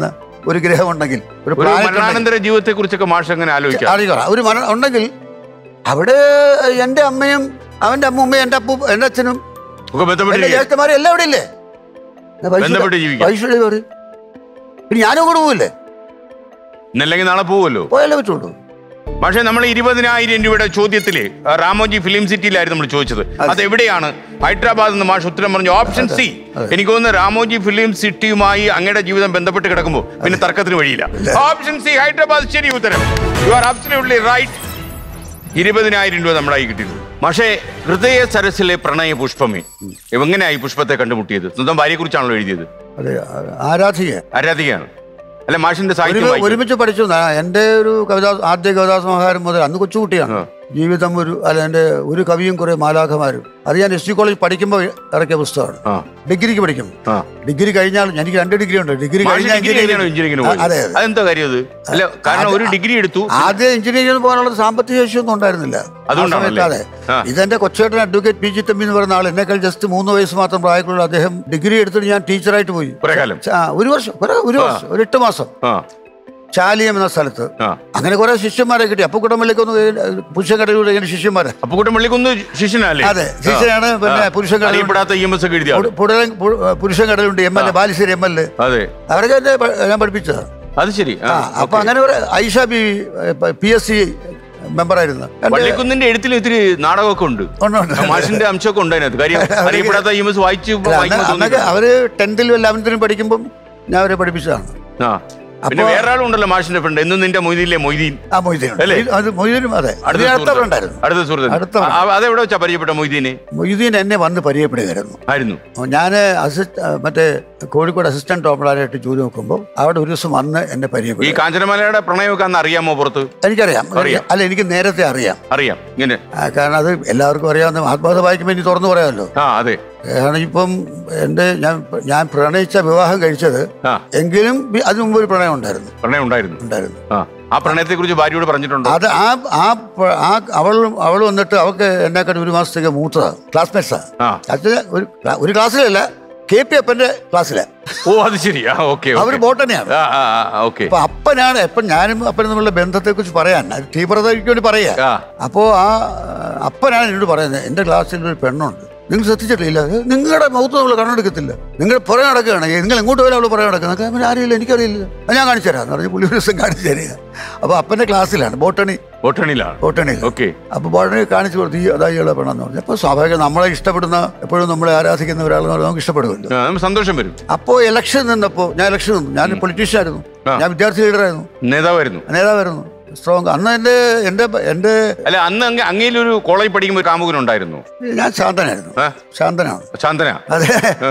ഒരു ഗ്രഹം ഉണ്ടെങ്കിൽ ഒരു ഒരു planet ഉണ്ടെങ്കിൽ- മരണാനന്തര ജീവിതത്തെ കുറിച്ചൊക്കെ മാഷ് എങ്ങനെ ആലോചിക്കാം അറിയിക്കണം ഒരു മരണം ഉണ്ടെങ്കിൽ അവിടെ എൻ്റെ അമ്മയും അവൻ്റെ അമ്മൂമ്മയും എൻ്റെ അപ്പൂ എൻ്റെ അച്ഛനും ഒക്കെ എൻ്റെ ബന്ധപ്പെട്ടിരിക്കുക ജ്യേഷ്ഠന്മാരും എല്ലാം അവിടെ ഇല്ലേ എന്നാ പൈസ- ബന്ധപ്പെട്ട് ജീവിക്കാം. പൈസ ഉള്ളത് പറയും. പിന്നെ ഞാനും കൂടെ പോവില്ലേ ഇന്നല്ലെങ്കിൽ നാളെ പോവുമല്ലോ പോയാലേ പറ്റുള്ളൂ പക്ഷേ നമ്മൾ ഇരുപതിനായിരം രൂപയുടെ ചോദ്യത്തില് ആ, രാമോജി ഫിലിം സിറ്റിയിലായിരുന്നു നമ്മൾ ചോദിച്ചത് അത് എവിടെയാണ് ഹൈദരാബാദ് എന്ന് മാഷ് ഉത്തരം പറഞ്ഞു ഓപ്ഷൻ സി എനിക്ക് തോന്നുന്നു രാമോജി ഫിലിം സിറ്റിയുമായി അങ്ങയുടെ ജീവിതം ബന്ധപ്പെട്ട് കിടക്കുമ്പോൾ പിന്നെ തർക്കത്തിന് വഴിയില്ല ഓപ്ഷൻ സി ഹൈദരാബാദ് ശരി ഉത്തരം യു ആർ അബ്സല്യൂട്ട്ലി റൈറ്റ് ഇരുപതിനായിരം രൂപ നമ്മളായി കിട്ടിയത് പക്ഷേ ഹൃദയ സരസിലെ പ്രണയ പുഷ്പമേ എങ്ങനെയായി പുഷ്പത്തെ കണ്ടുമുട്ടിയത് സ്വന്തം ഭാര്യയെ കുറിച്ചാണല്ലോ എഴുതിയത് അതെ ആരാധിക ആരാധികയാണ് അല്ല മാഷിന്റെ സാഹിത്യം ഒരു- വായിക്കും. ഒരുമിച്ച് പഠിച്ചു ഞാൻ- എൻ്റെ ഒരു കവിതാ ആദ്യ കവിതാസമാഹാരം മുതൽ അന്ന് കൊച്ചുകുട്ടിയാണ് ജീവിതം ഒരു അല്ല എൻ്റെ ഒരു കവിയും കുറെ മാലാഖമാരും അത് ഞാൻ എസ് ജി കോളേജ് പഠിക്കുമ്പോൾ ഇറക്കിയ പുസ്തകമാണ് ആ ഡിഗ്രിക്ക് പഠിക്കും ആ ഡിഗ്രി കഴിഞ്ഞാൽ എനിക്ക് രണ്ട് ഡിഗ്രി ഉണ്ട് ഡിഗ്രി മാഷ് കഴിഞ്ഞാൽ ഡിഗ്രി കഴിഞ്ഞാണോ എഞ്ചിനീയറിംഗിന് പോയത്? അതെ അതെ അതെന്താ കാര്യം അത് അല്ല കാരണം ഒരു ഡിഗ്രി എടുത്തു ആദ്യം എഞ്ചിനീയറിംഗ് പോകാനുള്ള സാമ്പത്തിക ശേഷിയൊന്നും ഉണ്ടായിരുന്നില്ല ആ അതുകൊണ്ടാണല്ലേ? സമയത്ത് അതെ ആ. ഇതെന്റെ കൊച്ചേട്ടൻ അഡ്വക്കേറ്റ് പി ജി തമ്പി എന്ന് പറയുന്ന ആൾ എന്നെക്കാൾ ജസ്റ്റ് മൂന്ന് വയസ്സ് മാത്രം പ്രായക്കുള്ള അദ്ദേഹം ഡിഗ്രി എടുത്തിട്ട് ഞാൻ ടീച്ചറായിട്ട് പോയി കുറെ കാലം ആ, ഒരു വർഷം കുറെ ഒരു വർഷം ഒരു എട്ട് മാസം ആ ചാലിയം എന്ന സ്ഥലത്ത് ആ അങ്ങനെ കുറെ ശിഷ്യന്മാരെ കിട്ടി അപ്പൊ കുടമ്പള്ളിക്കൊന്ന് പുരുഷക്കടയിലൂടെ ഇങ്ങനെ ശിഷ്യന്മാരെ അപ്പുക്കുട്ടൻ പള്ളിക്കുന്ന് ശിഷ്യനല്ലേ അതെ ശിഷ്യനാണ് പിന്നെ പുരുഷൻ കടയിൽ അറിയപ്പെടാത്ത ഇ എം എസ് ഒക്കെ എഴുതിയ ആള്. Purushan Kadalundi M L A Balussery M L A അതെ അവരൊക്കെ എന്നെ പ- ഞാൻ പഠിപ്പിച്ചതാണ് അത് ശരി ആ, ആ അപ്പൊ ഓക്കേ. അങ്ങനെ ഒരു Aisha B P S C മെമ്പറായിരുന്നു എൻ്റെ- പള്ളിക്കുന്നിന്റെ എഴുത്തിൽ ഇത്തിരി നാടകമൊക്കെ ഉണ്ട് ഉണ്ട്, ഉണ്ട്. ആ, മാഷിന്റെ അംശമൊക്കെ ഉണ്ട് അതിനകത്ത് കാര്യം അറിയപ്പെടാത്ത ഇ എം എസ് വായിച്ചു അല്ല, അന്ന് വായിക്കുമ്പോൾ അന്നൊക്കെ തോന്നിയിട്ടുണ്ട്. അവര് ടെൻത്തിലും ലെവൻത്തിലും പഠിക്കുമ്പോൾ ഞാൻ അവരെ പഠിപ്പിച്ചതാണ് ആ പിന്നെ അപ്പൊ- വേറെ ആളുണ്ടല്ലോ മാഷിന്റെ ഫ്രണ്ട് എന്നും നിന്റെ മൊയ്തീനിലെ മൊയ്തീൻ ആ മൊയ്തീൻ അല്ലേ? അത് മൊയ്തീനും അതെ അടുത്ത ഇതിന് സുഹൃത്ത്. അടുത്തവരുണ്ടായിരുന്നു അടുത്ത സുഹൃത്ത് അടുത്ത ആ, അതെവിടെ വെച്ചാ പരിചയപ്പെട്ട മൊയ്തീനെ മൊയ്തീൻ എന്നെ വന്ന് പരിചയപ്പെടുകയായിരുന്നു ആയിരുന്നു ഞാൻ അസിസ്റ്റ് മറ്റേ കോഴിക്കോട് അസിസ്റ്റന്റ് ടോപ്പറായിട്ട് ജോലി നോക്കുമ്പോൾ അവിടെ ഒരു ദിവസം വന്ന് എന്നെ ഈ പരിചയപ്പെടും കാഞ്ചനമലയുടെ പ്രണയമൊക്കെ അന്ന് അറിയാമോ പുറത്ത് എനിക്കറിയാം അറിയാം. അല്ല എനിക്ക് നേരത്തെ അറിയാം അറിയാം ഇങ്ങനെ ആ, കാരണം അത് എല്ലാവർക്കും അറിയാവുന്ന ആത്മകഥ വായിക്കുമ്പോൾ എനിക്ക് തുറന്നു പറയാമല്ലോ ആ അതെ കാരണം ഇപ്പം എൻ്റെ ഞാൻ ഞാൻ പ്രണയിച്ച വിവാഹം കഴിച്ചത് ആ എങ്കിലും വി- അതിനു മുമ്പ് ഒരു പ്രണയം ഉണ്ടായിരുന്നു പ്രണയം ഉണ്ടായിരുന്നു ഉണ്ടായിരുന്നു ആ ആ പ്രണയത്തെ കുറിച്ച് ഭാര്യയോട് പറഞ്ഞിട്ടുണ്ടോ അത് ആ ആ പ- ആ അവൾ അവൾ വന്നിട്ട് അവൾക്ക് എന്നെക്കാട്ടി ഒരു മാസത്തേക്ക് മൂത്തതാണ് ക്ലാസ്മേറ്റ്സാ ആ അച്ഛന് ഒരു ക്ലാ- ഒരു ക്ലാസ്സിലല്ല കെ പി അപ്പന്റെ ക്ലാസ്സിലെ ഓ അത് ശരി ആ ഓക്കെ അവർ ബോട്ടനെയാണ് ആ ആ ആ ഓക്കെ അപ്പൊ അപ്പനാണ് എപ്പം ഞാനും അപ്പനും തമ്മിലുള്ള ബന്ധത്തെ കുറിച്ച് പറയാൻ അത് തീവ്രതയ്ക്ക് വേണ്ടി പറയാ ആ അപ്പോ ആ അപ്പനാണ് എന്നോട് പറയുന്നത് എന്റെ ക്ലാസ്സിൽ ഒരു പെണ്ണുണ്ട് നിങ്ങൾ ശ്രദ്ധിച്ചിട്ടില്ല "ഏ, നിങ്ങളുടെ മുഖത്ത് നമ്മൾ കണ്ണെടുക്കത്തില്ല നിങ്ങൾ പുറകെ നടക്കുകയാണ് "ഏ, നിങ്ങൾ എങ്ങോട്ട് പോയാലും അവൾ പുറകെ നടക്കുന്നത് അവൻ അറിയില്ല എനിക്കറിയില്ല "ആ, ഞാൻ കാണിച്ചു തരാം എന്ന് പറഞ്ഞ് പുള്ളി ഒരു ദിവസം കാണിച്ചു തരിക അപ്പൊ അപ്പന്റെ ക്ലാസ്സിലാണ് ബോട്ടണി ബോട്ടണിയിലാണ് ബോട്ടണി ഓക്കെ അപ്പൊ ബോട്ടണി കാണിച്ചു കൊടുത്തു ഈ അതാ ഇയാളെ പെണ്ണെന്ന് പറഞ്ഞു അപ്പൊ സ്വാഭാവികം നമ്മളെ ഇഷ്ടപ്പെടുന്ന എപ്പോഴും നമ്മളെ ആരാധിക്കുന്ന ഒരാളെന്ന് പറഞ്ഞാൽ നമുക്ക് ഇഷ്ടപ്പെടുമല്ലോ ആ, നമുക്ക് സന്തോഷം വരും അപ്പോൾ ഇലക്ഷൻ നിന്നപ്പോൾ ഞാൻ ഇലക്ഷൻ നിന്നു ഞാൻ പൊളിറ്റീഷ്യൻ ആയിരുന്നു ആ. ഞാൻ വിദ്യാർത്ഥി ലീഡറായിരുന്നു നേതാവായിരുന്നു നേതാവായിരുന്നു സ്ട്രോങ് അന്ന് എൻ്റെ എൻ്റെ എൻ്റെ അല്ല അന്ന് അങ്ങ് അങ്ങയിലൊരു കോളേജ് പഠിക്കുമ്പോൾ ഒരു കാമുകൻ ഉണ്ടായിരുന്നു ഞാൻ ശാന്തനായിരുന്നു ആ? ശാന്തനാണ് ശാന്തന അതെ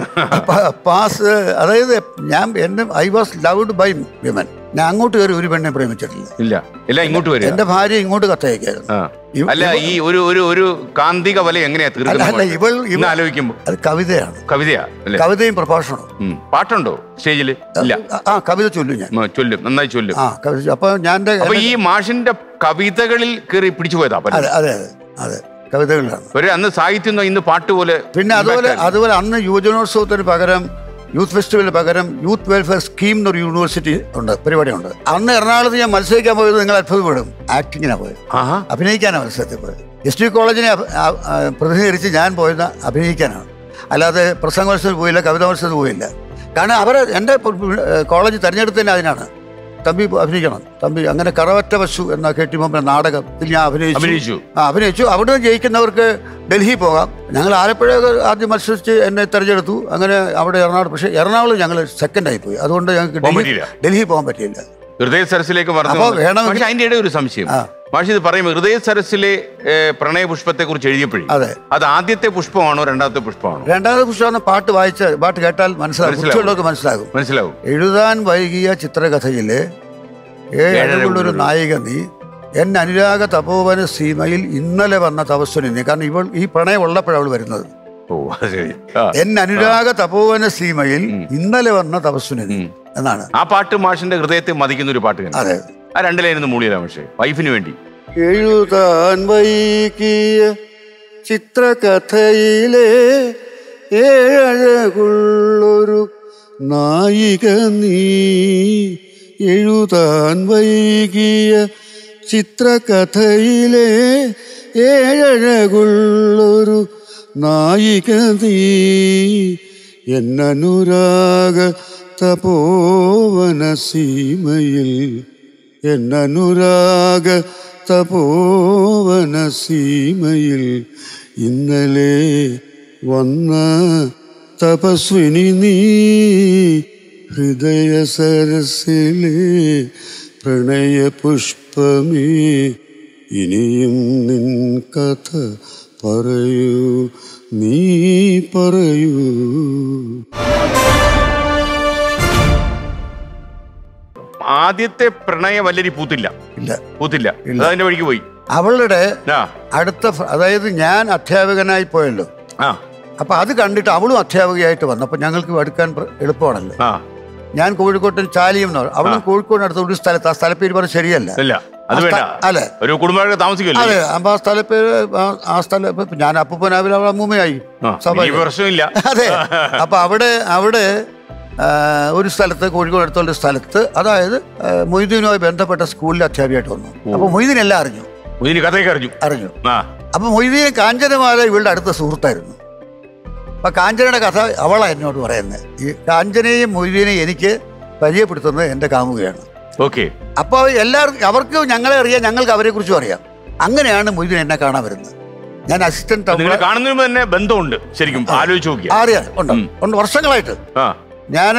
പ- പാസ് അതായത് ഞാൻ എന്നെ I was loved by women ഞാൻ അങ്ങോട്ട് കയറി ഒരു പെണ്ണെ പ്രേമിച്ചിട്ടില്ല ഇല്ല എല്ലാം ഇങ്ങോട്ട് വരിക എൻ്റെ ഭാര്യ ഇങ്ങോട്ട് കത്തയക്കായിരുന്നു ആ. ഇവ- അല്ല ഈ ഒരു ഒരു ഒരു കാന്തിക വല എങ്ങനെയാ അല്ല, അല്ല, തീർക്കുന്നത് ഇവൾ ഇന്ന് ഇവൾ ആലോചിക്കുമ്പോ അത് കവിതയാണ് കവിതയാ അല്ലേ കവിതയും പ്രഭാഷണവും ഉം. പാട്ടുണ്ടോ സ്റ്റേജില് ഇല്ല ആ, ആ കവിത ചൊല്ലും ഞാൻ ഉം, ചൊല്ലും നന്നായി ചൊല്ലും ആ കവിത അപ്പൊ ഞാൻ എൻ്റെ- അപ്പൊ ഈ മാഷിന്റെ കവിതകളിൽ കയറി പിടിച്ചു പോയതാ പലരും. അതെ അതെ അതെ അതെ കവിതകളിലാണ് ഒരു അന്ന് സാഹിത്യം ഇന്ന് പാട്ട് പോലെ പിന്നെ അതുപോലെ impact ആയിരുന്നു. അതുപോലെ അന്ന് യുവജനോത്സവത്തിന് പകരം യൂത്ത് ഫെസ്റ്റിവലിന് പകരം യൂത്ത് വെൽഫെയർ സ്കീം എന്നൊരു യൂണിവേഴ്സിറ്റി ഉണ്ട് പരിപാടിയുണ്ട് അന്ന് എറണാകുളത്ത് ഞാൻ മത്സരിക്കാൻ പോയത് നിങ്ങൾ അത്ഭുതപ്പെടും ആക്ടിങ്ങിനാണ് പോയത് ആഹാ അഭിനയിക്കാനാണ് മത്സരത്തിൽ പോയത് എസ് ടി കോളേജിനെ അഭ- ആ- ആ പ്രതിനിധീകരിച്ച് ഞാൻ പോയത് അഭിനയിക്കാനാണ് അല്ലാതെ പ്രസംഗ മത്സരത്തിൽ പോയില്ല കവിതാ മത്സരത്തിൽ പോയില്ല കാരണം അവർ എൻ്റെ കോളേജ് തിരഞ്ഞെടുത്തതന്നെ അതിനാണ് തമ്പി അഭിനയിക്കണം തമ്പി അങ്ങനെ കറവറ്റ പശു എന്ന കെ ടി മുമ്പിന്റെ നാടകത്തിൽ ഞാൻ അഭിനയിച്ചു അഭിനയിച്ചു ആ അഭിനയിച്ചു അവിടുന്ന് ജയിക്കുന്നവർക്ക് ഡൽഹി പോകാം ഞങ്ങൾ ആലപ്പുഴ ആദ്യം മത്സരിച്ച് എന്നെ തെരഞ്ഞെടുത്തു അങ്ങനെ അവിടെ എറണാകുളം പക്ഷേ എറണാകുളം ഞങ്ങൾ സെക്കൻഡായി പോയി അതുകൊണ്ട് ഞങ്ങൾക്ക് പോകാൻ ഡൽഹി പറ്റിയില്ല. ഡൽഹി പോകാൻ പറ്റിയില്ല ഹൃദയ സരസിലേക്ക് മറന്നു അപ്പൊ വന്നു. വേണമെങ്കിൽ- പക്ഷെ അതിന്റെ ഇടയിൽ ഒരു സംശയം ആ. മാഷി ഇത് പറയുമ്പോൾ ഹൃദയ സരസിലെ ഏ, പ്രണയ പുഷ്പത്തെ കുറിച്ച് എഴുതിയപ്പോഴേ അതെ അത് ആദ്യത്തെ പുഷ്പമാണോ രണ്ടാമത്തെ പുഷ്പമാണോ രണ്ടാമത്തെ പുസ്തകം പാട്ട് വായിച്ച പാട്ട് കേട്ടാൽ മനസ്സിലാകും മനസ്സിലാവും. കുട്ടികളുടെ മനസ്സിലാകും മനസ്സിലാവും എഴുതാൻ വൈകിയ ചിത്രകഥയിലെ ഏഴഴകുള്ളൊരു നായിക നീ എൻ അനുരാഗ തപോവന സീമയിൽ ഇന്നലെ വന്ന തപസ്വനി നീ കാരണം ഇവൾ ഈ പ്രണയം ഉള്ളപ്പോഴാണ് അവൾ വരുന്നത് ഓ അത് ശരി ആ. എൻ അനുരാഗ തപോവന സീമയിൽ ഇന്നലെ വന്ന തപസ്വനി നീ എന്നാണ് ആ പാട്ട് മാഷിന്റെ ഹൃദയത്തെ മതിക്കുന്ന ഒരു പാട്ട് തന്നെ അതെ ആ രണ്ടിലായിരുന്നു മൂളിയതാ പക്ഷേ വൈഫിന് വേണ്ടി എഴുതാൻ വൈകിയ ചിത്രകഥയിലെ ഏഴഴകുള്ളൊരു നായിക നീ എഴുതാൻ വൈകിയ ചിത്രകഥയിലെ ഏഴഴകുള്ളൊരു നായിക നീ എന്നനുരാഗ തപോവന സീമയിൽ എന്നനുരാഗ തപോവന സീമയിൽ ഇന്നലെ വന്ന തപസ്വിനി നീ ഹൃദയ സരസിലെ പ്രണയ പുഷ്പമേ ഇനിയും നിൻ കഥ പറയൂ നീ പറയൂ ആദ്യത്തെ പ്രണയ വല്ലരി പൂത്തില്ല ഇല്ല പൂത്തില്ല ഇല്ല. അതതിന്റെ വഴിക്ക് പോയി അവളുടെ ആ അടുത്ത ഫ- അതായത് ഞാൻ അധ്യാപകനായി പോയല്ലോ ആ അപ്പൊ അത് കണ്ടിട്ട് അവളും അധ്യാപകയായിട്ട് വന്നു അപ്പൊ ഞങ്ങൾക്ക് അടുക്കാൻ പ്ര- എളുപ്പമാണല്ലോ ആ ഞാൻ കോഴിക്കോട്ടിൽ ചാലിയം എന്ന് പറയും അവളും കോഴിക്കോടിനടുത്ത് ഒരു സ്ഥലത്ത് ആ സ്ഥലപ്പേര് പറഞ്ഞ ശരിയല്ല ഇല്ല അത് ആ വേണ്ട സ്ഥ- അല്ലേ? ഒരു കുടുംബമായിട്ട് താമസിക്കുമല്ലോ അതെ അപ്പൊ ആ സ്ഥലപ്പേര് ആ- ആ സ്ഥലം ഇപ്പൊ ഞാൻ അപ്പൂപ്പനാവിൽ അവൾ അമ്മൂമ്മയായി ആ, സ്വാഭാവികം. ഇനി പ്രശ്നമില്ല അതെ അപ്പൊ അവിടെ അവിടെ ആ, ഒരു സ്ഥലത്ത് കോഴിക്കോട് അടുത്തുള്ള ഒരു സ്ഥലത്ത് അതായത് ആ, മൊയ്തീനുമായി ബന്ധപ്പെട്ട സ്കൂളിലെ അധ്യാപികയായിട്ട് വന്നു അപ്പൊ മൊയ്തീൻ എല്ലാം അറിഞ്ഞു ഇതിന് കഥയൊക്കെ അറിഞ്ഞു അറിഞ്ഞു ആ അപ്പൊ മൊയ്തീൻ കാഞ്ചനമാല ഇവളുടെ അടുത്ത സുഹൃത്തായിരുന്നു അപ്പൊ കാഞ്ചനയുടെ കഥ അവളാ എന്നോട് പറയുന്നത് ഈ കാഞ്ചനയും മൊയ്തീനെയും എനിക്ക് പരിചയപ്പെടുത്തുന്നത് എൻ്റെ കാമുകയാണ് ഓക്കെ അപ്പോൾ എല്ലാവർക്കും അവർക്ക് ഞങ്ങളെ അറിയാം ഞങ്ങൾക്ക് അവരെ കുറിച്ചും അറിയാം അങ്ങനെയാണ് മൊയ്തീൻ എന്നെ കാണാൻ വരുന്നത് ഞാൻ അസിസ്റ്റന്റ് നിങ്ങളെ കാണുന്നതിന് മുമ്പ് തന്നെ ബന്ധമുണ്ട് ശരിക്കും ആലോചിച്ച് നോക്കിയ അറിയാം ഉണ്ട് ഉം. ഉണ്ട് വർഷങ്ങളായിട്ട് ആ ഞാൻ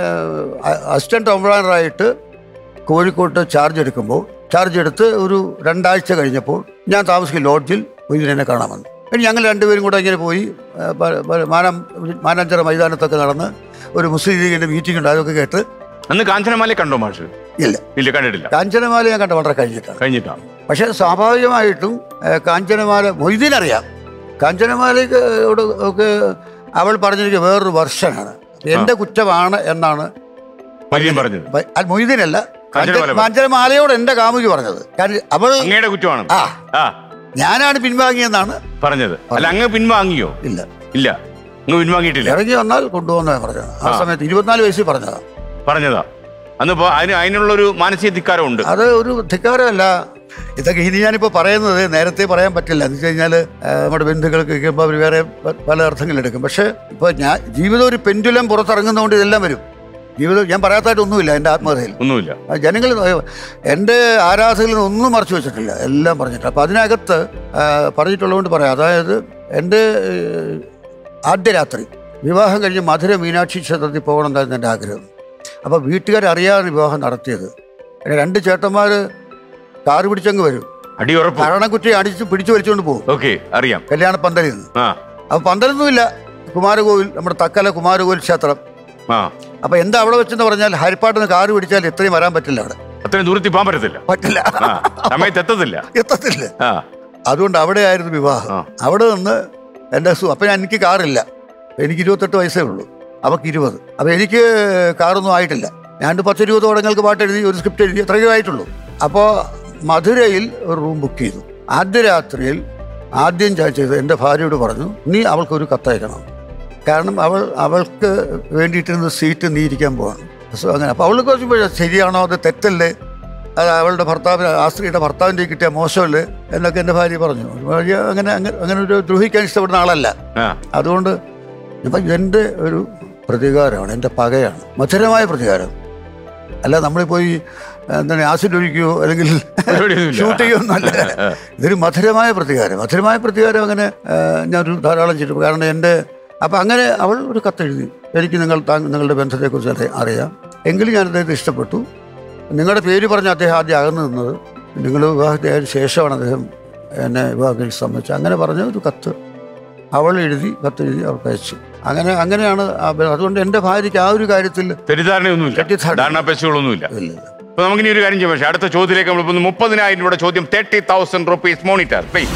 അസിസ്റ്റന്റ് ഓംബ്രാണറായിട്ട് കോഴിക്കോട്ട് ചാർജ് എടുക്കുമ്പോൾ ചാർജ് എടുത്ത് ഒരു രണ്ടാഴ്ച കഴിഞ്ഞപ്പോൾ ഞാൻ താമസിക്കുന്ന ലോഡ്ജിൽ മൊയ്തീൻ എന്നെ കാണാൻ വന്നു പിന്നെ ഞങ്ങൾ രണ്ടുപേരും കൂടെ ഇങ്ങനെ പോയി ആ, പ- പ- മാനം മാനാഞ്ചിറ മൈതാനത്തൊക്കെ നടന്ന് ഒരു മുസ്ലിം ലീഗിൻ്റെ മീറ്റിംഗ് ഉണ്ട് അതൊക്കെ കേട്ട് അന്ന് കാഞ്ചനമാലെ കണ്ടോ മാഷ് ഇല്ല ഇല്ല കണ്ടിട്ടില്ല കാഞ്ചനമാല ഞാൻ കണ്ട വളരെ കഴിഞ്ഞിട്ടാണ് കഴിഞ്ഞിട്ടാണ് പക്ഷെ സ്വാഭാവികമായിട്ടും ഏ, കാഞ്ചനമാല മൊയ്തീൻ അറിയാം കാഞ്ചനമാലയ്ക്ക് യോട് ഒക്കെ അവൾ പറഞ്ഞിരിക്കുക വേറൊരു വർഷനാണ് എൻ്റെ കുറ്റമാണ് എന്നാണ് മരിയൻ പറഞ്ഞത് ബ- അല്ല, മൊയ്തീനല്ല കാഞ്ചനമാല പറഞ്ഞു. കാഞ്ചനമാലയോട് എൻ്റെ കാമുകി പറഞ്ഞത് കാരണം അവൾ അങ്ങയുടെ കുറ്റമാണ് ആ ആ ഞാനാണ് പിൻവാങ്ങിയെന്നാണ് പറഞ്ഞത് അല്ല അങ്ങ് പിൻവാങ്ങിയോ ഇല്ല ഇല്ല അങ്ങ് പിൻവാങ്ങിയിട്ടില്ല ഇറങ്ങി വന്നാൽ കൊണ്ടുപോകുന്ന പറഞ്ഞത് ആ ആ. സമയത്ത് ഇരുപത്തിനാല് വയസ്സിൽ പറഞ്ഞതാ പറഞ്ഞതാ അന്ന് ഇപ്പൊ അതിന് അതിനുള്ളൊരു മാനസിക ധിക്കാരം ഉണ്ട് അത് ഒരു ധിക്കാരമല്ല ഇതൊക്കെ ഇനി ഞാനിപ്പോൾ പറയുന്നത് നേരത്തെ പറയാൻ പറ്റില്ല എന്ന് വെച്ച് കഴിഞ്ഞാൽ നമ്മുടെ ബന്ധുക്കൾക്ക് കേൾക്കുമ്പോൾ അവർ വേറെ പ- പല അർത്ഥങ്ങളെടുക്കും പക്ഷേ ഇപ്പോൾ ഞാൻ ജീവിതം ഒരു പെൻഡുലം പുറത്തിറങ്ങുന്നതുകൊണ്ട് ഇതെല്ലാം വരും ജീവിതം ഞാൻ പറയാത്തായിട്ട് ഒന്നുമില്ല എൻ്റെ ആത്മകഥയിൽ ഒന്നുമില്ല ആ ജനങ്ങൾ എൻ്റെ ആരാധകരിൽ നിന്ന് ഒന്നും മറച്ചു വെച്ചിട്ടില്ല എല്ലാം പറഞ്ഞിട്ട് അപ്പം അതിനകത്ത് ആ, പറഞ്ഞിട്ടുള്ളതുകൊണ്ട് പറയാം അതായത് എൻ്റെ ഏഹ്, ആദ്യ രാത്രി വിവാഹം കഴിഞ്ഞ് മധുര മീനാക്ഷി ക്ഷേത്രത്തിൽ പോകണം എന്നായിരുന്നു എൻ്റെ ആഗ്രഹം അപ്പോൾ വീട്ടുകാരറിയാതെ വിവാഹം നടത്തിയത് എൻ്റെ രണ്ട് ചേട്ടന്മാർ കാറ് പിടിച്ചങ്ങ് വരും അടി ഉറപ്പ് ഭരണക്കുറ്റി അടിച്ച് പിടിച്ചു വലിച്ചുകൊണ്ട് പോകും ഓക്കെ അറിയാം കല്യാണ പന്തലിൽ നിന്ന് ആ അപ്പോൾ പന്തലൊന്നുമില്ല കുമാരകോവിൽ നമ്മുടെ തക്കല കുമാരകോവിൽ ക്ഷേത്രം ആ അപ്പോൾ എന്താ അവിടെ വെച്ചെന്ന് പറഞ്ഞാൽ ഹരിപ്പാട്ടിൽ നിന്ന് കാറ് പിടിച്ചാൽ ഇത്രയും വരാൻ പറ്റില്ല അവിടെ അത്രയും ദൂരത്തിൽ പോകാൻ പറ്റത്തില്ല പറ്റില്ല ആ സമയത്ത് എത്തത്തില്ല എത്തത്തില്ല ആ അതുകൊണ്ട് അവിടെ ആയിരുന്നു വിവാഹം ആ. അവിടെ നിന്ന് എൻ്റെ സു അപ്പം എനിക്ക് കാറില്ല എനിക്ക് ഇരുപത്തെട്ട് വയസ്സേ ഉള്ളൂ അവൾക്ക് ഇരുപത് അപ്പം എനിക്ക് കാറൊന്നും ആയിട്ടില്ല ഞാൻ ഒരു പത്ത് ഇരുപത് തുടങ്ങൾക്ക് പാട്ട് എഴുതി ഒരു സ്ക്രിപ്റ്റ് എഴുതി അത്രയും ആയിട്ടുള്ളൂ അപ്പോൾ മധുരയിൽ ഒരു റൂം ബുക്ക് ചെയ്തു ആദ്യ രാത്രിയിൽ ആദ്യം ഞാൻ ചെയ്തത് എൻ്റെ ഭാര്യയോട് പറഞ്ഞു നീ അവൾക്കൊരു കത്തയക്കണം കാരണം അവൾ അവൾക്ക് വേണ്ടിയിട്ടിരുന്ന സീറ്റ് നീ ഇരിക്കാൻ പോവാണ് സോ അങ്ങനെ അപ്പോൾ അവൾക്ക് കുറച്ച് ശരിയാണോ അത് തെറ്റല്ലേ അത് അവളുടെ ഭർത്താവിന് ആ സ്ത്രീയുടെ ഭർത്താവിൻ്റെ കിട്ടിയ മോശമല്ലേ എന്നൊക്കെ എൻ്റെ ഭാര്യ പറഞ്ഞു ഭാര്യ അങ്ങനെ അങ്ങനെ അങ്ങനെ ഒരു ദ്രോഹിക്കാൻ ഇഷ്ടപ്പെടുന്ന ആളല്ല ആ അതുകൊണ്ട് ഇപ്പം എൻ്റെ ഒരു പ്രതികാരമാണ് എൻ്റെ പകയാണ് മധുരമായ പ്രതികാരം അല്ല നമ്മൾ പോയി എന്താണ് ആസിഡ് ഒഴിക്കുകയോ അല്ലെങ്കിൽ പരിപാടിയൊന്നുമില്ല. ഷൂട്ട് ചെയ്യുകയൊന്നുമല്ല ഇതൊരു മധുരമായ പ്രതികാരം മധുരമായ പ്രതികാരം അങ്ങനെ ആ, ഞാനൊരു ധാരാളം ചെയ്തിട്ടുണ്ട് കാരണം എൻ്റെ അപ്പം അങ്ങനെ അവൾ ഒരു കത്തെഴുതി എനിക്ക് നിങ്ങൾ താ നിങ്ങളുടെ ബന്ധത്തെക്കുറിച്ച് അറി- അറിയാം എങ്കിലും ഞാൻ അദ്ദേഹത്തെ ഇഷ്ടപ്പെട്ടു നിങ്ങളുടെ പേര് പറഞ്ഞ് അദ്ദേഹം ആദ്യം അകന്നു നിന്നത് നിങ്ങൾ വിവാഹത്തിന് ശേഷമാണ് അദ്ദേഹം എന്നെ വിവാഹത്തിൽ സമ്മതിച്ചത് അങ്ങനെ പറഞ്ഞ ഒരു കത്ത് അവൾ എഴുതി കത്ത് എഴുതി അവർക്ക് അയച്ചു അങ്ങനെ അങ്ങനെയാണ് ആ ബ- അതുകൊണ്ട് എൻ്റെ ഭാര്യയ്ക്ക് ആ ഒരു കാര്യത്തിൽ തെറ്റിദ്ധാരണയൊന്നുമില്ല തെറ്റിദ്ധാരണ. ധാരണാപേശകളൊന്നുമില്ല ഇല്ല അപ്പൊ നമുക്കിനി ഒരു കാര്യം ചെയ്യാം പക്ഷേ അടുത്ത ചോദ്യത്തിലേക്ക് നമ്മൾ പോകുന്നു മുപ്പതിനായിരം രൂപയുടെ ചോദ്യം thirty thousand rupees monitor please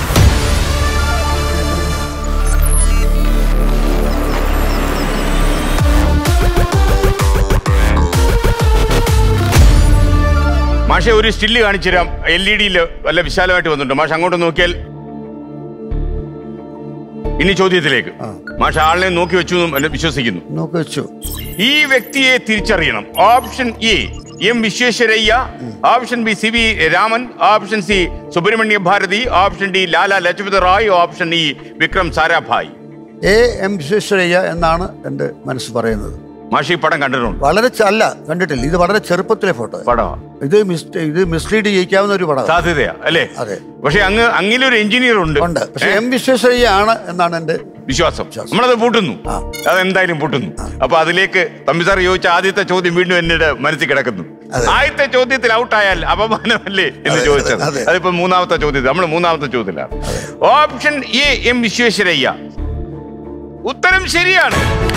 മാഷെ ഒരു സ്റ്റില്ല് കാണിച്ചു തരാം എൽ ഇ ഡിയിൽ വല്ല വിശാലമായിട്ട് വന്നിട്ടുണ്ട് മാഷ അങ്ങോട്ട് നോക്കിയാൽ ഇനി ചോദ്യത്തിലേക്ക് മാഷ ആളിനെ നോക്കി വെച്ചു എന്ന് വിശ്വസിക്കുന്നു നോക്കി വെച്ചു ഈ വ്യക്തിയെ തിരിച്ചറിയണം option A M Visvesvaraya option B C V Raman option C Subramania Bharati option D Lala Lajpat Rai option E Vikram Sarabhai A M Visvesvaraya എന്നാണ് എൻ്റെ മനസ്സ് പറയുന്നത് മാഷി ഈ പടം കണ്ടിട്ടുണ്ട് വളരെ ച- അല്ല കണ്ടിട്ടില്ല ഇത് വളരെ ചെറുപ്പത്തിലെ ഫോട്ടോ പടമാ ഇത് മിസ് ഇത് മിസ്ലീഡ് ചെയ്യിക്കാവുന്ന ഒരു പടം സാധ്യതയാ അല്ലേ അതെ. പക്ഷെ അങ്ങ് അങ്ങിലൊരു എഞ്ചിനീയർ ഉണ്ട് ഉണ്ട് പക്ഷെ എം വിശ്വേശ്വരയ്യ ആണ് എന്നാണ് എൻ്റെ വിശ്വാസം നമ്മളത് പൂട്ടുന്നു ആ. അതെന്തായാലും പൂട്ടുന്നു അപ്പൊ അതിലേക്ക് തമ്പി സാർ ചോദിച്ച ആദ്യത്തെ ചോദ്യം വീണ്ടും എന്റെ മനസ്സിൽ കിടക്കുന്നു അതെ. ആദ്യത്തെ ചോദ്യത്തിൽ ഔട്ടായാൽ അപമാനമല്ലേ എന്ന് അതെ, ചോദിച്ചത് അതെ. അതിപ്പോ മൂന്നാമത്തെ ചോദ്യത്തിൽ നമ്മൾ മൂന്നാമത്തെ ചോദ്യത്തിലാണ് ഓപ്ഷൻ എ എം വിശ്വേശ്വരയ്യ ഉത്തരം ശരിയാണ്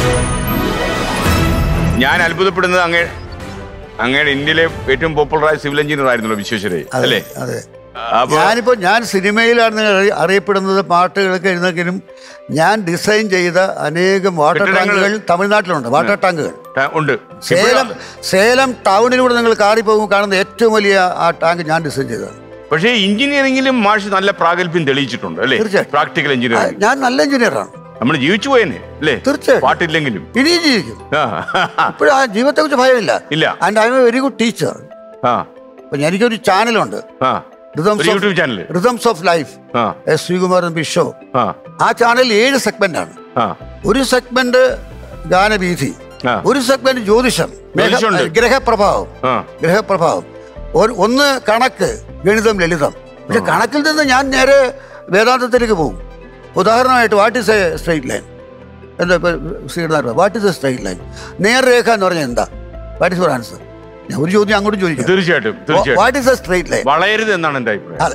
ഞാൻ അത്ഭുതപ്പെടുന്നത് അങ്ങേ അങ്ങയുടെ ഇന്ത്യയിലെ ഏറ്റവും പോപ്പുലറായ സിവിൽ എഞ്ചിനീയർ ആയിരുന്നല്ലോ വിശ്വേശ്വരയ്യ അതെ അല്ലേ അതെ അപ്പൊ ഞാനിപ്പോ ഞാൻ സിനിമയിലാണ് അറി- അറിയപ്പെടുന്നത് പാട്ടുകളൊക്കെ എഴുന്നെങ്കിലും ഞാൻ ഡിസൈൻ ചെയ്ത അനേകം വാട്ടർ കെട്ടിടങ്ങൾ- ടാങ്കുകൾ തമിഴ്നാട്ടിലുണ്ട് വാട്ടർ ടാങ്കുകൾ ടാ- ഉണ്ട് സേലം സേലം ടൗണിലൂടെ നിങ്ങൾ കാറി പോകുമ്പോൾ കാണുന്ന ഏറ്റവും വലിയ ആ ടാങ്ക് ഞാൻ ഡിസൈൻ ചെയ്തതാണ് പക്ഷേ എഞ്ചിനീയറിംഗിലും മാഷ് നല്ല പ്രാഗൽഭ്യം തെളിയിച്ചിട്ടുണ്ട് അല്ലേ തീർച്ചയായും. പ്രാക്ടിക്കൽ ആ, എഞ്ചിനീയറിംഗ് ഞാൻ നല്ല എഞ്ചിനീയറാണ് നമ്മൾ ജീവിച്ചു പോയനെ അല്ലേ തീർച്ചയായും. പാട്ടില്ലെങ്കിലും ഇനിയും ജീവിക്കും ആ ഇപ്പോഴും ആ ജീവിതത്തെ കുറിച്ച് ഭയമില്ല ഇല്ല. And I am a very good teacher ആ അപ്പൊ എനിക്കൊരു ചാനലുണ്ട് ആ ഒരു YouTube channel rhythms of life ആ എസ് ശ്രീകുമാരൻ ബി ഷോ ആ ആ ചാനൽ ഏഴ് സെഗ്മെന്റ് ആണ് ആ ഒരു സെഗ്മെന്റ് ഗാനവീഥി ആ. ഒരു സെഗ്മെന്റ് ജ്യോതിഷം മേഘ- ജ്യോതിഷമുണ്ട്. ഗ്രഹപ്രഭാവം ആ ഗ്രഹപ്രഭാവം ഒരു- ഒന്ന് കണക്ക് ഗണിതം ലളിതം പക്ഷെ കണക്കിൽ നിന്ന് ഞാൻ നേരെ വേദാന്തത്തിലേക്ക് പോകും ഉദാഹരണമായിട്ട് what is a straight line എന്താ Srinath what is a straight line നേർരേഖ എന്ന് പറഞ്ഞാൽ എന്താ വാട്ട് ഇസ് യുവർ ആൻസർ ഞാൻ ഒരു ചോദ്യം അങ്ങോട്ട് ചോദിക്കാം തീർച്ചയായിട്ടും തീർച്ചയായിട്ടും what is a straight line വളയരുത് എന്നാണ് എന്റെ അഭിപ്രായം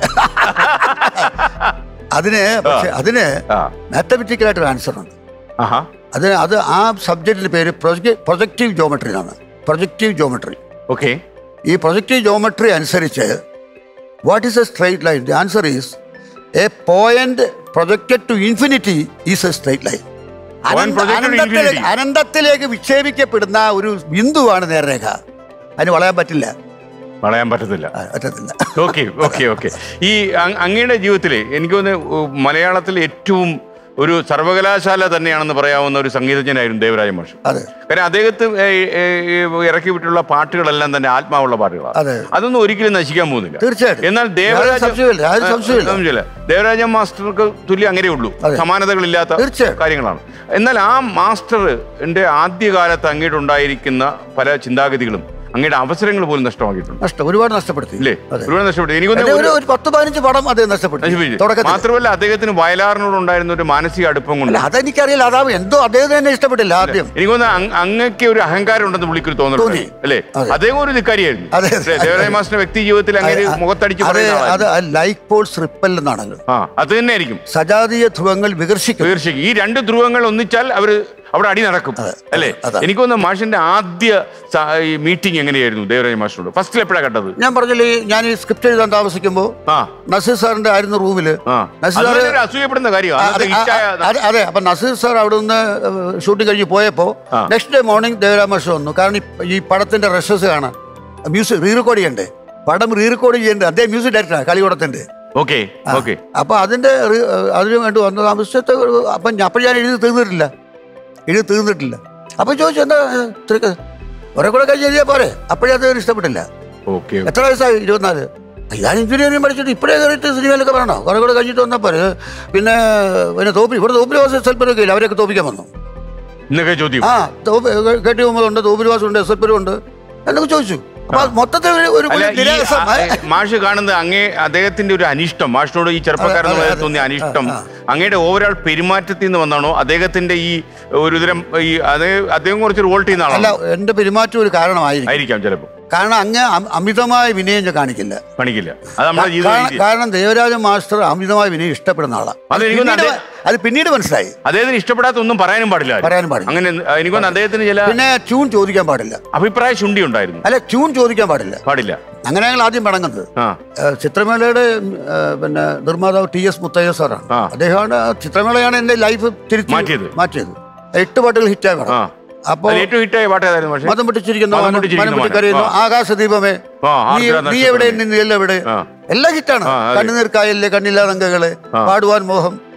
അതിന് പക്ഷെ അതിന് ആ മാത്തമെറ്റിക്കലായിട്ടൊരു ആൻസർ ഉണ്ട് ആഹാ അത് അത് ആ സബ്ജക്റ്റിന്റെ പേര് പ്രൊജക്ട് പ്രൊജക്റ്റീവ് ജോമെട്രി എന്നാണ് പ്രൊജക്റ്റീവ് ജോമെട്രി ഓക്കെ ഈ പ്രൊജക്റ്റീവ് ജോമെട്രി അനുസരിച്ച് what is a straight line the answer is a point projected to infinity is a straight line Point projected to infinity. അനന്തത്തിലേക്ക് വിക്ഷേപിക്കപ്പെടുന്ന ഒരു ബിന്ദുവാണ് നേർരേഖ അതിന് വളയാൻ പറ്റില്ല വളയാൻ പറ്റത്തില്ല ആ, പറ്റത്തില്ല ഓക്കെ ഓക്കെ ഓക്കെ ഈ അങ്- അങ്ങയുടെ ജീവിതത്തിലെ എനിക്ക് തോന്നുന്നു മലയാളത്തിൽ ഏറ്റവും ഒരു സർവകലാശാല തന്നെയാണെന്ന് പറയാവുന്ന ഒരു സംഗീതജ്ഞനായിരുന്നു ദേവരാജ മാഷ് അതെ കാരണം അദ്ദേഹത്തെ ഏ, ഏ, ഏ, ഇറക്കി വിട്ടുള്ള പാട്ടുകളെല്ലാം തന്നെ ആത്മാവുള്ള പാട്ടുകളാണ് അതെ. അതൊന്നും ഒരിക്കലും നശിക്കാൻ പോകുന്നില്ല തീർച്ചയായിട്ടും. എന്നാൽ യാതൊരു ദേവരാജ സംശയവുമില്ല, യാതൊരു ആ, സംശയവുമില്ല. സംശയമില്ല. ദേവരാജ മാസ്റ്റർക്ക് തുല്യം അങ്ങനെ ഉള്ളൂ അതെ. സമാനതകളില്ലാത്ത തീർച്ചയായും. കാര്യങ്ങളാണ് എന്നാൽ ആ മാസ്റ്ററിന്റെ ആദ്യകാലത്ത് അങ്ങോട്ട് ഉണ്ടായിരിക്കുന്ന പല ചിന്താഗതികളും അങ്ങയുടെ അവസരങ്ങൾ പോലും നഷ്ടമാക്കിയിട്ടുണ്ട് നഷ്ടം ഒരുപാട് നഷ്ടപ്പെടുത്തി ഇല്ലേ അതെ ഒരുപാട് നഷ്ടപ്പെട്ടു എന്റെ എനിക്കൊന്ന് ഒരു ഒരു പത്ത് പതിനഞ്ച് പടം അത് നഷ്ടപ്പെടുത്തി നശിപ്പിച്ചു. തുടക്കത്തിൽ മാത്രമല്ല അദ്ദേഹത്തിന് വയലാറിനോട് ഉണ്ടായിരുന്ന ഒരു മാനസിക അടുപ്പം കൊണ്ട് അല്ല അതെനിക്കറിയില്ല അതാ എന്തോ അദ്ദേഹം തന്നെ ഇഷ്ടപ്പെട്ടില്ല ആദ്യം എനിക്കൊന്ന് അങ്ങക്ക് ഒരു അഹങ്കാരം ഉണ്ടെന്ന് പുള്ളിക്കൊരു തോന്നുന്നു തോന്നി. അല്ലേ അതെ. അദ്ദേഹം ഒരു ധിക്കാരിയായിരുന്നു അതെ, അതെ. അല്ലേ? ദേവരായ മാസ്റ്റർ വ്യക്തി ജീവിതത്തിൽ അങ്ങനെ അത് മുഖത്തടിച്ച് അത് പറയുന്ന അത് ആളായിരുന്നു. ലൈക്ക് പോൾസ് റിപ്പൽ എന്നാണല്ലോ ആ അത് തന്നെ ആയിരിക്കും സജാതീയ ധ്രുവങ്ങൾ വികർഷിക്കും തീർച്ചയായും ഈ രണ്ട് ധ്രുവങ്ങൾ ഒന്നിച്ചാൽ അവര് അവിടെ അടി നടക്കും അല്ലേ അതാണ്. എനിക്കൊന്ന് മാഷിന്റെ ആദ്യ സ- ഈ മീറ്റിംഗ് എങ്ങനെയായിരുന്നു ദേവരായ മാസ്റ്ററോട് ഫസ്റ്റിൽ എപ്പോഴാണ് കണ്ടത് ഞാൻ പറഞ്ഞില്ലേ ഞാൻ ഈ സ്ക്രിപ്റ്റ് എഴുതാൻ താമസിക്കുമ്പോൾ ആ നസീർ സാറിന്റെ ആയിരുന്നു റൂമില് ആ നസീർ അത് സാറ് തന്നെ ഒരു അസൂയപ്പെടുന്ന ആ, കാര്യമാണ് അതെ, അന്നത്തെ ഹിറ്റായ ആ, അതെ അതെ അപ്പൊ നസീർ സാർ അവിടെ നിന്ന് ഷൂട്ടിംഗ് കഴിഞ്ഞ് പോയപ്പോ ആ. നെക്സ്റ്റ് ഡേ മോർണിംഗ് ദേവരാമേഷ് വന്നു കാരണം ഈ- ഈ പടത്തിന്റെ റഷസ് കാണാൻ മ്യൂസിക് റീ റെക്കോർഡ് ചെയ്യണ്ടേ പടം റീ റെക്കോർഡ് ചെയ്യേണ്ടത് അദ്ദേഹം മ്യൂസിക് ഡയറക്ടറാണ് കളിയോടത്തിന്റെ ഓക്കെ ഓക്കെ അപ്പൊ അതിന്റെ re- അതിന് വേണ്ടി വന്ന ആവശ്യത്തെ അപ്പൊ ഞാൻ- അപ്പൊ ഞാൻ എഴുതി തീർന്നിട്ടില്ല എഴുതി തീർന്നിട്ടില്ല അപ്പൊ ചോദിച്ചു എന്താ ഇത്രയൊക്കെ കുറെ കൂടെ കഴിഞ്ഞ് എഴുതിയാ പോരെ അപ്പോഴേ അത് ഇഷ്ടപ്പെട്ടില്ല ഓക്കെ എത്ര വയസ്സായി ഇരുപത്തിനാല് ഞാൻ എഞ്ചിനീയറിംഗ് പഠിച്ചിട്ട് ഇപ്പോഴേ കയറിയിട്ട് സിനിമയിലൊക്കെ പറയണോ കുറെ കൂടെ കഴിഞ്ഞിട്ട് വന്നാൽ പോരെ പിന്നെ പിന്നെ തോപ്പി ഇവിടെ തോപ്പിൽ വാസം എസ് എൽ പിരൊക്കെ ഇല്ല അവരൊക്കെ തോപ്പിക്കാൻ വന്നു ഇന്നൊക്കെ ചോദ്യം ആ തോപ്പ് കെ ടി മുഹമ്മദ് തോപ്പിൽ വാസമുണ്ട് എസ് എൽ പിരും ഉണ്ട് എന്നൊക്കെ ചോദിച്ചു അപ്പൊ അത് മൊത്തത്തിൽ ഒരു- ഒരു അല്ല ഒരു ഈ നിരാസം ആ, ഏ, മാഷ് കാണുന്നത് അങ്ങേ അദ്ദേഹത്തിന്റെ ഒരു അനിഷ്ടം മാഷിനോട് ഈ ചെറുപ്പക്കാരന് അതെ, മുതൽ അതെ, തോന്നിയ അതെ. അനിഷ്ടം ആ, അങ്ങയുടെ ഓവറോൾ പെരുമാറ്റത്തിൽ നിന്ന് വന്നാണോ അദ്ദേഹത്തിന്റെ ഈ ഒരുതരം ഈ അത് അദ്ദേഹം കുറച്ച് റിവോൾട്ട് ചെയ്യുന്ന അല്ല ആളാണ് എന്റെ പെരുമാറ്റം ഒരു കാരണമായിരിക്കും ആയിരിക്കാം ചിലപ്പോ കാരണം അങ്ങ് അം- അമിതമായ വിനയം ഞാൻ കാണിക്കില്ല കാണിക്കില്ല അത് നമ്മുടെ കാ- ജീവിതം കാരണം ദേവരാജ മാസ്റ്റർ അമിതമായ വിനയം ഇഷ്ടപ്പെടുന്ന ആളാണ് അത് എനിക്ക് പിന്നീട് തോന്നുന്നു അത് പിന്നീട് മനസ്സിലായി അദ്ദേഹത്തിന് ഇഷ്ടപ്പെടാത്ത ഒന്നും പറയാനും പാടില്ല ആരും. പറയാനും പാടില്ല. അങ്ങനെ ആ, എനിക്കൊന്ന് അദ്ദേഹത്തിന് ചില പിന്നെ ട്യൂൺ ചോദിക്കാൻ പാടില്ല അഭിപ്രായ ശുണ്ടി ഉണ്ടായിരുന്നു അല്ല ട്യൂൺ ചോദിക്കാൻ പാടില്ല പാടില്ല അങ്ങനെ ഞങ്ങൾ ആദ്യം പണങ്ങുന്നത് ആ ഏഹ് ചിത്രമേളയുടെ ഏഹ് പിന്നെ നിർമ്മാതാവ് ടി എസ് മുത്തയ്യ സാറാണ് ആ. അദ്ദേഹമാണ് ചിത്രമേളയാണ് എന്റെ ലൈഫ് തിരിച്ച് മാറ്റിയത്. മാറ്റിയത് എട്ട് പാട്ടുകൾ ഹിറ്റായി ആ വേണം അപ്പോ അതിൽ ഏറ്റവും ഹിറ്റായ പാട്ട് ഏതായിരുന്നു പക്ഷേ മതം പൊട്ടിച്ചിരിക്കുന്ന മതം വാനം, പൊട്ടിച്ചിരിക്കുന്ന മനം പൊട്ടിക്കരയുന്നു വാനം. ആ. ആകാശദീപമേ ആ, നീ ആർദ്ര നീ എവിടെ നക്ഷത്രമേ. നീ എല്ലാം എവിടെ ആ. എല്ലാം ഹിറ്റാണ് ആ, അതെ. കണ്ണുനീർ കായലിലെ കണ്ണില്ലാതങ്കകളെ ആ. പാടുവാൻ മോഹം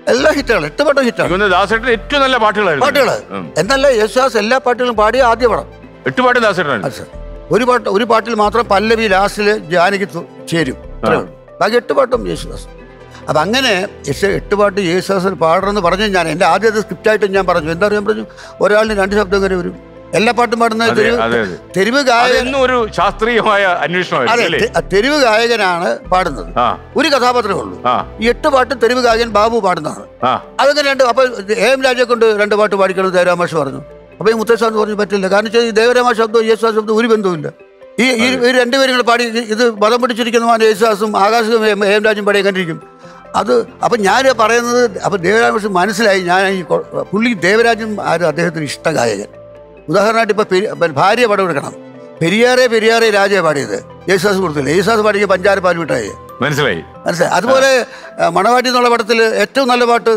എല്ലാ ഹിറ്റുകളും എട്ട് പാട്ടും ഹിറ്റാണ് എനിക്ക് തോന്നുന്നു ദാസേട്ടൻ ഏറ്റവും നല്ല പാട്ടുകളായിരുന്നു പാട്ടുകള് ഉം. എന്നല്ല യേശുദാസ് എല്ലാ പാട്ടുകളും പാടിയ ആദ്യ പടം എട്ട് പാട്ട് ദാസേട്ടനാണ് അത് സർ. ഒരു പാട്ട് ഒരു പാട്ടിൽ മാത്രം പല്ലവി ലാസ്റ്റിൽ ജാനകി തു- ചേരും അത്രേ ഉള്ളൂ. ബാക്കി എട്ട് പാട്ടും യേശുദാസ് അപ്പം അങ്ങനെ യേശു എട്ട് പാട്ട് യേശുദാസിന് പാടണമെന്ന് പറഞ്ഞു ഞാൻ എൻ്റെ ആദ്യത്തെ സ്ക്രിപ്റ്റായിട്ട് ഞാൻ പറഞ്ഞു എന്താ പറയാൻ പറഞ്ഞു ഒരാളിന് രണ്ട് ശബ്ദം വരെ വരും എല്ലാ പാട്ടും പാടുന്ന അതെ, തെരുവ് അതെ, അതെ. തെരുവ് ഗായകൻ അതെന്നും ഒരു ശാസ്ത്രീയമായ അതെ അന്വേഷണമായിരുന്നു അല്ലേ തെ- തെരുവ് ഗായകനാണ് പാടുന്നത് ആ ഒരു കഥാപാത്രമേ ഉള്ളൂ ആ ഈ എട്ട് പാട്ടും തെരുവ് ഗായകൻ ബാബു പാടുന്നതാണ് ആ അതങ്ങനെ രണ്ട് അപ്പൊ എ എം രാജയെ കൊണ്ട് രണ്ട് പാട്ട് പാടിക്കണം ദേവരാമാഷ് പറഞ്ഞു അപ്പൊ ഈ മുത്തശ്ശാന്ന് പറഞ്ഞു പറ്റില്ല കാരണം വെച്ചാൽ ഈ ദേവരാമാ ശബ്ദവും യേശുദാസ് ശബ്ദവും ഒരു ബന്ധവുമില്ല ഈ ഈ ഈ രണ്ടുപേരും കൂടെ പാടി ഇത് ഇത് മതം പിടിച്ചിരിക്കുന്ന യേശുദാസും ആകാശവും എ എം- എ എം രാജും പാടിയെ കണ്ടിരിക്കും അത് അപ്പം ഞാൻ പറയുന്നത് അപ്പം ദേവരാമാഷ് മനസ്സിലായി ഞാൻ ഈ കൊ- പുള്ളി ദേവരാജൻ ആരും അദ്ദേഹത്തിന് ഇഷ്ട ഗായകൻ ഉദാഹരണമായിട്ട് ഇപ്പൊ പെരി- ഇപ്പൊ ഭാര്യ പടം എടുക്കണം പെരിയാറെ പെരിയാറെ രാജയെ പാടിയത് യേശുദാസ് കൊടുത്തില്ല യേശുദാസ് പാടിയ പഞ്ചാര പാൽ മിഠായി മനസ്സിലായി മനസ്സിലായി അതുപോലെ ആ, മണവാട്ടി എന്നുള്ള പടത്തിൽ ഏറ്റവും നല്ല പാട്ട്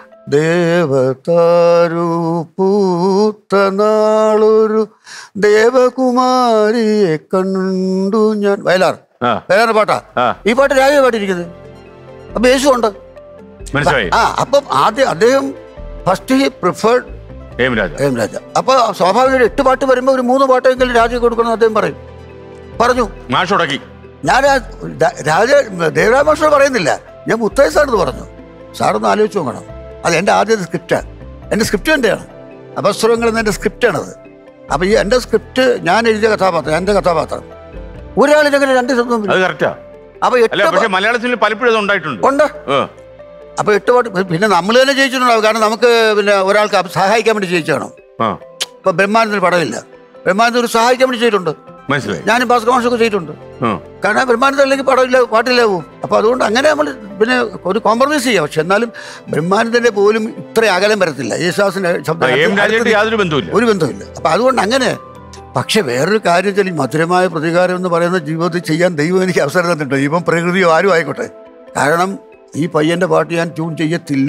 ദേവതാരു പൂത്ത നാളൊരു ദേവകുമാരിയെ കണ്ടു ഞാൻ വയലാർ ആ വയലാറിന്റെ പാട്ടാ ആ. ഈ പാട്ട് രാജ പാട്ടിരിക്കുന്നത് അപ്പൊ യേശു ഉണ്ട് മനസ്സിലായി ആ അപ്പം ആദ്യം അദ്ദേഹം first he preferred M Raja M Raja അപ്പൊ സ്വാഭാവികമായിട്ട് എട്ട് പാട്ട് വരുമ്പോൾ ഒരു മൂന്ന് പാട്ടെങ്കിലും രാജ കൊടുക്കണം അദ്ദേഹം പറയും പറഞ്ഞു മാഷ് ഉടക്കി ഞാൻ ആ ദ- രാജ ദേവരാജ മാസ്റ്റർ പറയുന്നില്ല ഞാൻ മുത്തയ്യ സാറെന്ന് പറഞ്ഞു സാറൊന്ന് ആലോചിച്ച് നോക്കണം അത് എൻ്റെ ആദ്യത്തെ സ്ക്രിപ്റ്റാണ് എൻ്റെ സ്ക്രിപ്റ്റ് തന്നെയാണ് അപസ്വരങ്ങൾ എന്ന എൻ്റെ സ്ക്രിപ്റ്റാണത് അപ്പോൾ ഈ എൻ്റെ സ്ക്രിപ്റ്റ് ഞാൻ എഴുതിയ കഥാപാത്രം എൻ്റെ കഥാപാത്രം ഒരാളിനെങ്ങനെ രണ്ട് ശബ്ദം അത് കറക്റ്റാ അപ്പോൾ അല്ല എട്ട് പക്ഷെ മലയാളത്തിൽ പലപ്പോഴും അത് ഉണ്ടായിട്ടുണ്ട് ഉണ്ട് ഏ. അപ്പോൾ എട്ട് പാട്ട് പിന്നെ നമ്മൾ തന്നെ ജയിച്ചിട്ടുണ്ടാവും കാരണം നമുക്ക് പിന്നെ ഒരാൾക്ക് അപ് സഹായിക്കാൻ വേണ്ടി ജയിച്ചാണോ ആ ഇപ്പം ബ്രഹ്മാനന്ദന് പടമില്ല ബ്രഹ്മാനന്ദൻ ഒരു സഹായിക്കാൻ വേണ്ടി ചെയ്തിട്ടുണ്ട് മനസ്സിലായി ഞാനും ഭാസ്കർ മാഷൊക്കെ ചെയ്തിട്ടുണ്ട് ആ. കാരണം ബ്രഹ്മാനന്ദനിലേക്ക് പടമില്ല പാട്ടില്ലാവൂ അപ്പോൾ അതുകൊണ്ട് അങ്ങനെ നമ്മൾ പിന്നെ ഒരു കോംപ്രമൈസ് ചെയ്യാം പക്ഷെ എന്നാലും ബ്രഹ്മാനന്ദന്റെ പോലും ഇത്ര അകലം വരത്തില്ല യേശുദാസിന്റെ ആ, ശബ്ദം എം രാജയായിട്ട് അടുത്ത് യാതൊരു ബന്ധവുമില്ല ഒരു ബന്ധമില്ല അപ്പം അതുകൊണ്ട് അങ്ങനെ പക്ഷെ വേറൊരു കാര്യം വെച്ചാൽ ഈ മധുരമായ പ്രതികാരം എന്ന് പറയുന്ന ജീവിതത്തിൽ ചെയ്യാൻ ദൈവം എനിക്ക് അവസരം തന്നിട്ടുണ്ട് ഇപ്പം പ്രകൃതിയോ ആരും ആയിക്കോട്ടെ കാരണം ഈ പയ്യൻ്റെ പാട്ട് ഞാൻ ട്യൂൺ ചെയ്യത്തില്ല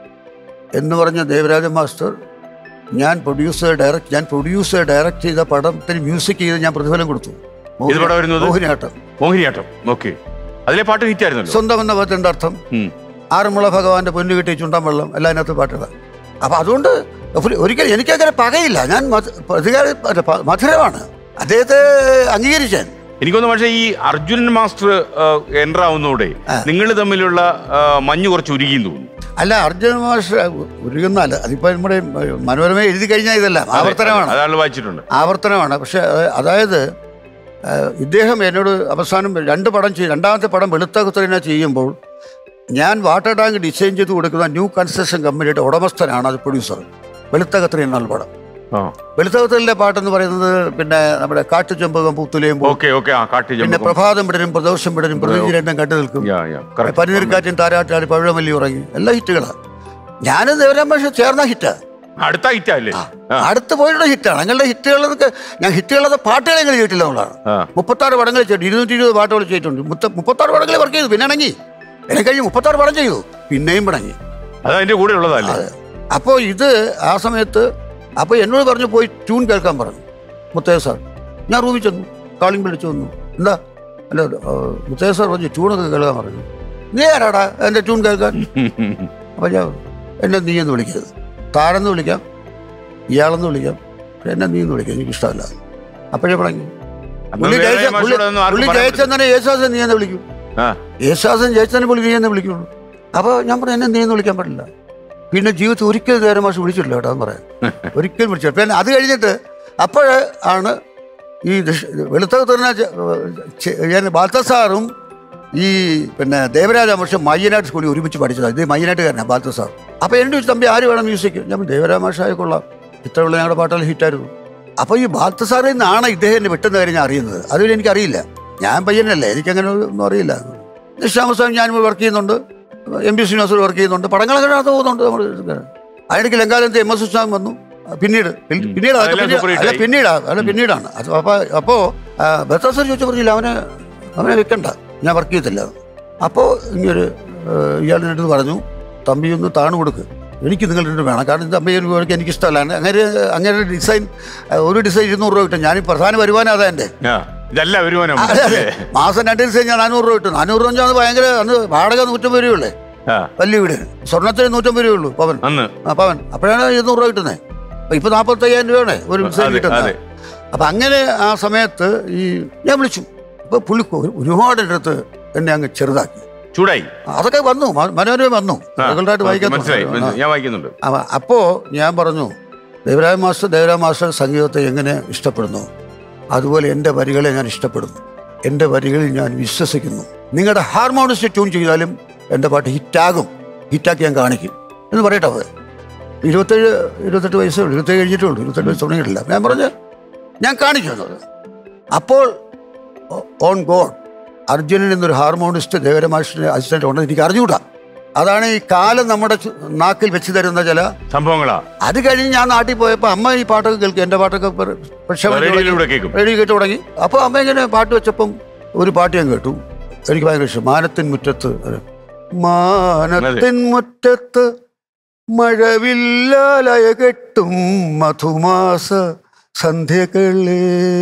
എന്ന് പറഞ്ഞ ദേവരാജ മാസ്റ്റർ ഞാൻ പ്രൊഡ്യൂസർ ഡയറക്റ്റ് ഞാൻ പ്രൊഡ്യൂസർ ഡയറക്റ്റ് ചെയ്ത പടത്തിന് മ്യൂസിക് ചെയ്ത് ഞാൻ പ്രതിഫലം കൊടുത്തു ഇത് പടം വരുന്നത്? മോഹിനിയാട്ടം മോഹിനിയാട്ടം ഓക്കെ അതിലെ പാട്ട് ഹിറ്റ് ആയിരുന്നല്ലോ സ്വന്തം എന്ന പദത്തിൻ്റെ അർത്ഥം ഉം. ആറന്മുള ഭഗവാന്റെ പൊന്നു കിട്ടി ചുണ്ടൻ വെള്ളം എല്ലാം അതിനകത്ത് പാട്ടുകൾ അപ്പം അതുകൊണ്ട് ഒരു- ഒരിക്കലും എനിക്കങ്ങനെ പകയില്ല ഞാൻ മധു- പ്രതികാര അല്ല, പ- മധുരമാണ് അദ്ദേഹത്തെ അംഗീകരിച്ചാൻ എനിക്കൊന്ന് പക്ഷേ ഈ അർജുനൻ മാസ്റ്റർ എൻ്റർ ആവുന്നതോടെ നിങ്ങൾ തമ്മിലുള്ള ആ, മഞ്ഞ് കുറച്ച് ഉരുകിയെന്ന് തോന്നുന്നു അല്ല അർജുന മാഷ് ഉരുകുന്നല്ല അതിപ്പോൾ നമ്മുടെ മനോരമ എഴുതി കഴിഞ്ഞാൽ ഇതെല്ലാം ആവർത്തനമാണ് അതാണ് വായിച്ചിട്ടുണ്ട് ആവർത്തനമാണ് പക്ഷെ അത് അതായത് ആ, ഇദ്ദേഹം എന്നോട് അവസാനം രണ്ട് പടം ചെയ്യും രണ്ടാമത്തെ പടം വെളുത്ത കുത്തലിനെ ചെയ്യുമ്പോൾ ഞാൻ വാട്ടർ ടാങ്ക് ഡിസൈൻ ചെയ്ത് കൊടുക്കുന്ന ന്യൂ കൺസ്ട്രക്ഷൻ കമ്പനിയുടെ ഉടമസ്ഥനാണ് അത് പ്രൊഡ്യൂസർ വെളുത്ത കത്രി എന്നുള്ള പടം ആ വെളുത്ത കത്തലിലെ പാട്ടെന്ന് പറയുന്നത് പിന്നെ നമ്മുടെ കാട്ടുചെമ്പകം പൂത്തുലയും പൂ ഓക്കെ ഓക്കെ ആ കാട്ടി പിന്നെ പ്രഭാതം വിടരും പ്രദോഷം വിടരും പ്രതീതി രണ്ടും കണ്ടു നിൽക്കും യാ യാ correct. പനിനീർക്കാറ്റും താരാട്ടാടി പഴമല്ലി ഉറങ്ങി എല്ലാ ഹിറ്റുകളാണ് ഞാനും ദേവരാം ഭാഷ ചേർന്ന ഹിറ്റാ അടുത്ത ഹിറ്റ് അല്ലേ ആ അടുത്ത് പോയിട്ടുള്ള ഹിറ്റാണ് ഞങ്ങളുടെ ഹിറ്റുകളൊക്കെ ഞാൻ ഹിറ്റുകളത് പാട്ടുകൾ ഞങ്ങൾ ചെയ്തിട്ടില്ല എന്നുള്ളതാണ് ആ. മുപ്പത്താറ് പടങ്ങൾ ചെയ്തിട്ടുണ്ട് ഇരുന്നൂറ്റി ഇരുപത് പാട്ടുകൾ ചെയ്തിട്ടുണ്ട് മുത്ത- മുപ്പത്താറ് പടങ്ങൾ വർക്ക് ചെയ്തു പിന്നെ ഇണങ്ങി എന്നെ കഴിഞ്ഞ് മുപ്പത്താറ് പടം ചെയ്തു പിന്നെയും പിണങ്ങി അത് അതിന്റെ കൂടെ ഉള്ളതല്ലേ അതെ അപ്പോൾ ഇത് ആ സമയത്ത് അപ്പോൾ എന്നോട് പറഞ്ഞു പോയി ട്യൂൺ കേൾക്കാൻ പറഞ്ഞു മുത്തയ്യ സാർ ഞാൻ റൂമിൽ ചെന്നു കാളിംഗ് വിളിച്ചു വന്നു എന്താ അല്ല ആ, മുത്തയ്യ സാർ പറഞ്ഞു ട്യൂണൊക്കെ കേൾക്കാൻ പറഞ്ഞു നീ ആരാടാ എൻ്റെ ട്യൂൺ കേൾക്കാൻ അപ്പോൾ ഞാൻ എന്നെ നീ എന്ന് വിളിക്കരുത് താരെന്ന് വിളിക്കാം ഇയാളെന്ന് വിളിക്കാം പക്ഷെ എന്നെ നീ എന്ന് വിളിക്കാം എനിക്ക് ഇഷ്ടമല്ല അപ്പോഴേ പടങ്ങി അന്ന് പുള്ളി വേറെ ജയിച്ച പുള്ളി മാഷോടൊന്നും ആർക്കും പുള്ളി പറയാൻ ജയിച്ചെന്ന് തന്നെ യേശുദാസൻ നീ എന്ന് വിളിക്കും ആ യേശുദാസൻ ജയിച്ചതിനെ പുള്ളി നീ എന്ന് വിളിക്കുള്ളൂ അപ്പോൾ ഞാൻ പറഞ്ഞു എന്നെ നീ എന്ന് വിളിക്കാൻ പാടില്ല പിന്നെ ജീവിതത്തിൽ ഒരിക്കലും നേരെ മാഷ് വിളിച്ചിട്ടില്ല കേട്ടോ എന്ന് പറയാം ഒരിക്കലും വിളിച്ചില്ല പിന്നെ അത് കഴിഞ്ഞിട്ട് അപ്പോൾ ആണ് ഈ ദൃഷ്- വെളുത്ത തന്നെ ഞാൻ ബാൽത്തസാറും ഈ പിന്നെ ദേവരാജ മാഷ് മയ്യനാട്ട് സ്കൂളിൽ ഒരുമിച്ച് പഠിച്ചതാണ് ഇത് മയ്യനാട്ടുകാരനാണ് ബാൽത്തസാർ അപ്പോൾ എൻ്റെ ചോദിച്ചു തമ്പി ആര് വേണം മ്യൂസിക് ഞാൻ പറഞ്ഞു, ദേവരാജ മാഷായ കൊള്ളാം ഇത്രയുള്ള ഞങ്ങളുടെ പാട്ടുകൾ ഹിറ്റായിരുന്നു അപ്പോൾ ഈ ബാൽത്തസാറിൽ നിന്നാണ് ഇദ്ദേഹം എന്നെ വെട്ടുന്ന കാര്യം ഞാൻ അറിയുന്നത് അതുവരെ എനിക്കറിയില്ല ഞാൻ പയ്യനല്ലേ എനിക്കങ്ങനെ ഒന്നും അറിയില്ല നിഷ്ഠാമസ്വാമി ഞാൻ വർക്ക് ചെയ്യുന്നുണ്ട് എം പി ശ്രീനിവാസൻ വർക്ക് ചെയ്യുന്നുണ്ട് പടങ്ങളൊക്കെ നടന്നു പോകുന്നുണ്ട് നമ്മൾ അതിനിടയ്ക്ക് ലങ്കാലത്ത് എം എസ് ഉസ്താൻ വന്നു പിന്നീട് പിന്നീട് പിന്നീട് അതൊക്കെ അതെല്ലാം പിന്നീട് super hit അല്ല ആയി. പിന്നീടാ അല്ല പിന്നീടാണ് അത് അപ്പോൾ അപ്പോൾ ബത്താസർ ചോദിച്ചു പറഞ്ഞില്ല അവനെ അവനെ വെക്കണ്ട ഞാൻ വർക്ക് ചെയ്യത്തില്ല അപ്പോൾ ഇങ്ങനൊരു ഇയാളുടെ അടുത്ത് പറഞ്ഞു തമ്പി ഒന്ന് താണു കൊടുക്ക് എനിക്ക് നിങ്ങൾ രണ്ട് വേണം കാരണം തമ്പി എനിക്ക് എനിക്ക് ഇഷ്ടമല്ല അങ്ങനെ അങ്ങനെ ഡിസൈൻ ഒരു ഡിസൈൻ ഇരുന്നൂറ് രൂപ കിട്ടും ഞാൻ പ്രധാന വരുമാനം അതാ എൻ്റെ ആ ഇതല്ല വരുമാനം അതെ, അതെ. മാസം രണ്ട് ദിവസം ഞാൻ നാനൂറ് രൂപ കിട്ടും നാനൂറ് രൂപ വെച്ചാൽ അത് ഭയങ്കര അന്ന് വാടക നൂറ്റമ്പത് രൂപയുള്ളേ ആ വലിയ വീട് സ്വർണത്തിന് നൂറ്റമ്പത് രൂപയുള്ളൂ പവൻ അന്ന് ആ പവൻ അപ്പോഴാണ് ഇരുന്നൂറ് രൂപ കിട്ടുന്നത് അപ്പൊ ഇപ്പൊ നാൽപ്പത്തയ്യായിരം രൂപയാണ് ഒരു അതെ, മിക്സർ കിട്ടുന്നത് അതെ. അപ്പൊ അങ്ങനെ ആ സമയത്ത് ഈ ഞാൻ വിളിച്ചു അപ്പൊ പുള്ളി കൊ- ഒരുപാട് എൻ്റെ അടുത്ത് എന്നെ അങ്ങ് ചെറുതാക്കി ചൂടായി അതൊക്കെ വന്നു മ- മനോരമ വന്നു ആ, റെഗുലറായിട്ട് ഓക്കേ, വായിക്കാൻ മനസ്സിലായി തുടങ്ങി. മനസ്സിലായി. ഞാൻ വായിക്കുന്നുണ്ട് അവ- അപ്പോ ഞാൻ പറഞ്ഞു ദേവരായ മാസ്റ്റർ ദേവരായ മാസ്റ്റർ സംഗീതത്തെ എങ്ങനെ ഇഷ്ടപ്പെടുന്നു അതുപോലെ എൻ്റെ വരികളെ ഞാൻ ഇഷ്ടപ്പെടുന്നു എൻ്റെ വരികളിൽ ഞാൻ വിശ്വസിക്കുന്നു നിങ്ങളുടെ ഹാർമോണിസ്റ്റ് ട്യൂൺ ചെയ്താലും എൻ്റെ പാട്ട് ഹിറ്റാകും ഹിറ്റാക്കി ഞാൻ കാണിക്കും എന്ന് പറയട്ടെ അവര് ഇരുപത്തേഴ് ഇരുപത്തെട്ട് വയസ്സേ ഉള്ളൂ ഇരുപത്തേഴ് കഴിഞ്ഞിട്ടുള്ളൂ ഇരുപത്തെട്ട് വയസ്സ് തുടങ്ങിയിട്ടില്ല ഞാൻ പറഞ്ഞു ഞാൻ കാണിക്കുന്നത് അപ്പോൾ ഓൺ ഗോഡ് അർജുനൻ എന്നൊരു ഹാർമോണിസ്റ്റ് ദേവരമാഷിന്റെ അസിസ്റ്റന്റ് ഉണ്ടെന്ന് എനിക്ക് അറിഞ്ഞുകൂടാ അതാണ് ഈ കാലം നമ്മുടെ ചു- നാക്കിൽ വെച്ച് തരുന്ന ചില സംഭവങ്ങളാ അത് കഴിഞ്ഞ് ഞാൻ നാട്ടിൽ പോയപ്പോൾ അമ്മ ഈ പാട്ടൊക്കെ കേൾക്കും എൻ്റെ പാട്ടൊക്കെ പ്ര- പ്രക്ഷേപണം ചെയ്ത് റേഡിയോയിലൂടെ കേൾക്കും റേഡിയോ കേട്ട് തുടങ്ങി അപ്പോൾ അമ്മ ഇങ്ങനെ പാട്ട് വെച്ചപ്പം ഒരു പാട്ട് ഞാൻ കേട്ടു എനിക്ക് ഭയങ്കര ഇഷ്ടം മാനത്തിൻ മുറ്റത്ത് ഒരു മാനത്തിൻ മുറ്റത്ത് മഴവില്ലാലയ കെട്ടും മധുമാസ സന്ധ്യകളേ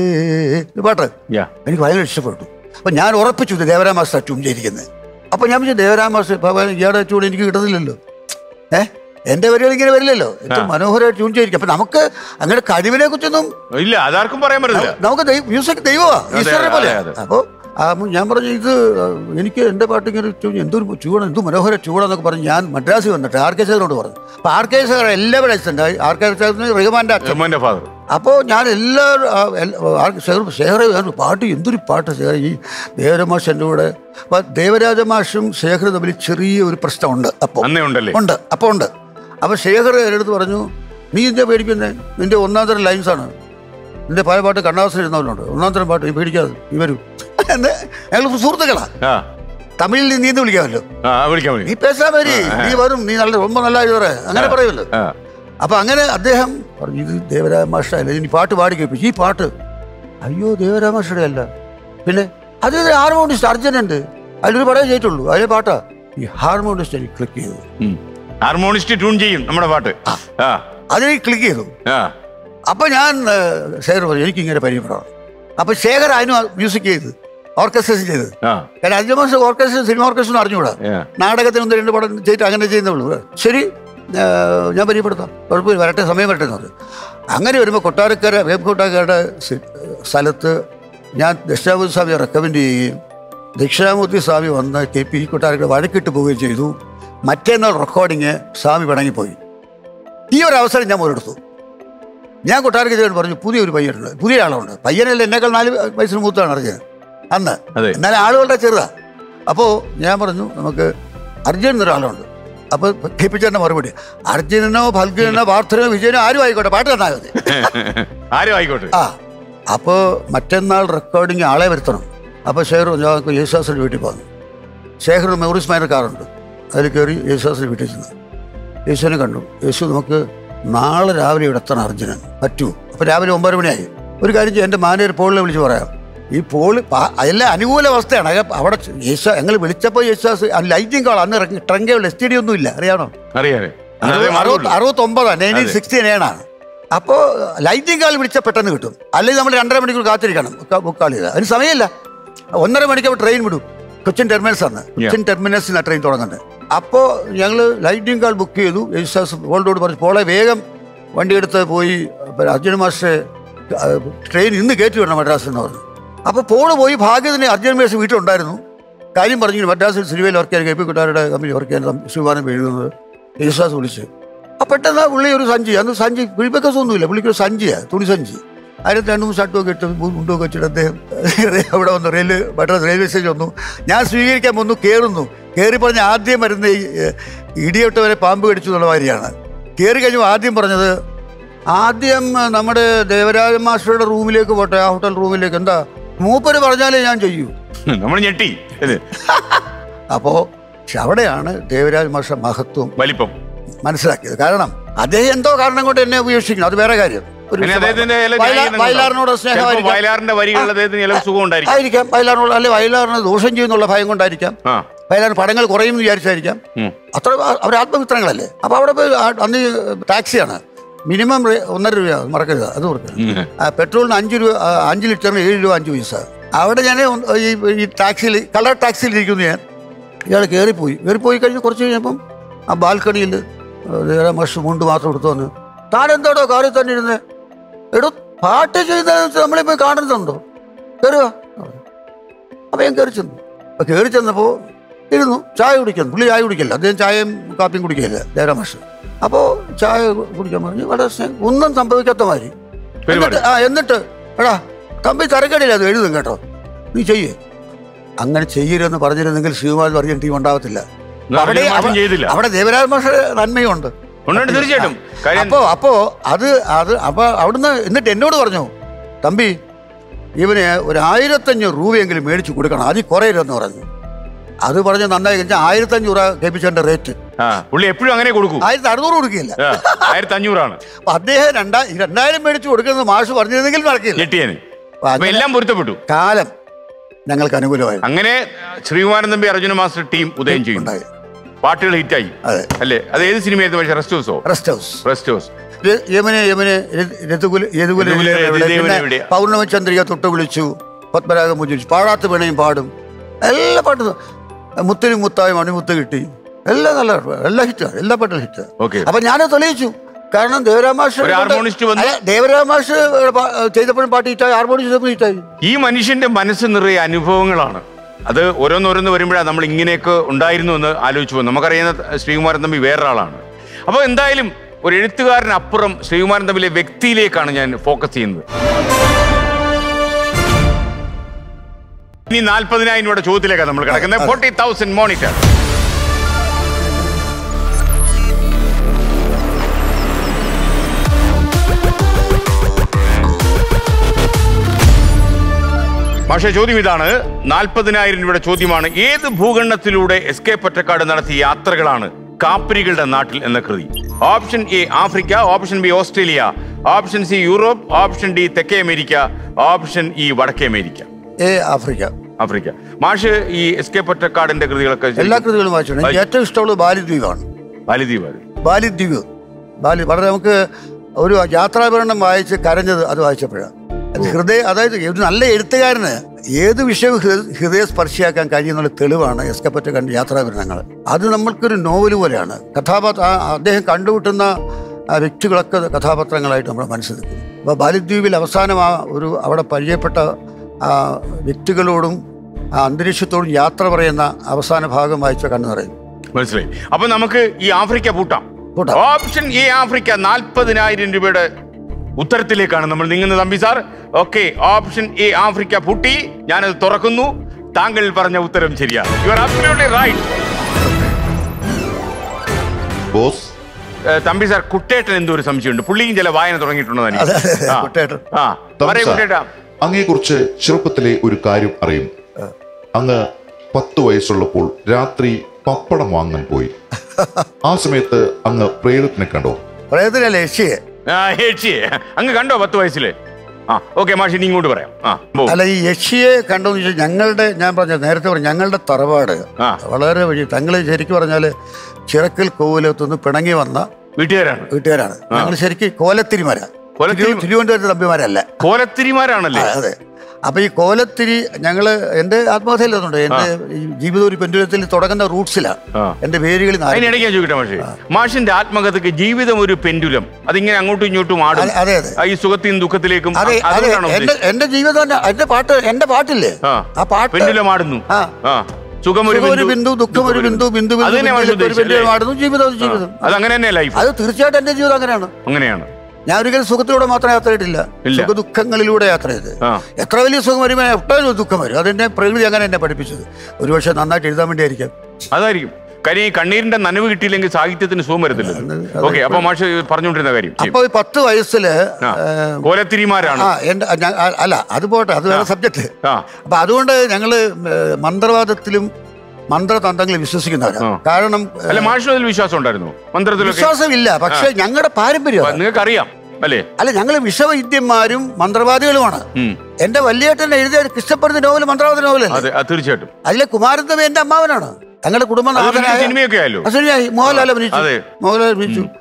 ഈ പാട്ട് യാ എനിക്ക് ഭയങ്കര ഇഷ്ടപ്പെട്ടു അപ്പൊ ഞാൻ ഉറപ്പിച്ചു ഇത് ദേവരാം മാസ്റ്റർ ട്യൂൺ ചെയ്തിരിക്കുന്നത് അപ്പൊ ഞാൻ വിളിച്ചു ദേവരാം മാസ്റ്റർ ഭഗവാൻ ഇയാളുടെ ട്യൂൺ എനിക്ക് കിട്ടുന്നില്ലല്ലോ ഏ എന്റെ വരികൾ ഇങ്ങനെ വരില്ലല്ലോ ഏറ്റവും മനോഹരമായിട്ട് ട്യൂൺ ചെയ്തിരിക്കും അപ്പൊ നമുക്ക് അങ്ങനെ കഴിവിനെ കുറിച്ചൊന്നും ഇല്ല അതാർക്കും പറയാൻ പറ്റില്ല നമുക്ക് ദൈവ- മ്യൂസിക് ദൈവമാ അതെ, ഈശ്വരനെ പോലെ അതെ, അതെ. അപ്പോൾ ഞാൻ പറഞ്ഞു ഇത് ആ, എനിക്ക് എൻ്റെ പാട്ട് ഇങ്ങനെ ട്യൂൺ എന്തൊരു ട്യൂണ് എന്ത് മനോഹര ട്യൂണെന്നൊക്കെ പറഞ്ഞ് ഞാൻ മദ്രാസിൽ വന്നിട്ട് ആർ കെ ശേഖരോട് പറഞ്ഞു അപ്പോൾ ആർ കെ ശേഖർ എല്ലാവരും അച്ഛൻ്റെ ആർ കെ ശേഖരന് റഹ്മാൻ്റെ അച്ഛൻ ഉമ്മന്റെ ഫാദർ അപ്പോൾ ഞാൻ എല്ലാവരും ആ, എൽ- ആ, ശേഖർ ശേഖര ഞാൻ പാട്ട് എന്തൊരു പാട്ട് ശേഖര ഈ ദേവരാമാഷ് എൻ്റെ കൂടെ അപ്പോൾ ദേവരാജ മാഷും ശേഖർ തമ്മിൽ ചെറിയ ഒരു പ്രശ്നമുണ്ട് അപ്പോൾ അന്നേ ഉണ്ടല്ലേ ഉണ്ട് അപ്പോൾ ഉണ്ട് അപ്പോൾ ശേഖർ എൻ്റെ അടുത്ത് പറഞ്ഞു നീ എന്താ പേടിക്കുന്നേ നിന്റെ ഒന്നാം തരം ലൈൻസ് ആണ് നിന്റെ പല പാട്ട് കണ്ണാസൻ എഴുതുന്നവരുണ്ട് ഒന്നാം തരം പാട്ട് നീ പേടിക്കാതെ നീ വരൂ എന്ന് ഞങ്ങൾ സുഹൃത്തുക്കളാ ആ തമിഴിൽ നീ നീന്ന് വിളിക്കാമല്ലോ ആ വിളിക്കാൻ നീ വിളി പേശാ വരി നീ വരും നീ നല്ല ரொம்ப നല്ല എഴുതറേ അങ്ങനെ പറയുമല്ലോ ആ അപ്പൊ അങ്ങനെ അദ്ദേഹം പറഞ്ഞു ഇത് ദേവരാജ മാഷല്ല ഇനി പാട്ട് പാടി കേൾപ്പിച്ചു ഈ പാട്ട് അയ്യോ ദേവരാജ മാഷയുടെ അല്ല പിന്നെ അത് ഹാർമോണിസ്റ്റ് അർജുനുണ്ട് അതിലൊരു പടം ചെയ്തിട്ടുള്ളൂ അതിലെ പാട്ടാ ഈ ഹാർമോണിസ്റ്റ് എനിക്ക് ക്ലിക്ക് ചെയ്തു ഉം. ഹാർമോണിസ്റ്റ് ട്യൂൺ ചെയ്യും നമ്മുടെ പാട്ട് ആ അതിൽ ക്ലിക്ക് ചെയ്തു ആ അപ്പൊ ഞാൻ ഏഹ്, ശേഖർ പറഞ്ഞു എനിക്ക് ഇങ്ങനെ പരിചയപ്പെടണം അപ്പൊ ശേഖർ അതിന് മ്യൂസിക് ചെയ്ത് ഓർക്കസ്ട്രേഷൻ ചെയ്ത് ആ കാരണം അഞ്ചു മാസം ഓർക്കസ്ട്ര സിനിമ ഓർക്കസ്ട്ര അറിഞ്ഞുകൂടാ ആ. നാടകത്തിന് ഒന്ന് രണ്ട് പടം ചെയ്തിട്ട് അങ്ങനെ ചെയ്യുന്നുള്ളൂ ശരി ഏഹ്, ഞാൻ പരിചയപ്പെടുത്താം കുഴപ്പമില്ല വരട്ടെ സമയം വരട്ടെ എന്ന് പറഞ്ഞു അങ്ങനെ വരുമ്പോൾ കൊട്ടാരക്കര വേബ്കോട്ടാക്കരുടെ സ്ഥലത്ത് ഞാൻ ദക്ഷിണാമൂർത്തി സ്വാമിയെ റെക്കമെൻഡ് ചെയ്യുകയും ദക്ഷിണാമൂർത്തി സ്വാമി വന്ന് കെ പി കൊട്ടാരക്കര വഴക്കിട്ട് പോവുകയും ചെയ്തു മറ്റേന്നാൾ റെക്കോർഡിങ് സ്വാമി പിണങ്ങിപ്പോയി ഈ ഒരു അവസരം ഞാൻ മുതലെടുത്തു ഞാൻ കൊട്ടാരക്കരയോട് പറഞ്ഞു പുതിയൊരു പയ്യനുണ്ട് പുതിയ ആളുണ്ട് പയ്യനല്ല എന്നേക്കാൾ നാല് വയസ്സിന് മൂത്താണ് അറിഞ്ഞത് അന്ന് അതെ. എന്നാൽ ആളുകളുടെ ചെറുതാ അപ്പോൾ ഞാൻ പറഞ്ഞു നമുക്ക് അർജുൻ എന്നൊരാളുണ്ട് അപ്പോൾ കേൾപ്പിച്ചേണ്ട മറുപടി അർജുനനോ ഫൽഗുനോ പാർത്ഥനോ വിജയനോ ആരും ആയിക്കോട്ടെ പാട്ട് തന്നാൽ മതി ആരും ആയിക്കോട്ടെ ആ അപ്പോൾ മറ്റന്നാൾ റെക്കോർഡിങ് ആളെ വരുത്തണം അപ്പോൾ ശേഖർ ഞങ്ങൾക്ക് യേശുദാസിൻ്റെ വീട്ടിൽ പോകുന്നു ശേഖർ മെമ്മറീസ് മൈനർ കാറുണ്ട് അതിൽ കയറി യേശുദാസിൻ്റെ വീട്ടിൽ ചെന്നു യേശുവിനെ കണ്ടു യേശു നമുക്ക് നാളെ രാവിലെ ഇവിടെ എത്തണം അർജുനൻ പറ്റൂ അപ്പോൾ രാവിലെ ഒമ്പത് മണിയായി ഒരു കാര്യം ചെയ്യാം എൻ്റെ മാനേജർ പോളിനെ വിളിച്ച് പറയാം ഈ പോള് പ- എല്ലാം അനുകൂല അവസ്ഥയാണ് അക- അവിടെ യേശു ഞങ്ങൾ വിളിച്ചപ്പോൾ യേശുദാസ് ലൈറ്റിംഗ് കോൾ അന്ന് ഇറങ്ങി ട്രങ്കയുള്ള എസ് ടി ഡി ഒന്നും ഇല്ല അറിയാമോ അറിയാതെ അറുപത് അറുപത്തൊമ്പതാണ് നയൻറ്റീൻ സിക്സ്റ്റി നയനാണ് അപ്പോൾ ലൈറ്റിംഗ് കാൾ വിളിച്ചാൽ പെട്ടെന്ന് കിട്ടും അല്ലെങ്കിൽ നമ്മൾ രണ്ടര മണിക്കൂർ കാത്തിരിക്കണം ബുക്ക് കാൾ ചെയ്ത് അതിന് സമയമില്ല ഒന്നര മണിക്ക് ട്രെയിൻ വിടും കൊച്ചിൻ ടെർമിനൽസ് ആണ് കൊച്ചിൻ ടെർമിനൽസിൽ നിന്നാണ് ട്രെയിൻ തുടങ്ങുന്നത് അപ്പോൾ ഞങ്ങൾ ലൈറ്റിംഗ് കാൾ ബുക്ക് ചെയ്തു യേശുദാസ് പോളിനോട് പറഞ്ഞു പോളെ വേഗം വണ്ടി എടുത്ത് പോയി പിന്നെ അർജുന മാസ്റ്ററെ ട്രെയിൻ ഇന്ന് കയറ്റി വിടണം മദ്രാസിൽ എന്ന് പറഞ്ഞു അപ്പോൾ പോള് പോയി ഭാഗ്യത്തിന് അർജുന മാസ്റ്റർ വീട്ടിലുണ്ടായിരുന്നു കാര്യം പറഞ്ഞു മദ്രാസിൽ സിനിമയിൽ വർക്ക് ചെയ്യാൻ കെ പി കുട്ടാരുടെ കമ്പനി വർക്ക് ചെയ്യാൻ ശിവാനം എഴുതുന്നത് യേശുദാസ് വിളിച്ച് ആ പെട്ടെന്ന് പുള്ളി ഒരു സഞ്ചി അന്ന് സഞ്ചി പുള്ളിപ്പക്കസ് ഒന്നുമില്ല പുള്ളിക്കൊരു സഞ്ചിയാണ് തുണി സഞ്ചി അതിനകത്ത് രണ്ട് മൂന്ന് ഷർട്ടുമൊക്കെ ഇട്ട് മുണ്ടൊക്കെ വെച്ചിട്ട് അദ്ദേഹം അവിടെ വന്നു റെയിൽവേ മദ്രാസ് റെയിൽവേ സ്റ്റേഷൻ വന്നു ഞാൻ സ്വീകരിക്കാൻ വന്നു കയറുന്നു കയറി പറഞ്ഞ ആദ്യം വരുന്ന ഈ ഏഹ്, ഇടിയൊട്ടവരെ പാമ്പ് കടിച്ചു എന്നുള്ള കാര്യമാണ് കയറി കഴിഞ്ഞപ്പോൾ ആദ്യം പറഞ്ഞത് ആദ്യം ഏഹ്, നമ്മുടെ ദേവരാജ മാസ്റ്ററുടെ റൂമിലേക്ക് പോട്ടെ ആ ഹോട്ടൽ റൂമിലേക്ക് എന്താ മൂപ്പര് പറഞ്ഞാലേ ഞാൻ ചെയ്യൂ നമ്മൾ ഞെട്ടി ഇത് അപ്പോൾ പക്ഷെ അവിടെയാണ് ദേവരാജ മാഷ മഹത്വം വലിപ്പം മനസ്സിലാക്കിയത് കാരണം അദ്ദേഹം എന്തോ കാരണം കൊണ്ട് എന്നെ ഉപേക്ഷിക്കണം അത് വേറെ കാര്യം ഒരു പിന്നെ അദ്ദേഹത്തിന്റെ ചില വയലാ- ന്യായീകരണങ്ങൾ വയലാറിനോട് ഉണ്ടാവും. ചിലപ്പോ സ്നേഹമായിരിക്കാം വയലാറിന്റെ വരികളിൽ അദ്ദേഹത്തിന് ചില സുഖം ഉണ്ടായിരിക്കും ആയിരിക്കാം വയലാറിനോട് അല്ലെ വയലാറിന് ദോഷം ചെയ്യുന്നുള്ള ഭയം കൊണ്ടായിരിക്കാം ആ വയലാറിന് പടങ്ങൾ കുറയും എന്ന് വിചാരിച്ചായിരിക്കാം ഉം. അത്ര അവർ ആത്മമിത്രങ്ങളല്ലേ അപ്പോൾ അവിടെ പോയി ആ- അന്ന് ഈ ടാക്സിയാണ് മിനിമം റേ- ഒന്നര രൂപ മറക്കരുത് അത് ഓർക്കണം ഉം. ആ, പെട്രോളിന് അഞ്ച് രൂപ ആ, അഞ്ച് ലിറ്ററിന് ഏഴ് രൂപ അഞ്ച് പൈസ അവിടെ ഞാൻ ഒന്ന് ഈ ഈ ടാക്സിയിൽ കളർ ടാക്സിയിൽ ഇരിക്കുന്നു ഞാൻ ഇയാൾ കയറിപ്പോയി കയറിപ്പോയി കഴിഞ്ഞ് കുറച്ച് കഴിഞ്ഞപ്പം ആ ബാൽക്കണിയിൽ മഷ് മുണ്ട് മാത്രം എടുത്തു വന്ന് താൻ എന്താടോ കാറിൽ തന്നെ ഇരുന്ന് എടോ പാട്ട് ചെയ്തതെന്ന് നമ്മളിപ്പോൾ കാണുന്നുണ്ടോ കയറുക അപ്പം ഞാൻ കയറി ചെന്നു അപ്പം കയറി ചെന്നപ്പോൾ ഇരുന്നു ചായ കുടിക്കുന്നു പുള്ളി ചായ കുടിക്കില്ല അദ്ദേഹം ചായയും കാപ്പിയും കുടിക്കില്ല ദേരമാഷ് അപ്പോൾ ചായ കുടിക്കാൻ പറഞ്ഞു വളരെ സ്നേഹം ഒന്നും സംഭവിക്കാത്ത മാതിരി എന്നിട്ട് ആ എന്നിട്ട് എടാ തമ്പി തരക്കടില്ല അത് എഴുതും കേട്ടോ നീ ചെയ്യേ അങ്ങനെ ചെയ്യരുതെന്ന് പറഞ്ഞിരുന്നെങ്കിൽ ശിവകുമാർ പറഞ്ഞ ടീം ഉണ്ടാവത്തില്ല നിങ്ങൾ അവിടെ അർജുന മാഷും ചെയ്തില്ല അവിടെ ദേവരാജ മാഷ നന്മയുണ്ട് ഉണ്ട് തീർച്ചയായിട്ടും കാര്യം അപ്പോ അപ്പോ അത് അത് അപ്പൊ അവിടുന്ന് എന്നിട്ട് എന്നോട് പറഞ്ഞു തമ്പി ഇവന് ഒരു ആയിരത്തഞ്ഞൂറ് രൂപയെങ്കിലും മേടിച്ചു കൊടുക്കണം അതിൽ കുറയരുതെന്ന് പറഞ്ഞു അത് പറഞ്ഞ് നന്നായി കഴിഞ്ഞാൽ ആയിരത്തഞ്ഞൂറ് രൂപ കേൾപ്പിച്ചതിന്റെ റേറ്റ് ആ പുള്ളി എപ്പോഴും അങ്ങനെ കൊടുക്കൂ ആയിരത്തി അറുന്നൂറ് കൊടുക്കില്ല ആ, ആയിരത്തി അഞ്ഞൂറാണ് അപ്പൊ അദ്ദേഹം രണ്ടാ രണ്ടായിരം മേടിച്ചു കൊടുക്കുന്നത് മാഷ് പറഞ്ഞിരുന്നെങ്കിൽ നടക്കില്ല ഞെട്ടിയന് അപ്പൊ അപ്പൊ അങ്ങനെ എല്ലാം പൊരുത്തപ്പെട്ടു കാലം ഞങ്ങൾക്ക് അനുകൂലമായിരുന്നു അങ്ങനെ ശ്രീകുമാരൻ തമ്പി അർജുന മാസ്റ്റർ ടീം ഉദയം ചെയ്യുന്നു ഉണ്ടായി പാട്ടുകൾ ഹിറ്റായി അതെ അല്ലേ അത് ഏത് സിനിമയായിരുന്നു പക്ഷേ റെസ്റ്റ് ഹൗസോ റെസ്റ്റ് ഹൗസ് റെസ്റ്റ് ഹൗസ് യ- യമനെ യമനെ ര- രഘുകുല യദുകുല യദുകുല എവിടെ? രതിദേവൻ പിന്നെ എവിടെയാ? പൗർണമി ചന്ദ്രിക തൊട്ട് വിളിച്ചു പത്മരാഗം മുജിച്ചു പാടാത്ത പിണയും പാടും എല്ലാ പാട്ടും മുത്തിനും മുത്തായി മണിമുത്ത് കിട്ടി എല്ലാം നല്ല എല്ലാ ഹിറ്റാണ് എല്ലാ പാട്ടും ഹിറ്റ് Okay. അപ്പൊ ഞാനത് തെളിയിച്ചു കാരണം ദേവരാമാഷ് ഒരു ഹാർമോണിസ്റ്റ് വന്നു. ദേവരാമാഷ് ചെയ്തപ്പോഴും പാട്ട് ഹിറ്റായി ഹാർമോണിസ്റ്റ് ചെയ്തപ്പോഴും ഹിറ്റായി ഈ മനുഷ്യന്റെ മനസ്സ് നിറയെ അനുഭവങ്ങളാണ് അത് ഓരോന്നോരോന്ന് വരുമ്പോഴാണ് നമ്മൾ ഇങ്ങനെയൊക്കെ ഉണ്ടായിരുന്നു എന്ന് ആലോചിച്ചു പോകും നമുക്കറിയുന്ന ശ്രീകുമാരൻ തമ്പി വേറൊരാളാണ് അപ്പോൾ എന്തായാലും ഒരു എഴുത്തുകാരനപ്പുറം ശ്രീകുമാരൻ തമ്മിലെ വ്യക്തിയിലേക്കാണ് ഞാൻ ഫോക്കസ് ചെയ്യുന്നത് ഇനി നാൽപ്പതിനായിരം രൂപയുടെ ചോദ്യത്തിലേക്കാണ് നമ്മൾ കിടക്കുന്നത് ഫോർട്ടി തൗസൻഡ് മോണിറ്റർ പക്ഷേ ചോദ്യം ഇതാണ് നാൽപ്പതിനായിരം രൂപയുടെ ചോദ്യമാണ് ഏത് ഭൂഖണ്ഡത്തിലൂടെ എസ് കെ പൊറ്റക്കാട് നടത്തിയ യാത്രകളാണ് കാപ്പരികളുടെ നാട്ടിൽ എന്ന കൃതി option A Africa option B Australia option C Europe option D തെക്കേ അമേരിക്ക ഓപ്ഷൻ ഇ വടക്കേ അമേരിക്ക ഏ ആഫ്രിക്ക ആഫ്രിക്ക മാഷ് ഈ എസ് കെ പൊറ്റക്കാടിന്റെ കൃതികളൊക്കെ എല്ലാ കൃതികളും വായിച്ചിട്ടുണ്ട് എനിക്ക് ഏറ്റവും ഇഷ്ടമുള്ളത് ബാലിദ്വീപാണ് ബാലിദ്വീപ് ബാലിദ്വീപ് ബാലി വളരെ നമുക്ക് ഒരു യാത്രാഭരണം വായിച്ച് കരഞ്ഞത് അത് വായിച്ചപ്പോഴാണ് അത് ഹൃദയ അതായത് ഒരു നല്ല എഴുത്തുകാരന് ഏത് വിഷയവും ഹൃ- ഹൃദയസ്പർശിയാക്കാൻ കഴിയുന്നുള്ള തെളിവാണ് എസ് കെ പറ്റക്കണ്ട് യാത്രാഭരണങ്ങൾ അത് നമ്മൾക്കൊരു നോവൽ പോലെയാണ് കഥാപാത്ര ആ അദ്ദേഹം കണ്ടുമുട്ടുന്ന ആ വ്യക്തികളൊക്കെ കഥാപാത്രങ്ങളായിട്ട് നമ്മുടെ മനസ്സിൽ നിൽക്കും അപ്പോൾ ബാലിദ്വീപിൽ അവസാനം ആ ഒരു അവിടെ പരിചയപ്പെട്ട ആ വ്യക്തികളോടും ആ അന്തരീക്ഷത്തോടും യാത്ര പറയുന്ന അവസാന ഭാഗം വായിച്ച കണ്ണു നിറയും മനസ്സിലായി അപ്പൊ നമുക്ക് ഈ ആഫ്രിക്ക പൂട്ടാം പൂട്ടാം. ഓപ്ഷൻ എ ആഫ്രിക്ക നാൽപ്പതിനായിരം രൂപയുടെ ഉത്തരത്തിലേക്കാണ് നമ്മൾ നീങ്ങുന്നത് Thampi sir okay option A Africa പൂട്ടി ഞാനത് തുറക്കുന്നു താങ്കൾ പറഞ്ഞ ഉത്തരം ശരിയാണ് you are absolutely right boss Thampi sir കുട്ടേട്ടൻ എന്തോ ഒരു സംശയമുണ്ട് പുള്ളിയും ചില വായന തുടങ്ങിയിട്ടുണ്ടെന്ന് എനിക്ക്. അതെ, അതെ, ആ. കുട്ടേട്ടൻ. ആ പറയൂ കുട്ടേട്ടാ അങ്ങയെക്കുറിച്ച് ചെറുപ്പത്തിലെ ഒരു കാര്യം അറിയും അങ്ങ് പത്ത് വയസ്സുള്ളപ്പോൾ രാത്രി പപ്പടം വാങ്ങാൻ പോയി ആ സമയത്ത് അങ്ങ് പ്രേതത്തിനെ കണ്ടോ പ്രേതത്തിലല്ലേ യക്ഷിയെ ആ ഏച്ചിയെ അങ്ങ് കണ്ടോ പത്ത് വയസ്സില് ആ ഓക്കെ മാഷി നീ ഇങ്ങോട്ട് പറയാം ആ പോ. അല്ല ഈ യക്ഷിയെ കണ്ടോന്ന് വെച്ചാൽ ഞങ്ങളുടെ ഞാൻ പറഞ്ഞ നേരത്തെ പറഞ്ഞു ഞങ്ങളുടെ തറവാട് ആ. വളരെ വഴി തങ്ങൾ ശരിക്കും പറഞ്ഞാൽ ചിറക്കൽ കോവിലത്തുനിന്ന് പിണങ്ങി വന്ന വീട്ടുകാരാണ് വീട്ടുകാരാണ് ഞങ്ങൾ ശരിക്കും കോലത്തിരിമര കോലത്തിരി- തിരു- തിരുവനന്തപുരത്ത് തമ്പിമാരല്ല കോലത്തിരിമാരാണല്ലേ ആ, അതെ അപ്പൊ ഈ കോലത്തിരി ഞങ്ങള് എന്റെ ആത്മകഥയിലുണ്ട് എന്റെ ഈ ജീവിതം ഒരു പെൻഡുലത്തിൽ തുടങ്ങുന്ന റൂട്ട്സിലാണ് ആ. എന്റെ പേരുകളിൽ നിന്ന് ആരംഭിക്കുന്നത്. അതിനിടയ്ക്ക് ഞാൻ ചോദിക്കട്ടെ മാഷേ മാഷിന്റെ ആത്മകഥയ്ക്ക് ജീവിതം ഒരു പെൻഡുലം അതിങ്ങനെ അങ്ങോട്ടും ഇങ്ങോട്ടും ആടും അതെ, അതെ, അതെ. ആ, ഈ സുഖത്തിനും ദുഃഖത്തിലേക്കും അതെ അ- അതെ അതുകൊണ്ടാണോ എന്റെ ഉദ്ദേശിച്ചത്? എന്റെ ജീവിതം തന്നെ എന്റെ പാട്ട് എന്റെ പാട്ടില്ലേ ആ ആ പാട്ട് പെൻഡുലം ആടുന്നു ആ. ആ സുഖം ഒരു സുഖം ഒരു ബിന്ദു ദുഃഖം ഒരു ബിന്ദു ബിന്ദു അത് തന്നെ മാഷ് ബിന്ദു ഒരു ഉദ്ദേശിച്ചത് പെൻഡുലം അല്ലേ? ആടുന്നു ജീവിതം ഒരു ജീവിതം അത് അങ്ങനെ തന്നെ ലൈഫ് അത് തീർച്ചയായിട്ടും എന്റെ ജീവിതം അങ്ങനെയാണ് അങ്ങനെയാണ് ഞാൻ ഒരിക്കലും സുഖത്തിലൂടെ മാത്രം യാത്ര ചെയ്തിട്ടില്ല ഇല്ല. സുഖ ദുഃഖങ്ങളിലൂടെ യാത്ര ചെയ്ത് ആ. എത്ര വലിയ സുഖം വരുമ്പോൾ എപ്പോഴും ദുഃഖം വരും അതെന്നെ പ്രകൃതി അങ്ങനെ എന്നെ പഠിപ്പിച്ചത് ഒരുപക്ഷെ നന്നായിട്ട് എഴുതാൻ വേണ്ടിയായിരിക്കാം അതായിരിക്കും കാര്യം ഈ കണ്ണീരിന്റെ നനവ് കിട്ടിയില്ലെങ്കിൽ സാഹിത്യത്തിന് സുഖം വരത്തില്ല ഓക്കെ അപ്പൊ മാഷ് പറഞ്ഞുകൊണ്ടിരുന്ന കാര്യം ചെയ്യും. അപ്പൊ ഈ പത്ത് വയസ്സില് ആ. ഏഹ്, കോലത്തിരിമാരാണ് ആ എന്റെ ഞാൻ- ആ, അല്ല അത് പോട്ടെ അത് വേറെ സബ്ജക്ട് ആ അപ്പൊ അതുകൊണ്ട് ഞങ്ങള് ഏഹ്, മന്ത്രവാദത്തിലും മന്ത്രതന്ത്രങ്ങളിൽ വിശ്വസിക്കുന്നവരാണ് ആ. കാരണം ഏഹ്, അല്ല മാഷിനും അതിൽ വിശ്വാസം ഉണ്ടായിരുന്നു മന്ത്രത്തിലൊക്കെ വിശ്വാസമില്ല പക്ഷെ ഞങ്ങളുടെ പാരമ്പര്യം നിങ്ങൾക്ക് അറിയാം അല്ലേ അല്ല ഞങ്ങൾ വിഷവൈദ്യന്മാരും മന്ത്രവാദികളുമാണ് ഉം. എന്റെ വലിയേട്ടൻ എഴുതിയ കൃഷ്ണപ്പെടുന്ന നോവൽ മന്ത്രവാദ നോവലല്ലേ അതെ അത് തീർച്ചയായിട്ടും അതിലെ കുമാരന്തമ എന്റെ അമ്മാവനാണ് ഞങ്ങളുടെ അത് പിന്നെ കുടുംബനാഥനായ സിനിമയൊക്കെ ആയല്ലോ ആ, ശരിയായി മോഹൻലാൽ അഭിനയിച്ചു അതെ. മോഹൻലാൽ അഭിനയിച്ചു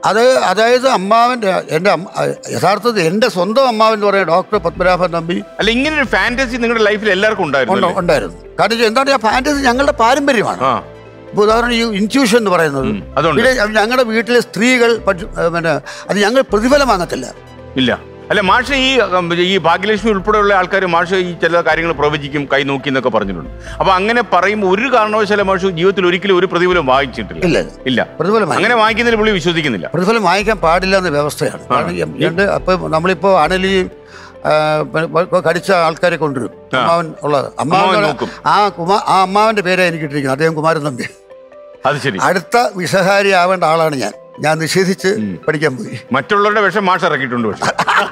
അത് അതായത് അമ്മാവൻ്റെ എൻ്റെ അമ്മ യഥാർത്ഥത്തിൽ എൻ്റെ സ്വന്തം അമ്മാവൻ എന്ന് പറയുന്നത് ഡോക്ടർ പത്മനാഭൻ നമ്പി അല്ല ഇങ്ങനെ ഒരു ഫാന്റസി നിങ്ങളുടെ ലൈഫിൽ എല്ലാവർക്കും ഉണ്ടായിരുന്നു ഉണ്ട്- അല്ലേ? ഉണ്ടായിരുന്നു കാരണം വെച്ചാൽ എന്താണ് ആ ഫാൻറ്റസി ഞങ്ങളുടെ പാരമ്പര്യമാണ് ആ ഇപ്പൊ ഉദാഹരണം ഈ ഇൻറ്റ്യൂഷൻ എന്ന് പറയുന്നത് ഉം, അതുണ്ട്. പിന്നെ ഞങ്ങളുടെ വീട്ടിലെ സ്ത്രീകൾ പഠി- ഏ, പിന്നെ അത് ഞങ്ങൾ പ്രതിഫലം വാങ്ങത്തില്ല ഇല്ല അല്ല മാഷ് ഈ ഉം, ഈ ഭാഗ്യലക്ഷ്മി ഉൾപ്പെടെയുള്ള ആൾക്കാർ മാഷ് ഈ ചില കാര്യങ്ങൾ പ്രവചിക്കും കൈ നോക്കി എന്നൊക്കെ പറഞ്ഞിട്ടുണ്ട് അപ്പൊ അങ്ങനെ പറയുമ്പോൾ ഒരു കാരണവശാലും മാഷ് ജീവിതത്തിൽ ഒരിക്കലും ഒരു പ്രതിഫലം വാങ്ങിച്ചിട്ടില്ല ഇല്ല ഇല്ല പ്രതിഫലം വാങ്ങി- അങ്ങനെ വാങ്ങിക്കുന്നതിൽ പുള്ളി വിശ്വസിക്കുന്നില്ല പ്രതിഫലം വാങ്ങിക്കാൻ പാടില്ല എന്ന വ്യവസ്ഥയാണ് കാരണം എം- എൻ്റെ അപ്പം നമ്മളിപ്പോ അണലി ആ, പ- പ- കടിച്ച ആൾക്കാരെ കൊണ്ടുവരും അമ്മാവൻ ഉള്ളത് അമ്മാവൻ അമ്മാവൻ നോക്കും. ആ കുമാ ആ അമ്മാവന്റെ പേരെ എനിക്ക് ഇട്ടിരിക്കുന്നത് അദ്ദേഹം കുമാരൻ തമ്പി അത് ശരി അടുത്ത വിഷഹാരി ആവേണ്ട ആളാണ് ഞാൻ ഞാൻ നിഷേധിച്ച് പഠിക്കാൻ പോയി മറ്റുള്ളവരുടെ വിഷം മാഷ് ഇറക്കിയിട്ടുണ്ട് പക്ഷെ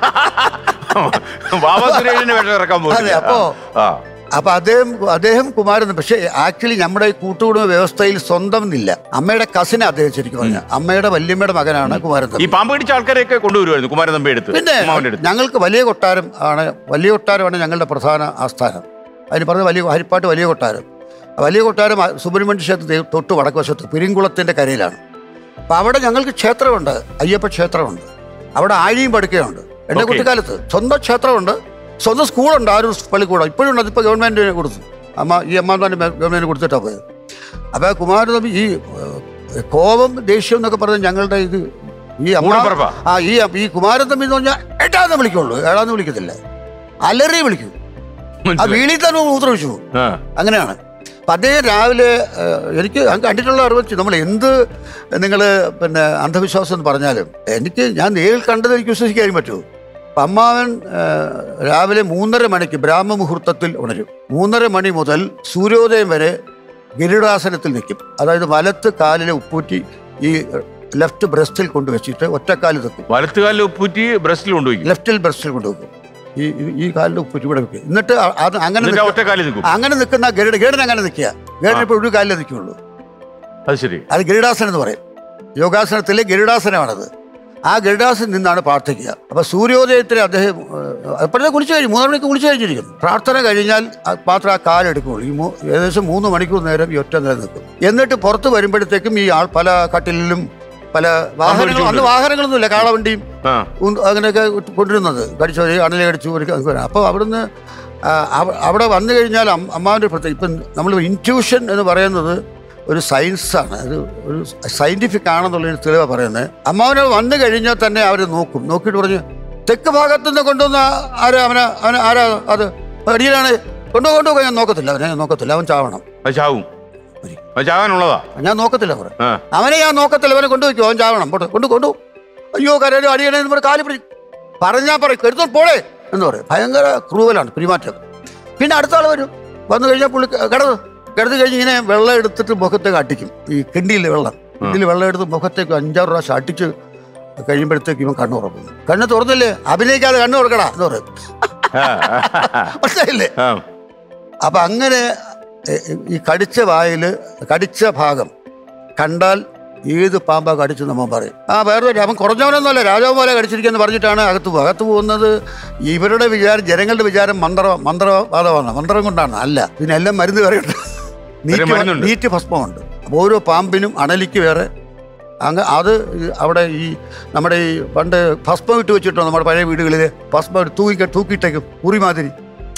ബാബാ സുരേഷിന്റെ വിഷം ഇറക്കാൻ അതെ, പോകില്ല അപ്പോ- ആ അപ്പൊ അദ്ദേഹം അദ്ദേഹം കുമാരൻ പക്ഷേ ആക്ച്വലി നമ്മുടെ ഈ കൂട്ടുകുടുംബ വ്യവസ്ഥയിൽ സ്വന്തം എന്നില്ല അമ്മയുടെ കസിന അദ്ദേഹം ശരിക്കും പറഞ്ഞ അമ്മയുടെ വല്യമ്മയുടെ മകനാണ് കുമാരൻ ഈ തമ്പി പാമ്പ് പിടിച്ച ആൾക്കാരെയൊക്കെ കൊണ്ടുവരുമായിരുന്നു കുമാരൻ തമ്പി എടുത്ത് പിന്നെ അമ്മാവന്റെ അടുത്ത് ഞങ്ങൾക്ക് വലിയ കൊട്ടാരം ആണ് വലിയ കൊട്ടാരമാണ് ഞങ്ങളുടെ പ്രധാന ആസ്ഥാനം അതിന് പറഞ്ഞ വലിയ ഹരിപ്പാട്ട് വലിയ കൊട്ടാരം ആ വലിയ കൊട്ടാരം ആ സുബ്രഹ്മണ്യ ക്ഷേത്രത്തിൽ തൊട്ട് വടക്കുവശത്ത് പെരിങ്കുളത്തിന്റെ കരയിലാണ് അപ്പൊ അവിടെ ഞങ്ങൾക്ക് ക്ഷേത്രമുണ്ട് അയ്യപ്പ ക്ഷേത്രമുണ്ട് അവിടെ ആഴിയും പടുക്കയുണ്ട് എൻ്റെ Okay. കുട്ടിക്കാലത്ത് സ്വന്തം ക്ഷേത്രമുണ്ട് സ്വന്തം സ്കൂളുണ്ട് ആ ഒരു പള്ളിക്കൂടം ഇപ്പോഴും ഉണ്ട് അതിപ്പോൾ ഗവൺമെന്റിന് കൊടുത്തു അമ്മ ഈ അമ്മ തന്നെ ഗവൺമെന്റിന് കൊടുത്തിട്ടാണ് പോയത് അപ്പോൾ കുമാരനബി ഈ ഏഹ്, കോപം ദേഷ്യം എന്നൊക്കെ പറഞ്ഞാൽ ഞങ്ങളുടെ ഇത് ഈ അമ്മ ഊണപ്പറപ്പാ? ആ ഈ ഈ കുമാരൻ തമ്പി എന്ന് പറഞ്ഞാൽ ഏട്ടാന്ന് വിളിക്കുള്ളൂ ഏടാന്ന് വിളിക്കത്തില്ല അലറി വിളിക്കും ആ മനസ്സിലായി. വീളിൽ തന്നെ മൂത്രമൊഴിച്ചു പോകും ആ. അങ്ങനെയാണ് അപ്പം അദ്ദേഹം രാവിലെ ഏഹ്, എനിക്ക് അങ്ങ് കണ്ടിട്ടുള്ള അറിവ് വെച്ച് നമ്മൾ എന്ത് നിങ്ങൾ പിന്നെ അന്ധവിശ്വാസം എന്ന് പറഞ്ഞാലും എനിക്ക് ഞാൻ നേരിൽ കണ്ടത് എനിക്ക് വിശ്വസിക്കാൻ പറ്റുമോ അപ്പം അമ്മാവൻ ഏഹ്, രാവിലെ മൂന്നര മണിക്ക് ബ്രാഹ്മ മുഹൂർത്തത്തിൽ ഉണരും മൂന്നര മണി മുതൽ സൂര്യോദയം വരെ ഗരുഡാസനത്തിൽ നിൽക്കും അതായത് വലത്ത് കാലിലെ ഉപ്പൂറ്റി ഈ ലെഫ്റ്റ് ബ്രസ്റ്റിൽ കൊണ്ടുവച്ചിട്ട് ഒറ്റക്കാലിൽ നിൽക്കും വലത്തുകാലിൽ ഉപ്പൂറ്റി ബ്രസ്റ്റിൽ കൊണ്ടുപോയി ലെഫ്റ്റിൽ ബ്രസ്റ്റിൽ കൊണ്ടുവെക്കും ഈ ഈ- ഈ കാലിൻ്റെ ഉപ്പൂറ്റി ഇവിടെ വെക്കും എന്നിട്ട് അ- അത് അങ്ങനെ എന്നിട്ട് ആ നിൽക്ക- ഒറ്റക്കാലിൽ നിൽക്കും അങ്ങനെ നിൽക്കുന്ന ഗരുഡ് ഗരുഡൻ അങ്ങനെ നിൽക്കുക ഗരുഡൻ ഇപ്പോൾ ഒരു കാലിലേ നിൽക്കുകയുള്ളൂ അത് ശരി അത് ഗരുഡാസനം എന്ന് പറയും യോഗാസനത്തിലെ ഗരുഡാസനമാണത് ആ ഗരുഡാസനം നിന്നാണ് പ്രാർത്ഥിക്കുക അപ്പൊ സൂര്യോദയത്തിന് അദ്ദേഹം ഏഹ്, അപ്പോഴത്തെ കുളിച്ചു കഴിഞ്ഞു മൂന്ന് മണിക്ക് കുളിച്ചു കഴിഞ്ഞിരിക്കുന്നു പ്രാർത്ഥന കഴിഞ്ഞാൽ ആ മാത്രം ആ കാലെടുക്കുകയുള്ളൂ ഈ മൂ- ഏകദേശം മൂന്ന് മണിക്കൂർ നേരം ഈ ഒറ്റ നില നിൽക്കും എന്നിട്ട് പുറത്ത് വരുമ്പോഴത്തേക്കും ഈ ആൾ പല കട്ടിലിലും പല വാഹനങ്ങളും അന്ന് വാഹനങ്ങളൊന്നുമില്ല കാളവണ്ടിയും ആ ഉം- അങ്ങനെയൊക്കെ കൊണ്ടിരുന്നത് കടിച്ചു അണലി കടിച്ചു ഒരു അപ്പോൾ അവിടുന്ന് ആ, അവ- അവിടെ വന്നു കഴിഞ്ഞാൽ അം- അമ്മാവിൻ്റെ പ്രത്യേകം ഇപ്പം നമ്മൾ ഇൻറ്റ്യൂഷൻ എന്ന് പറയുന്നത് ഒരു സയൻസാണ് അത് ഒരു സയൻറ്റിഫിക് ആണെന്നുള്ളൊരു തെളിവാണ് പറയുന്നത് അമ്മാവനെ വന്നു കഴിഞ്ഞാൽ തന്നെ അവർ നോക്കും നോക്കിയിട്ട് പറഞ്ഞ് തെക്ക് ഭാഗത്തു നിന്ന് കൊണ്ടുവന്ന ആരാ അവനെ അവനെ ആരാ അത് അടിയിലാണ് കൊണ്ടുപോ കൊണ്ടുപോകാൻ ഞാൻ നോക്കത്തില്ല അവനെ ഞാൻ നോക്കത്തില്ല അവൻ ചാവണം അത് ചാവും അത് ചാവാനുള്ളതാ ഞാൻ നോക്കത്തില്ല പറ ആ അവനെ ഞാൻ നോക്കത്തില്ല അവനെ കൊണ്ടുപോയിക്കോ അവൻ ചാവണം പോട്ടെ കൊണ്ടു കൊണ്ടു അയ്യോ കരയോ അടിയണേ എന്ന് പറഞ്ഞ് കാലി പിടി പറഞ്ഞാൽ പറയും എടുത്തോ പോളേ എന്ന് പറയും ഭയങ്കര ക്രൂവലാണ് പെരുമാറ്റം പിന്നെ അടുത്ത ആൾ വരും വന്നു കഴിഞ്ഞാൽ പുള്ളി കിടന്നു കിടന്നു കഴിഞ്ഞ് ഇങ്ങനെ വെള്ളം എടുത്തിട്ട് മുഖത്തേക്ക് അട്ടിക്കും ഈ കിണ്ടിയിൽ വെള്ളം കിണ്ടിയിൽ വെള്ളം എടുത്ത് മുഖത്തേക്ക് അഞ്ചാറ് പ്രാവശ്യം അട്ടിച്ച് കഴിയുമ്പോഴത്തേക്ക് ഇവൻ കണ്ണു തുറക്കും കണ്ണ് തുറന്നില്ലേ അഭിനയിക്കാതെ കണ്ണു തുറക്കടാ എന്ന് പറയും ആ, മനസ്സിലായില്ലേ ആ. അപ്പൊ അങ്ങനെ എ, ഈ കടിച്ച വായിൽ കടിച്ച ഭാഗം കണ്ടാൽ ഏത് പാമ്പാ കടിച്ചു നമ്മൾ പറയും ആ വേറെ അവൻ കുറഞ്ഞവനൊന്നുമല്ല രാജാവ് പോലെ കടിച്ചിരിക്കുമെന്ന് പറഞ്ഞിട്ടാണ് അകത്ത് പോകുക അകത്ത് പോകുന്നത് ഇവരുടെ വിചാരം ജനങ്ങളുടെ വിചാരം മന്ത്ര മന്ത്രവാദമാണ് മന്ത്രം കൊണ്ടാണ് അല്ല ഇതിനെല്ലാം മരുന്ന് വേറെയുണ്ട് നീറ്റ് മരുന്നുണ്ട്. നീറ്റ് ഭസ്മമുണ്ട് അപ്പോൾ ഓരോ പാമ്പിനും അണലിക്ക് വേറെ അങ്ങ് അത് ഈ അവിടെ ഈ നമ്മുടെ ഈ പണ്ട് ഭസ്മം ഇട്ട് വെച്ചിട്ടോ നമ്മുടെ പഴയ വീടുകളിൽ ഭസ്മം ഇട്ട് തൂക്കി തൂക്കിയിട്ടേക്കും ഉറി മാതിരി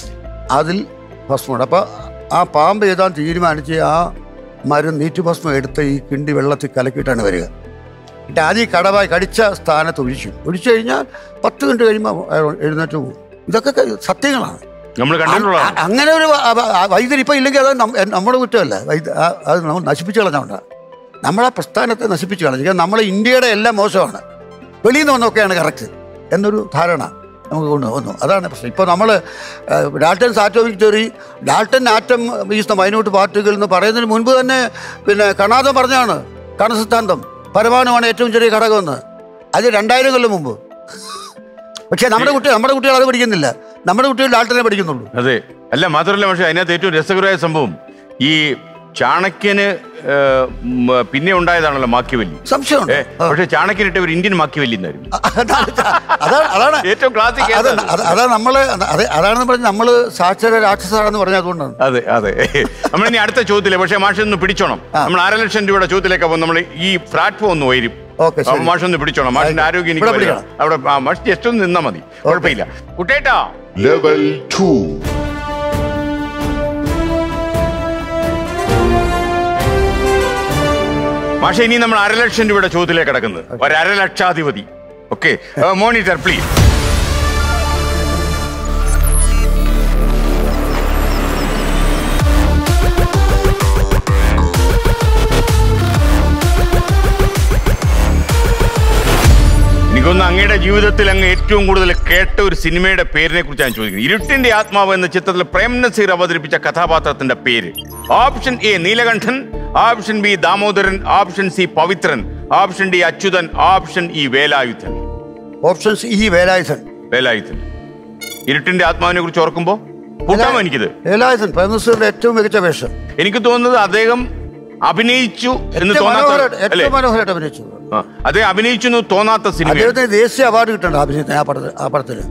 അതിൽ ഭസ്മമുണ്ട് അപ്പോൾ ആ പാമ്പ് ഏതാണ്ട് തീരുമാനിച്ച് ആ മരം നീറ്റുഭസ്മം എടുത്ത് ഈ കിണ്ടി വെള്ളത്തിൽ കലക്കിയിട്ടാണ് വരിക എന്നിട്ട് ആദ്യം ഈ കടവായി കടിച്ച സ്ഥാനത്ത് ഒഴിച്ചു ഒഴിച്ചു കഴിഞ്ഞാൽ പത്ത് മിനിറ്റ് കഴിയുമ്പോൾ അയാൾ എഴുന്നേറ്റ് പോകും ഇതൊക്കെ ക- സത്യങ്ങളാണ് നമ്മൾ കണ്ടിട്ടുള്ളതാണ് അ- അങ്ങനെ ഒരു വ- വ- ആ വൈദ്യുതി ഇപ്പം ഇല്ലെങ്കിൽ അത് നം- എ- നമ്മുടെ കുറ്റമല്ല വൈദ്യ ആ- അത് നമ്മൾ നശിപ്പിച്ച് കളഞ്ഞോണ്ട നമ്മളെ പ്രസ്ഥാനത്തെ നശിപ്പിച്ച് കളഞ്ഞു കാരണം നമ്മളെ ഇന്ത്യയുടെ എല്ലാം മോശമാണ് വെളിയിൽ നിന്ന് വന്നൊക്കെയാണ് കറക്റ്റ് എന്നൊരു ധാരണ നമുക്ക് കൊണ്ടുവന്നു അതാണ് പ്രശ്നം ഇപ്പോൾ നമ്മൾ Dalton atomic theory Dalton atom is the minute പാർട്ടികൾ എന്ന് പറയുന്നതിന് മുൻപ് തന്നെ പിന്നെ കണാദം പറഞ്ഞാണ് കണസിദ്ധാന്തം പരമാണുവാണ് ഏറ്റവും ചെറിയ ഘടകമെന്ന് അത് രണ്ടായിരം കൊല്ലം മുമ്പ് പക്ഷേ നമ്മുടെ കുട്ടി നമ്മുടെ കുട്ടികൾ അത് പഠിക്കുന്നില്ല നമ്മുടെ കുട്ടികൾ ഡാൽട്ടനെ പഠിക്കുന്നുള്ളൂ അതെ അല്ല മാത്രമല്ല പക്ഷേ അതിനകത്ത് ഏറ്റവും രസകരമായ സംഭവം ഈ ചാണക്യന് ഏ, ഉം, പിന്നെ ഉണ്ടായതാണല്ലോ മാക്കിവല്ലി സംശയമുണ്ട് ഏ പക്ഷെ ചാണക്യനിട്ട ഒരു ഇന്ത്യൻ മാക്കിവല്ലി എന്നായിരുന്നു അതാണ് അതാണ് അതാണ് ഏറ്റവും ക്ലാസിക് അത് അത് അതാണ് നമ്മള് അത് അതാണെന്ന് പറഞ്ഞ് നമ്മള് സാക്ഷര രാക്ഷസാണെന്ന് പറഞ്ഞ അതുകൊണ്ടാണ് അതെ അതെ നമ്മൾ ഇനി അടുത്ത ചോദ്യത്തിലെ പക്ഷേ മാഷ് ഒന്ന് പിടിച്ചോണം നമ്മൾ അര ലക്ഷം രൂപയുടെ ചോദ്യത്തിലേക്ക് പോകും നമ്മൾ ഈ പ്ലാറ്റ്ഫോം ഒന്ന് വരും ഓക്കെ ആ, ശരി മാഷ് ഒന്ന് പിടിച്ചോണം മാഷിന്റെ ആരോഗ്യം എനിക്ക് ഇവിടെ വരിക. പിടിക്കണം. അവിടെ ആ, മാഷ് ജസ്റ്റ് ഒന്ന് നിന്നാ മതി കുഴപ്പമില്ല കുട്ടേട്ടാ ലെവൽ ടു മാഷ ഇനി നമ്മൾ അരലക്ഷം രൂപയുടെ ചോദ്യത്തിലേക്ക് കിടക്കുന്നത് ഒരു അരലക്ഷാധിപതി ഓക്കെ മോണിറ്റർ പ്ലീസ് എനിക്കൊന്ന് അങ്ങയുടെ ജീവിതത്തിൽ അങ്ങ് ഏറ്റവും കൂടുതൽ കേട്ട ഒരു സിനിമയുടെ പേരിനെ കുറിച്ചാണ് ചോദിക്കുന്നത് ഇരുട്ടിന്റെ ആത്മാവ് എന്ന ചിത്രത്തിൽ പ്രേം നസീർ അവതരിപ്പിച്ച കഥാപാത്രത്തിന്റെ പേര് option A Neelakantan option B Damodaran option C Pavithran option D Achuthan option E Velayudhan options E Velayudhan Velayudhan ഇരുട്ടിന്റെ ആത്മാവിനെ കുറിച്ച് ഓർക്കുമ്പോ കൂട്ടാമോ എനിക്കിത് വേലായുധൻ പ്രേംനസീറിന്റെ ഏറ്റവും മികച്ച വേഷം എനിക്ക് തോന്നുന്നത് അദ്ദേഹം അഭിനയിച്ചു എന്ന് ഏറ്റവും തോന്നാത്ത മനോഹരമായിട്ട് അല്ലേ ഏറ്റവും മനോഹരമായിട്ട് അഭിനയിച്ചു ആ, അദ്ദേഹം അഭിനയിച്ചു എന്ന് തോന്നാത്ത സിനിമ അദ്ദേഹത്തിന് ദേശീയ അവാർഡ് കിട്ടണ്ട അഭിനയത്തിന് ആ പടത്തിൽ ആ പടത്തിന്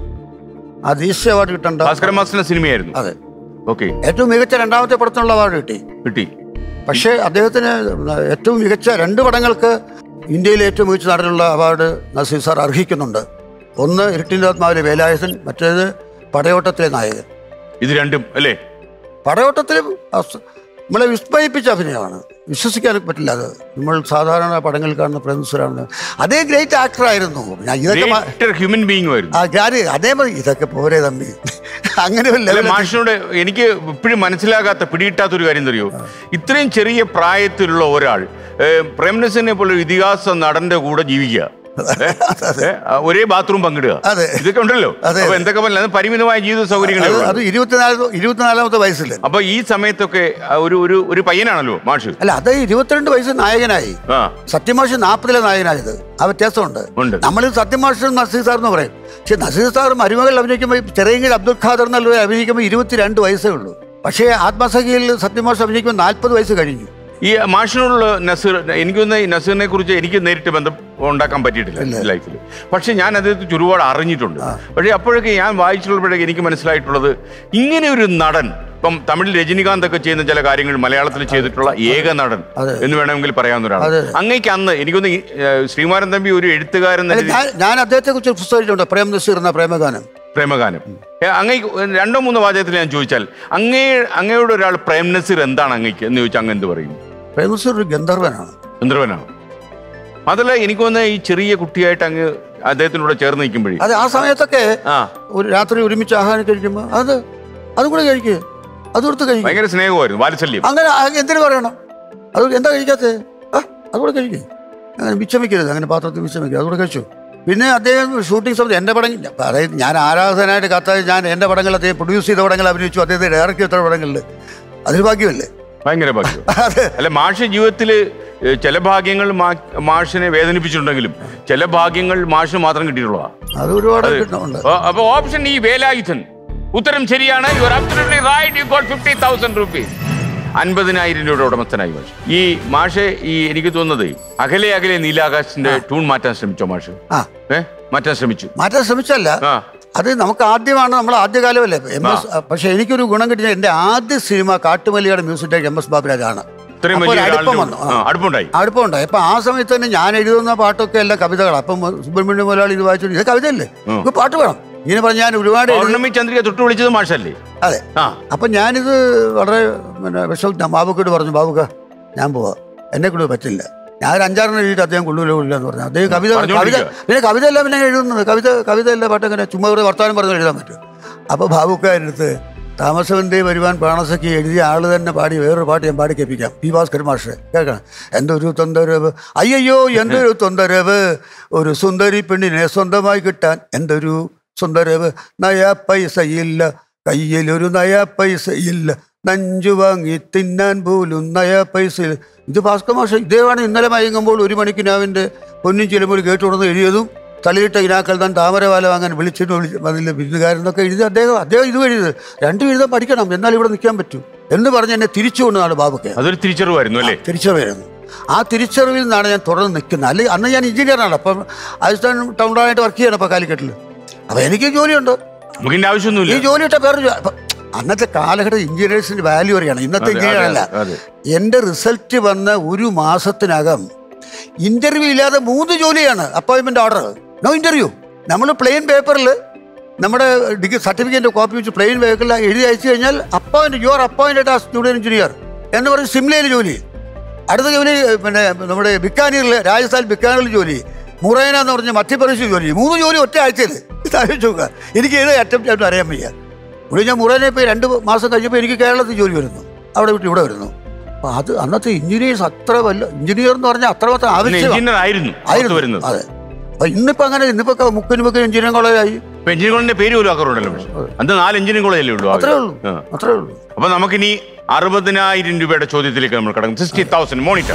ആ ദേശീയ അവാർഡ് കിട്ടണ്ട ഭാസ്കര മാസ്റ്ററിന്റെ സിനിമയായിരുന്നു അതെ ഓക്കെ ഏറ്റവും മികച്ച രണ്ടാമത്തെ പടത്തിനുള്ള അവാർഡ് കിട്ടി കിട്ടി പക്ഷേ അദ്ദേഹത്തിന് ഏറ്റവും മികച്ച രണ്ട് പടങ്ങൾക്ക് ഇന്ത്യയിലെ ഏറ്റവും മികച്ച നടനുള്ള അവാർഡ് നസീർ സാർ അർഹിക്കുന്നുണ്ട് ഒന്ന് ഇരുട്ടിൻ്റെ ആത്മാവിലെ വേലായുധൻ മറ്റേത് പടയോട്ടത്തിലെ നായകൻ ഇത് രണ്ടും അല്ലേ പടയോട്ടത്തിലും അസ്- നമ്മളെ വിസ്മയിപ്പിച്ച അഭിനയമാണ് വിശ്വസിക്കാൻ പറ്റില്ല അത് നമ്മൾ സാധാരണ പടങ്ങളിൽ കാണുന്ന പ്രേംസുരാണ് അതേ ഗ്രേറ്റ് ആക്ടർ ആയിരുന്നു ഞാൻ ഇതൊക്കെ മ- ഹ്യൂമൻ ബീങ് ആയിരുന്നു ആ ഞാൻ അതേ മതി ഇതൊക്കെ പോരെ തമ്പി അങ്ങനെ ഒരു അല്ല level എത്തി- മാഷിനോട് എനിക്ക് ഇപ്പോഴും മനസ്സിലാകാത്ത പിടിയിട്ടാത്ത ഒരു കാര്യം അറിയോ ഇത്രയും ചെറിയ പ്രായത്തിലുള്ള ഒരാൾ ഏഹ്, പ്രേംനസിനെ പോലെ ഒരു ഇതിഹാസ നടന്റെ കൂടെ ജീവിക്കുക ഏ? ഏ? ആ, ഒരേ ബാത്റൂം പങ്കിടുക അതെ. ഇതൊക്കെ ഉണ്ടല്ലോ അതെ. അപ്പൊ എന്തൊക്കെ പറഞ്ഞാൽ അത് പരിമിതമായ ജീവിത സൗകര്യങ്ങളേ അത് ഉള്ളൂ. അത് ഇരുപത്തിനാല് ഇരുപത്തിനാലാമത്തെ വയസ്സിൽ അപ്പൊ ഈ സമയത്തൊക്കെ ആ, ഒരു ഒരു ഒരു പയ്യനാണല്ലോ മാഷ് അല്ല അത് ഇരുപത്തിരണ്ട് വയസ്സ് നായകനായി ആ സത്യമാഷ് നാൽപ്പതിലെ നായകനായത് ആ വ്യത്യാസമുണ്ട് ഉണ്ട്. നമ്മൾ സത്യമാഷ് നസീർ സാർ എന്ന് പറയും പക്ഷെ നസീർ സാർ മരുമകൾ അഭിനയിക്കുമ്പോൾ ചെറിയങ്കീഴ് അബ്ദുൽ ഖാദർ എന്നുള്ള അഭിനയിക്കുമ്പോൾ ഇരുപത്തിരണ്ട് വയസ്സേ ഉള്ളൂ പക്ഷേ ആത്മസഖിയിൽ സത്യമാഷ് അഭിനയിക്കുമ്പോൾ നാൽപ്പത് വയസ്സ് കഴിഞ്ഞു ഈ മാഷിനോടുള്ള നസീർ എനിക്കൊന്ന് ഈ നസീറിനെ കുറിച്ച് എനിക്ക് നേരിട്ട് ബന്ധം ഉണ്ടാക്കാൻ പറ്റിയിട്ടില്ല ലൈഫിൽ പക്ഷെ ഞാൻ അദ്ദേഹത്തെ കുറിച്ച് ഒരുപാട് അറിഞ്ഞിട്ടുണ്ട് പക്ഷേ അപ്പോഴൊക്കെ ഞാൻ വായിച്ചുള്ളപ്പോഴൊക്കെ എനിക്ക് മനസ്സിലായിട്ടുള്ളത് ഇങ്ങനെ ഒരു നടൻ ഇപ്പം തമിഴിൽ രജനികാന്ത് ഒക്കെ ചെയ്യുന്ന ചില കാര്യങ്ങൾ മലയാളത്തിൽ ചെയ്തിട്ടുള്ള ഏക നടൻ അതെ. എന്ന് വേണമെങ്കിൽ പറയാവുന്ന ഒരാൾ അതെ. അങ്ങേക്ക് അന്ന് എനിക്കൊന്ന് ഈ, ഏഹ്, ശ്രീമാരൻ തമ്പി ഒരു എഴുത്തുകാരൻ എന്ന അല്ല, രീതിയിൽ ഞാൻ ഞാൻ അദ്ദേഹത്തെ കുറിച്ച് പുസ്തകത്തിലുണ്ട് പ്രേം നസീർ എന്ന പ്രേമഗാനം പ്രേമഗാനം ഏ, അങ്ങേക്ക് രണ്ടോ മൂന്നോ വാചകത്തിൽ ഞാൻ ചോദിച്ചാൽ അങ്ങേ അങ്ങയോട് ഒരാൾ പ്രേം നസീർ എന്താണ് അങ്ങേക്ക് എന്ന് ചോദിച്ചാൽ അങ്ങ് എന്ത് പറയും പ്രേം നസീർ ഒരു ഗന്ധർവനാണ് ചന്ദ്രവനാണ് അതല്ല എനിക്ക് തോന്നുന്നത് ഈ ചെറിയ കുട്ടിയായിട്ട് അങ്ങ് അദ്ദേഹത്തിനൂടെ ചേർന്ന് നിൽക്കുമ്പോഴേ അത് ആ സമയത്തൊക്കെ ആ ഒരു രാത്രി ഒരുമിച്ച് ആഹാരം കഴിക്കുമ്പോൾ അത് അതും കൂടെ കഴിക്കുക അത് കൊടുത്ത് കഴിക്കുക ഭയങ്കര സ്നേഹമായിരുന്നു വാത്സല്യം അങ്ങനെ ആ- എന്തിനു പറയണം അത് എന്താ കഴിക്കാത്തത് ആ അതുകൂടെ കഴിക്കും അങ്ങനെ വിച്ചമിക്കരുത് അങ്ങനെ പാത്രത്തിൽ വിച്ചമിക്കരുത് അതുകൂടെ കഴിച്ചു പിന്നെ അദ്ദേഹം ഷൂട്ടിംഗ് സമയത്ത് എൻ്റെ പടം അതായത് ഞാൻ ആരാധനായിട്ട് കത്തായി ഞാൻ എൻ്റെ പടങ്ങൾ അദ്ദേഹം പ്രൊഡ്യൂസ് ചെയ്ത പടങ്ങൾ അഭിനയിച്ചു അദ്ദേഹത്തെ ഡയറക്റ്റ് ചെയ്ത പടങ്ങളിൽ അതൊരു ഭാഗ്യമല്ലേ ഭയങ്കര ഭാഗ്യം അതെ അല്ല മാഷ് ജീവിതത്തില് ഏ, ചില ഭാഗ്യങ്ങൾ മാ- മാഷിനെ വേദനിപ്പിച്ചിട്ടുണ്ടെങ്കിലും ചില ഭാഗ്യങ്ങൾ മാഷിന് മാത്രം കിട്ടിയിട്ടുള്ളതാ അത് ഒരുപാട് കിട്ടുന്നുണ്ട് അപ്പൊ- അപ്പൊ ഓപ്ഷൻ ഈ വേലായുധൻ ഉത്തരം ശരിയാണ് you are absolutely right you got fifty thousand rupees അൻപതിനായിരം രൂപയുടെ ഉടമസ്ഥനായി മാഷ് ഈ മാഷെ ഈ എനിക്ക് തോന്നുന്നത് അകലെ അകലെ നീലാകാശിന്റെ ട്യൂൺ മാറ്റാൻ ശ്രമിച്ചോ മാഷ് ആ ഏ മാറ്റാൻ ശ്രമിച്ചു മാറ്റാൻ ശ്രമിച്ചല്ല ആ അത് നമുക്ക് ആദ്യമാണ് നമ്മൾ ആദ്യകാലമല്ലേ എം എസ് പക്ഷെ എനിക്കൊരു ഗുണം കിട്ടിയ എൻ്റെ ആദ്യ സിനിമ കാട്ടുമല്ലിയുടെ മ്യൂസിക് ഡയറക്ടർ എം എസ് ബാബുരാജാണ് ഇത്രയും അപ്പോൾ ഒരു വലിയ അടുപ്പം ഒരാളുടെ വന്നു ആ, അടുപ്പമുണ്ടായി അടുപ്പമുണ്ടായി അപ്പൊ ആ സമയത്ത് തന്നെ ഞാൻ എഴുതുന്ന പാട്ടൊക്കെ എല്ലാം കവിതകളാണ് അപ്പം സുബ്രഹ്മണ്യ മുതലാളി ഇത് വായിച്ചു ഇത് കവിതയല്ലേ ഉം. ഇത് പാട്ട് വേണം ഇങ്ങനെ പറഞ്ഞ് ഞാൻ ഒരുപാട് എഴുതി പൗർണമി ചന്ദ്രിക തൊട്ട് വിളിച്ചത് മാഷല്ലേ അതെ ആ അപ്പം ഞാനിത് വളരെ പിന്നെ വിഷം ഞാൻ ബാബുക്കോട് പറഞ്ഞു ബാബുക്ക ഞാൻ പോവാ എന്നെ കൊണ്ട് പറ്റില്ല ഞാൻ ഒരു അഞ്ചാറെണ്ണം എഴുതിയിട്ട് അദ്ദേഹം കൊള്ളൂല കൊള്ളില്ല എന്ന് പറഞ്ഞു അദ്ദേഹം കവിത കവിത പറഞ്ഞുകൊണ്ടിരിക്കുക. പിന്നെ കവിത എല്ലാം പിന്നെ എഴുതുന്നത് കവിത കവിത എല്ലാ പാട്ട് അങ്ങനെ ചുമ്മാ ഒരു വർത്താനം പറഞ്ഞ് എഴുതാൻ പറ്റും അപ്പോൾ ബാബുക്ക അടുത്ത് താമസവന്തേ വരുവാൻ പ്രാണസഖി എഴുതിയ ആള് തന്നെ പാടി വേറൊരു പാട്ട് ഞാൻ പാടി കേൾപ്പിക്കാം പി ഭാസ്കർ മാഷ് കേൾക്കണം എന്തൊരു തൊന്തരവ് അയ്യോ എന്തൊരു തൊന്തരവ് ഒരു സുന്ദരി പെണ്ണിനെ സ്വന്തമായി കിട്ടാൻ എന്തൊരു സുന്ദരവ് നയ പൈസയില്ല കയ്യിലൊരു നയ പൈസയില്ല നഞ്ചു വാങ്ങി തിന്നാൻ പോലും നയ പൈസ ഇത് ഭാസ്കർ മാഷ ഇതേവാണ് ഇന്നലെ മയങ്ങുമ്പോൾ ഒരു മണിക്ക് നാവിൻ്റെ പൊന്നും ചിലമ്പോൾ കേട്ടുകൊടുന്ന് എഴുതിയതും തലയിട്ട ഇനാക്കൾ താൻ താമരവാല വാങ്ങാൻ വിളിച്ചിട്ട് വിളി അതിൽ വിരുന്നുകാരെന്നൊക്കെ എഴുതി അദ്ദേഹം അദ്ദേഹം ഇത് എഴുതിയത് രണ്ടും എഴുതാൻ പഠിക്കണം എന്നാൽ ഇവിടെ നിൽക്കാൻ പറ്റൂ എന്ന് പറഞ്ഞ് എന്നെ തിരിച്ചു കൊണ്ടതാണ് ബാബുക്കെ അതൊരു തിരിച്ചറിവായിരുന്നു അല്ലേ തിരിച്ചറിവായിരുന്നു ആ തിരിച്ചറിവിൽ നിന്നാണ് ഞാൻ തുടർന്ന് നിൽക്കുന്നത് അല്ലെ അന്ന് ഞാൻ എഞ്ചിനീയറാണ് അപ്പം രാജസ്ഥാൻ ടൗണിലായിട്ട് വർക്ക് ചെയ്യണം അപ്പോൾ കാലിക്കറ്റിൽ അപ്പം എനിക്ക് ജോലിയുണ്ട് നമുക്കിന്റെ ഈ ആവശ്യമൊന്നുമില്ല ജോലി ഇട്ട വേറെ ജോ- അപ്പൊ അന്നത്തെ കാലഘട്ടം എഞ്ചിനീയേഴ്സിന്റെ വാല്യൂ അറിയണം ഇന്നത്തെ അതെ, എഞ്ചിനീയർ അതെ, അല്ല അതെ. എൻ്റെ റിസൾട്ട് വന്ന ഒരു മാസത്തിനകം ഇന്റർവ്യൂ ഇല്ലാതെ മൂന്ന് ജോലിയാണ് അപ്പോയിൻമെന്റ് ഓർഡർ നോ ഇന്റർവ്യൂ നമ്മൾ പ്ലെയിൻ പേപ്പറിൽ നമ്മുടെ ഡിഗ്രി സർട്ടിഫിക്കറ്റ് കോപ്പി വെച്ച് പ്ലെയിൻ പേപ്പറിൽ എഴുതി അയച്ചു കഴിഞ്ഞാൽ അപ്പോയിന്റ് യു ആർ അപ്പോയിന്റഡ് ആ സ്റ്റുഡിയോ എഞ്ചിനീയർ എന്ന് പറഞ്ഞ് സിംലയിൽ ജോലി അടുത്ത ജോലി പിന്നെ നമ്മുടെ ബിക്കാനീറിൽ രാജസ്ഥാൻ ബിക്കാനീറിൽ ജോലി മുറേന എന്ന് പറഞ്ഞ മധ്യപ്രദേശിൽ ജോലി മൂന്ന് ജോലി ഒറ്റ ആഴ്ചയിൽ ഇത് ആലോചിച്ച് നോക്കുക എനിക്ക് ഏത് അറ്റംപ്റ്റ് ആയിട്ട് അറിയാൻ വയ്യ ഇവിടെ ഞാൻ മുറേനെ ഇപ്പോൾ രണ്ട് മാസം കഴിഞ്ഞപ്പോൾ എനിക്ക് കേരളത്തിൽ ജോലി വരുന്നു അവിടെ വിട്ട് ഇവിടെ വരുന്നു അപ്പോൾ അത് അന്നത്തെ എഞ്ചിനീയേഴ്സ് അത്ര വല്ല എഞ്ചിനീയർ എന്ന് പറഞ്ഞാൽ അത്രമാത്രം ആവശ്യമാണ് എഞ്ചിനീയർ ആയിരുന്നു പുറത്ത് വരുന്നത് അതെ അപ്പൊ ഇന്നിപ്പോ അങ്ങനെ ഇന്നിപ്പോ മുക്കിന് മുക്കിന് എഞ്ചിനീയറിംഗ് കോളേജായി ഇപ്പൊ എഞ്ചിനീയറിംഗ് കോളേജിന്റെ പേര് പോലും ആക്കാറുണ്ടല്ലോ പക്ഷേ അന്ന് നാല് എഞ്ചിനീയറിംഗ് കോളേജല്ലേ ഉള്ളൂ അത്രേ ആകെ. ഉള്ളൂ ആ. അത്രേ ഉള്ളൂ അപ്പൊ നമുക്കിനി അറുപതിനായിരം രൂപയുടെ ചോദ്യത്തിലേക്ക് നമ്മൾ കടക്കും സിക്സ്റ്റി തൗസൻഡ് മോണിറ്റർ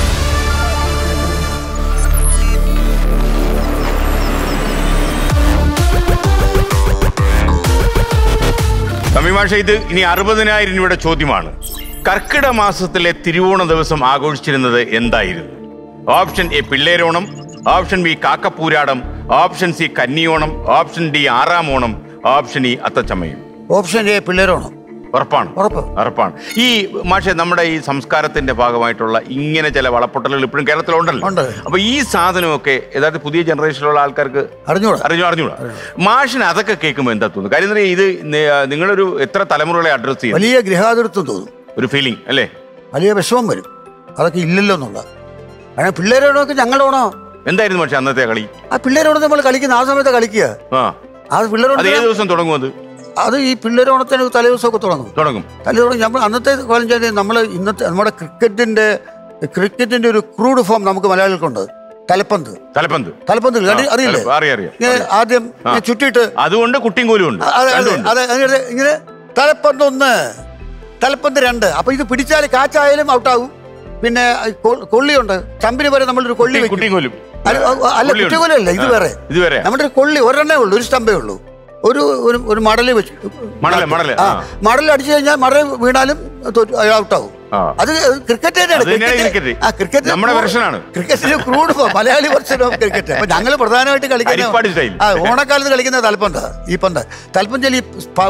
തമിഴ്മാഷ ഇത് ഇനി അറുപതിനായിരം രൂപയുടെ ചോദ്യമാണ് കർക്കിടക മാസത്തിലെ തിരുവോണ ദിവസം ആഘോഷിച്ചിരുന്നത് എന്തായിരുന്നു option A Pilleronam option B Kakkappooradam option C Kanniyonam option D ആറാം Onam option E Athachamayam option A പിള്ളേരാണോ ഉറപ്പാണ് ഉറപ്പ്. ഉറപ്പാണ് ഈ മാഷെ നമ്മുടെ ഈ സംസ്കാരത്തിന്റെ ഭാഗമായിട്ടുള്ള ഇങ്ങനെ ചില വളപ്പൊട്ടലുകൾ ഇപ്പോഴും കേരളത്തിലുണ്ടല്ലോ ഉണ്ട്. അപ്പൊ ഈ സാധനമൊക്കെ യഥാർത്ഥ പുതിയ ജനറേഷനിലുള്ള ആൾക്കാർക്ക് അറിഞ്ഞൂടാ അറിഞ്ഞു അറിഞ്ഞൂടാ മാഷിന് അതൊക്കെ കേൾക്കുമ്പോൾ എന്താ തോന്നുന്നു കാര്യം എന്താ ഇത് നി- നിങ്ങളൊരു എത്ര തലമുറകളെ അഡ്രസ് ചെയ്യും വലിയ ഗൃഹാതിർത്വം തോന്നും ഒരു ഫീലിംഗ് അല്ലേ വലിയ വിഷമം വരും അതൊക്കെ ഇല്ലല്ലോ എന്നുള്ള കാരണം പിള്ളേരോടൊക്കെ ഞങ്ങളുടെ ഓണോ എന്തായിരുന്നു പക്ഷെ അന്നത്തെ കളി ആ പിള്ളേരോട് നമ്മൾ കളിക്കുന്ന ആ സമയത്ത് കളിക്കുക ആ ആ പിള്ളേരോട് അത് ഏത് ദിവസം തുടങ്ങും അത് അത് ഈ പിള്ളേരോണത്തിന് തലേദിവസമൊക്കെ തുടങ്ങും തുടങ്ങും തലേദിവസം നമ്മൾ അന്നത്തെ കാലം വെച്ചാൽ നമ്മൾ ഇന്നത്തെ നമ്മുടെ ക്രിക്കറ്റിന്റെ ക്രിക്കറ്റിന്റെ ഒരു ക്രൂഡ് ഫോം നമുക്ക് മലയാളികൾക്കുണ്ട് തലപ്പന്ത് തലപ്പന്ത് തലപ്പന്ത് ആ, കണ്ടി- അറിയില്ലേ തലപ്പ- അറിയാം, അറിയാം, ഇങ്ങനെ അറിയാം. ആദ്യം ഇങ്ങനെ ചുറ്റിയിട്ട് അതുകൊണ്ട് കുട്ടിയും കോലും ഉണ്ട് അതെ അതെ രണ്ടുമുണ്ട്. അതെ അങ്ങനെ ഇങ്ങനെ തലപ്പന്ത് ഒന്ന് തലപ്പന്ത് രണ്ട് അപ്പൊ ഇത് പിടിച്ചാൽ കാച്ചായാലും ഔട്ടാവും പിന്നെ കൊ- കൊള്ളിയുണ്ട് ചമ്പിന് വരെ നമ്മളൊരു കൊള്ളി കുട്ടി- വെക്കും കുട്ടിയും കോലും അല്ല അല്ല കൊള്ളിയുണ്ട്. കുറ്റികൊല്ലല്ല ഇത് ആ, വേറെ ഇത് വേറെ നമ്മുടെ ഒരു കൊള്ളി ഒരെണ്ണേ ഉള്ളൂ ഒരു സ്റ്റമ്പേ ഉള്ളൂ ഒരു ഒരു ഒരു മടല് വെച്ച് മണല്, മണല്, ആ ആ. മടൽ അടിച്ചു കഴിഞ്ഞാൽ മടൽ വീണാലും ഔട്ടാവും ആ. അത് ക്രിക്കറ്റ് തന്നെയാണ് അത് തന്നെയാണ് ക്രിക്കറ്റ് cricket. ആ ക്രിക്കറ്റ് നമ്മുടെ version ആണ്. ക്രിക്കറ്റിന് crude form Malayali version of cricket അപ്പൊ ഞങ്ങൾ പ്രധാനമായിട്ട് അരിപ്പാടി style. കളിക്കുന്ന ആ ഓണക്കാലത്ത് കളിക്കുന്ന തലപ്പന്ത ഈ പന്ത് തലപ്പന്തൽ ഈ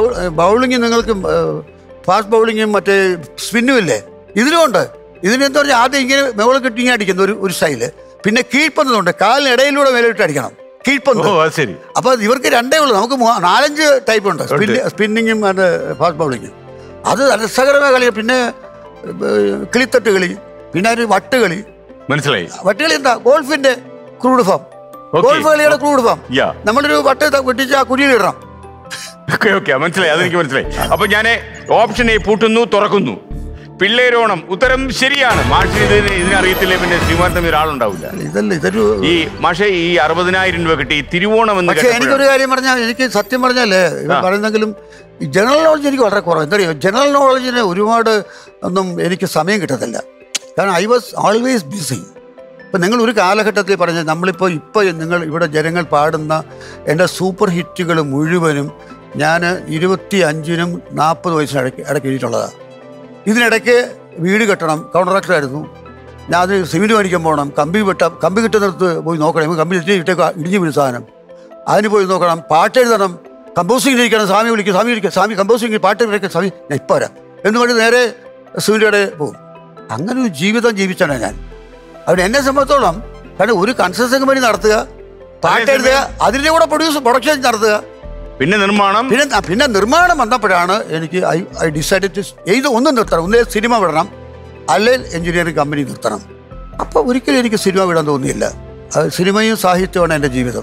ബൗളിങ് നിങ്ങൾക്ക് ഫാസ്റ്റ് ബൗളിങ്ങും മറ്റേ സ്പിന്നും ഇല്ലേ ഇതിനും ഉണ്ട് ഇതിനെന്താ പറഞ്ഞാൽ ആദ്യം ഇങ്ങനെ മുകളിൽ കിട്ടി ഇങ്ങനെ അടിക്കുന്ന ഒരു ഒരു സ്റ്റൈല് പിന്നെ കീഴ്പ്പന്തുണ്ട് കാലിനിടയിലൂടെ മേലോട്ട് അടിക്കണം കീഴ്പ്പന്ത് ഓ അത് ശരി അപ്പൊ ഇവർക്ക് രണ്ടേ ഉള്ളൂ നമുക്ക് മൂന്ന്- നാലഞ്ച് ടൈപ്പ് ഉണ്ട് സ്പിന്നിങ്ങും ആൻഡ് ഫാസ്റ്റ് ബൗളിങ്ങും അത് രസകരമായ കളി പിന്നെ ഏർ, കിളിത്തട്ട് കളി പിന്നെ ഒരു വട്ട് കളി മനസ്സിലായി വട്ടുകളി എന്താ ഗോൾഫിന്റെ ക്രൂഡ് ഫാം Okay. ഗോൾഫ് കളിയുടെ ക്രൂഡ് ഫാം Yeah. നമ്മളൊരു വട്ട് ത- വെട്ടിച്ച് ആ കുഴിയിൽ ഇടണം ഓക്കെ ഓക്കെ മനസ്സിലായി അതെനിക്ക് മനസ്സിലായി അപ്പൊ ഞാൻ ഓപ്ഷൻ എ പൂട്ടുന്നു തുറക്കുന്നു പിള്ളേരോണം ഉത്തരം ശരിയാണ് മാഷി ഇതിന് ഇതിനറിയത്തില്ലേ പിന്നെ ശ്രീമാൻ തമ്മിൽ ഒരാളുണ്ടാവില്ല ഇതല്ല ഇതൊരു ഈ മാഷെ ഈ അറുപതിനായിരം രൂപ കിട്ടി ഈ തിരുവോണം എന്ന് പക്ഷെ കേട്ടപ്പോഴാണ് എനിക്കൊരു കാര്യം പറഞ്ഞാൽ എനിക്ക് സത്യം പറഞ്ഞാലേ ഇവർ ആ. പറയുന്നെങ്കിലും ഈ ജനറൽ നോളജ് എനിക്ക് വളരെ കുറവ് എന്താ പറയുക ജനറൽ നോളജിന് ഒരുപാട് ഒന്നും എനിക്ക് സമയം കിട്ടത്തില്ല കാരണം ഐ വാസ് ഓൾവേസ് ബിസി ഇപ്പം നിങ്ങൾ ഒരു കാലഘട്ടത്തിൽ പറഞ്ഞ നമ്മളിപ്പോൾ ഇപ്പോൾ നിങ്ങൾ ഇവിടെ ജനങ്ങൾ പാടുന്ന എൻ്റെ സൂപ്പർ ഹിറ്റുകൾ മുഴുവനും ഞാൻ ഇരുപത്തി അഞ്ചിനും നാൽപ്പത് വയസ്സിന് ഇടയ്ക്ക് ഇടയ്ക്ക് എഴുതിയിട്ടുള്ളതാണ് ഇതിനിടയ്ക്ക് വീട് കെട്ടണം കോൺട്രാക്ടറായിരുന്നു ഞാൻ അത് സിമെൻറ്റ് മേടിക്കാൻ പോകണം കമ്പി വെട്ട കമ്പി കിട്ടുന്നിടത്ത് പോയി നോക്കണം കമ്പി ഇട്ട് ഇട്ടേക്ക് ഇടിഞ്ഞു വീഴും സാധനം അതിന് പോയി നോക്കണം പാട്ട് എഴുതണം കമ്പോസിംഗ് ഇരിക്കണം സ്വാമി വിളിക്കും സ്വാമി വിളിക്കും സ്വാമി കമ്പോസിംഗ് പാട്ട് വിളിക്കും സ്വാമി ഞാൻ ഇപ്പം വരാം എന്ന് പറഞ്ഞ് നേരെ സൂര്യയുടെ പോകും അങ്ങനെ ഒരു ജീവിതം ജീവിച്ചാണ് ഞാൻ അവിടെ എന്നെ സംബന്ധിച്ചോളം കാരണം ഒരു കൺസ്ട്രക്ഷൻ കമ്പനി നടത്തുക പാട്ട് എഴുതുക അതിൻ്റെ കൂടെ പ്രൊഡ്യൂസ് പ്രൊഡക്ഷൻ നടത്തുക പിന്നെ നിർമ്മാണം പിന്നെ പിന്നെ നിർമ്മാണം വന്നപ്പോഴാണ് എനിക്ക് ഐ ഐ ഡിസൈഡ് ടു ഇത് ഒന്ന് നിർത്തണം ഒന്നേ സിനിമ വിടണം അല്ലെങ്കിൽ എഞ്ചിനീയറിംഗ് കമ്പനി നിർത്തണം അപ്പോൾ ഒരിക്കലും എനിക്ക് സിനിമ വിടാൻ തോന്നിയില്ല അത് സിനിമയും സാഹിത്യമാണ് എൻ്റെ ജീവിതം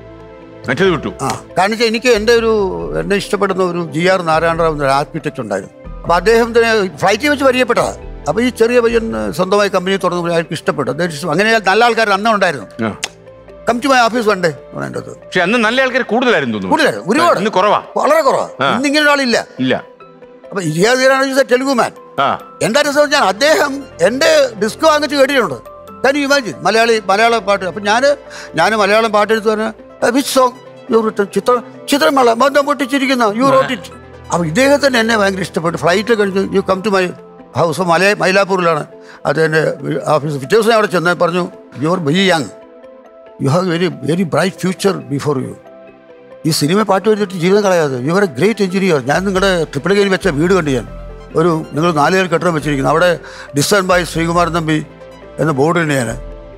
മറ്റേത് വിട്ടു ആ കാരണം വെച്ചാൽ എനിക്ക് എൻ്റെ ഒരു എന്നെ ഇഷ്ടപ്പെടുന്ന ഒരു ജി ആർ നാരായണറാവ് എന്നൊരു ആർക്കിടെക്ട് ഉണ്ടായിരുന്നു അപ്പോൾ അദ്ദേഹത്തിന് ഫ്ലൈറ്റിൽ വെച്ച് പരിചയപ്പെട്ടതാ അപ്പോൾ ഈ ചെറിയ പയ്യൻ സ്വന്തമായി കമ്പനി തുറന്നു അയാൾക്ക് ഇഷ്ടപ്പെട്ടു അദ്ദേഹം ഇഷ്ടം- അങ്ങനെ നല്ല ആൾക്കാർ അന്ന് ഉണ്ടായിരുന്നു ആ. കം ടു മൈ ഓഫീസ് വേണ്ടേ എൻ്റെ അടുത്ത് പക്ഷെ അന്ന് നല്ല ആൾക്കാർ കൂടുതലായിരുന്നു തോന്നുന്നു കൂടുതലായിരുന്നു ഒരുപാട് ഇന്ന് കുറവാ വളരെ കുറവാണ് ആ. ഇന്നിങ്ങനെ ഒരാളില്ല ഇല്ല അപ്പൊ ഇരിയാദിയാണ് തെലുഗു മാൻ ആ എന്താ രസം ഞാൻ അദ്ദേഹം എൻ്റെ ഡിസ്ക് വാങ്ങിച്ച് കേട്ടിട്ടുണ്ട് ഞാൻ ഇമാജിൻ മലയാളി മലയാള പാട്ട് അപ്പം ഞാൻ ഞാൻ മലയാളം പാട്ട് എടുത്ത് പറഞ്ഞ വിച്ച് സോങ് യു റിട്ടൺ ചിത്രം ചിത്രമേള ബന്ധം പൊട്ടിച്ചിരിക്കുന്ന യു റോട്ട് ഇറ്റ് അപ്പോൾ ഇദ്ദേഹത്തിന് എന്നെ ഭയങ്കര ഇഷ്ടപ്പെട്ടു ഫ്ലൈറ്റ് കഴിഞ്ഞ് you come to my house മല മൈലാപ്പൂരിലാണ് അത് എൻ്റെ ഓഫീസ് പിറ്റേ ദിവസം ഞാൻ അവിടെ ചെന്ന് പറഞ്ഞു you are very young you have very very bright future before you ഈ സിനിമ പാട്ട് എഴുതിയിട്ട് ജീവിതം കളയാതെ you are a great engineer ഞാൻ നിങ്ങളുടെ ട്രിപ്പിൾ കെയിൽ വെച്ച വീട് കണ്ടു ഞാൻ ഒരു നിങ്ങൾ നാലുപേർ കെട്ടിടം വെച്ചിരിക്കുന്നു അവിടെ ഡിസൈൻ ബൈ ശ്രീകുമാരൻ തമ്പി എന്ന ബോർഡ് ഉണ്ട് ഞാൻ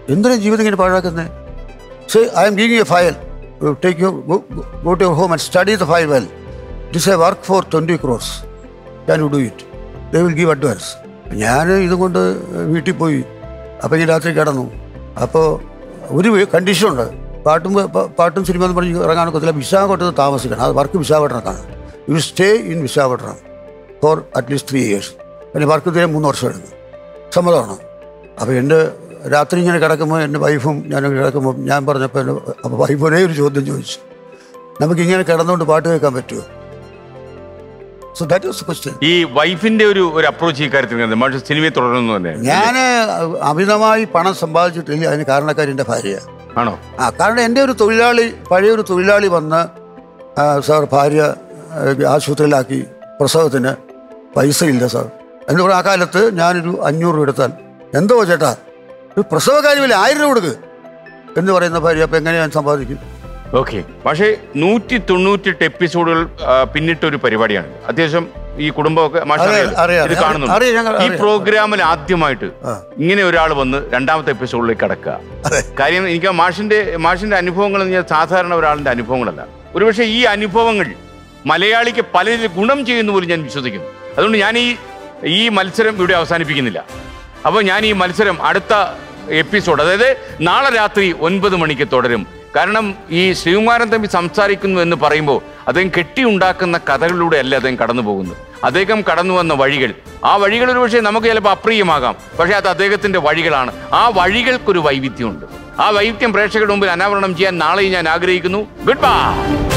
എന്തിനാ ജീവിതം ഇങ്ങനെ പാഴാക്കുന്നത് say I am giving a file take you go to your home and study the file well it is a work for twenty crores can you do it they will give advance ഞാൻ ഇതുകൊണ്ട് വീട്ടിൽ പോയി അപ്പോൾ ഈ രാത്രി കിടന്നു അപ്പോൾ ഒരു കണ്ടീഷനുണ്ട് പാട്ടും പ- പാട്ടും സിനിമ എന്ന് പറഞ്ഞ് ഇറങ്ങാൻ ഒക്കത്തില്ല വിശാഖപട്ടണത്ത് താമസിക്കണം അത് വർക്ക് വിശാഖപട്ടണത്താണ് you stay in Visakhapatnam for at least three years പിന്നെ വർക്ക് തീരെ മൂന്ന് വർഷം എടുക്കും സമ്മതമാണ് അപ്പോൾ എൻ്റെ രാത്രി ഇങ്ങനെ കിടക്കുമ്പോൾ എൻ്റെ വൈഫും ഞാനും കിടക്കുമ്പോൾ ഞാൻ പറഞ്ഞപ്പോൾ എൻ്റെ അപ്പോൾ വൈഫ് ഒരേ ഒരു ചോദ്യം ചോദിച്ചു നമുക്കിങ്ങനെ കിടന്നുകൊണ്ട് പാട്ട് കേൾക്കാൻ പറ്റുമോ സോ ദാറ്റ് വാസ് ക്വസ്റ്റ്യൻ ഈ വൈഫിന്റെ ഒരു ഒരു അപ്രോച്ച് ഈ കാര്യത്തിൽ എങ്ങനെയാണ്? മാഷ് സിനിമയെ തുടരുന്നു തന്നെ ഞാൻ അമിതമായി പണം സമ്പാദിച്ചിട്ടില്ല അതിന് കാരണക്കാരി എൻ്റെ ഭാര്യ ആണോ ആ കാരണം എൻ്റെ ഒരു തൊഴിലാളി പഴയ ഒരു തൊഴിലാളി വന്ന് ആ, സാർ ഭാര്യ ആ, ആശുപത്രിയിലാക്കി പ്രസവത്തിന് പൈസ ഇല്ല സാർ എന്ന് പറഞ്ഞ ആ കാലത്ത് ഞാനൊരു അഞ്ഞൂറ് രൂപ എടുത്താൽ എന്തോ ചേട്ടാ ഒരു പ്രസവ കാര്യമില്ല ആയിരം രൂപ കൊടുക്ക് എന്ന് പറയുന്ന ഭാര്യ അപ്പം എങ്ങനെ ഞാൻ സമ്പാദിക്കും ഓക്കെ പക്ഷേ നൂറ്റി തൊണ്ണൂറ്റെട്ട് എപ്പിസോഡുകൾ ആ, പിന്നിട്ട ഒരു പരിപാടിയാണ് അത്യാവശ്യം ഈ കുടുംബമൊക്കെ മാഷ് അറിയാം, അറിയാലോ? അറിയാം, ഇത് അറിയാം. കാണുന്നുണ്ട് അറിയാം, ഞങ്ങൾ ഈ അറിയാം. പ്രോഗ്രാമിൽ ആദ്യമായിട്ട് ആ. ഇങ്ങനെ ഒരാൾ വന്ന് രണ്ടാമത്തെ എപ്പിസോഡിലേക്ക് കടക്കുക അതെ. കാര്യം എനിക്ക് ആ മാഷിന്റെ മാഷിന്റെ അനുഭവങ്ങൾ എന്ന് പറഞ്ഞാൽ സാധാരണ ഒരാളിന്റെ അനുഭവങ്ങളല്ല ഒരുപക്ഷെ ഈ അനുഭവങ്ങൾ മലയാളിക്ക് പലരിൽ ഗുണം ചെയ്യുന്നു പോലും ഞാൻ വിശ്വസിക്കുന്നു അതുകൊണ്ട് ഞാൻ ഈ ഈ മത്സരം ഇവിടെ അവസാനിപ്പിക്കുന്നില്ല അപ്പോൾ ഞാൻ ഈ മത്സരം അടുത്ത എപ്പിസോഡ് അതായത് നാളെ രാത്രി ഒൻപത് മണിക്ക് തുടരും കാരണം ഈ ശ്രീകുമാരൻ തമ്പി സംസാരിക്കുന്നു എന്ന് പറയുമ്പോൾ അദ്ദേഹം കെട്ടിയുണ്ടാക്കുന്ന കഥകളിലൂടെ അല്ല അദ്ദേഹം കടന്നു പോകുന്നത് അദ്ദേഹം കടന്നു വന്ന വഴികൾ ആ വഴികൾ ഒരു പക്ഷേ നമുക്ക് ചിലപ്പോൾ അപ്രിയമാകാം പക്ഷേ അത് അദ്ദേഹത്തിന്റെ വഴികളാണ് ആ വഴികൾക്കൊരു വൈവിധ്യമുണ്ട് ആ വൈവിധ്യം പ്രേക്ഷകരുടെ മുമ്പിൽ അനാവരണം ചെയ്യാൻ നാളെയും ഞാൻ ആഗ്രഹിക്കുന്നു ഗുഡ് ബൈ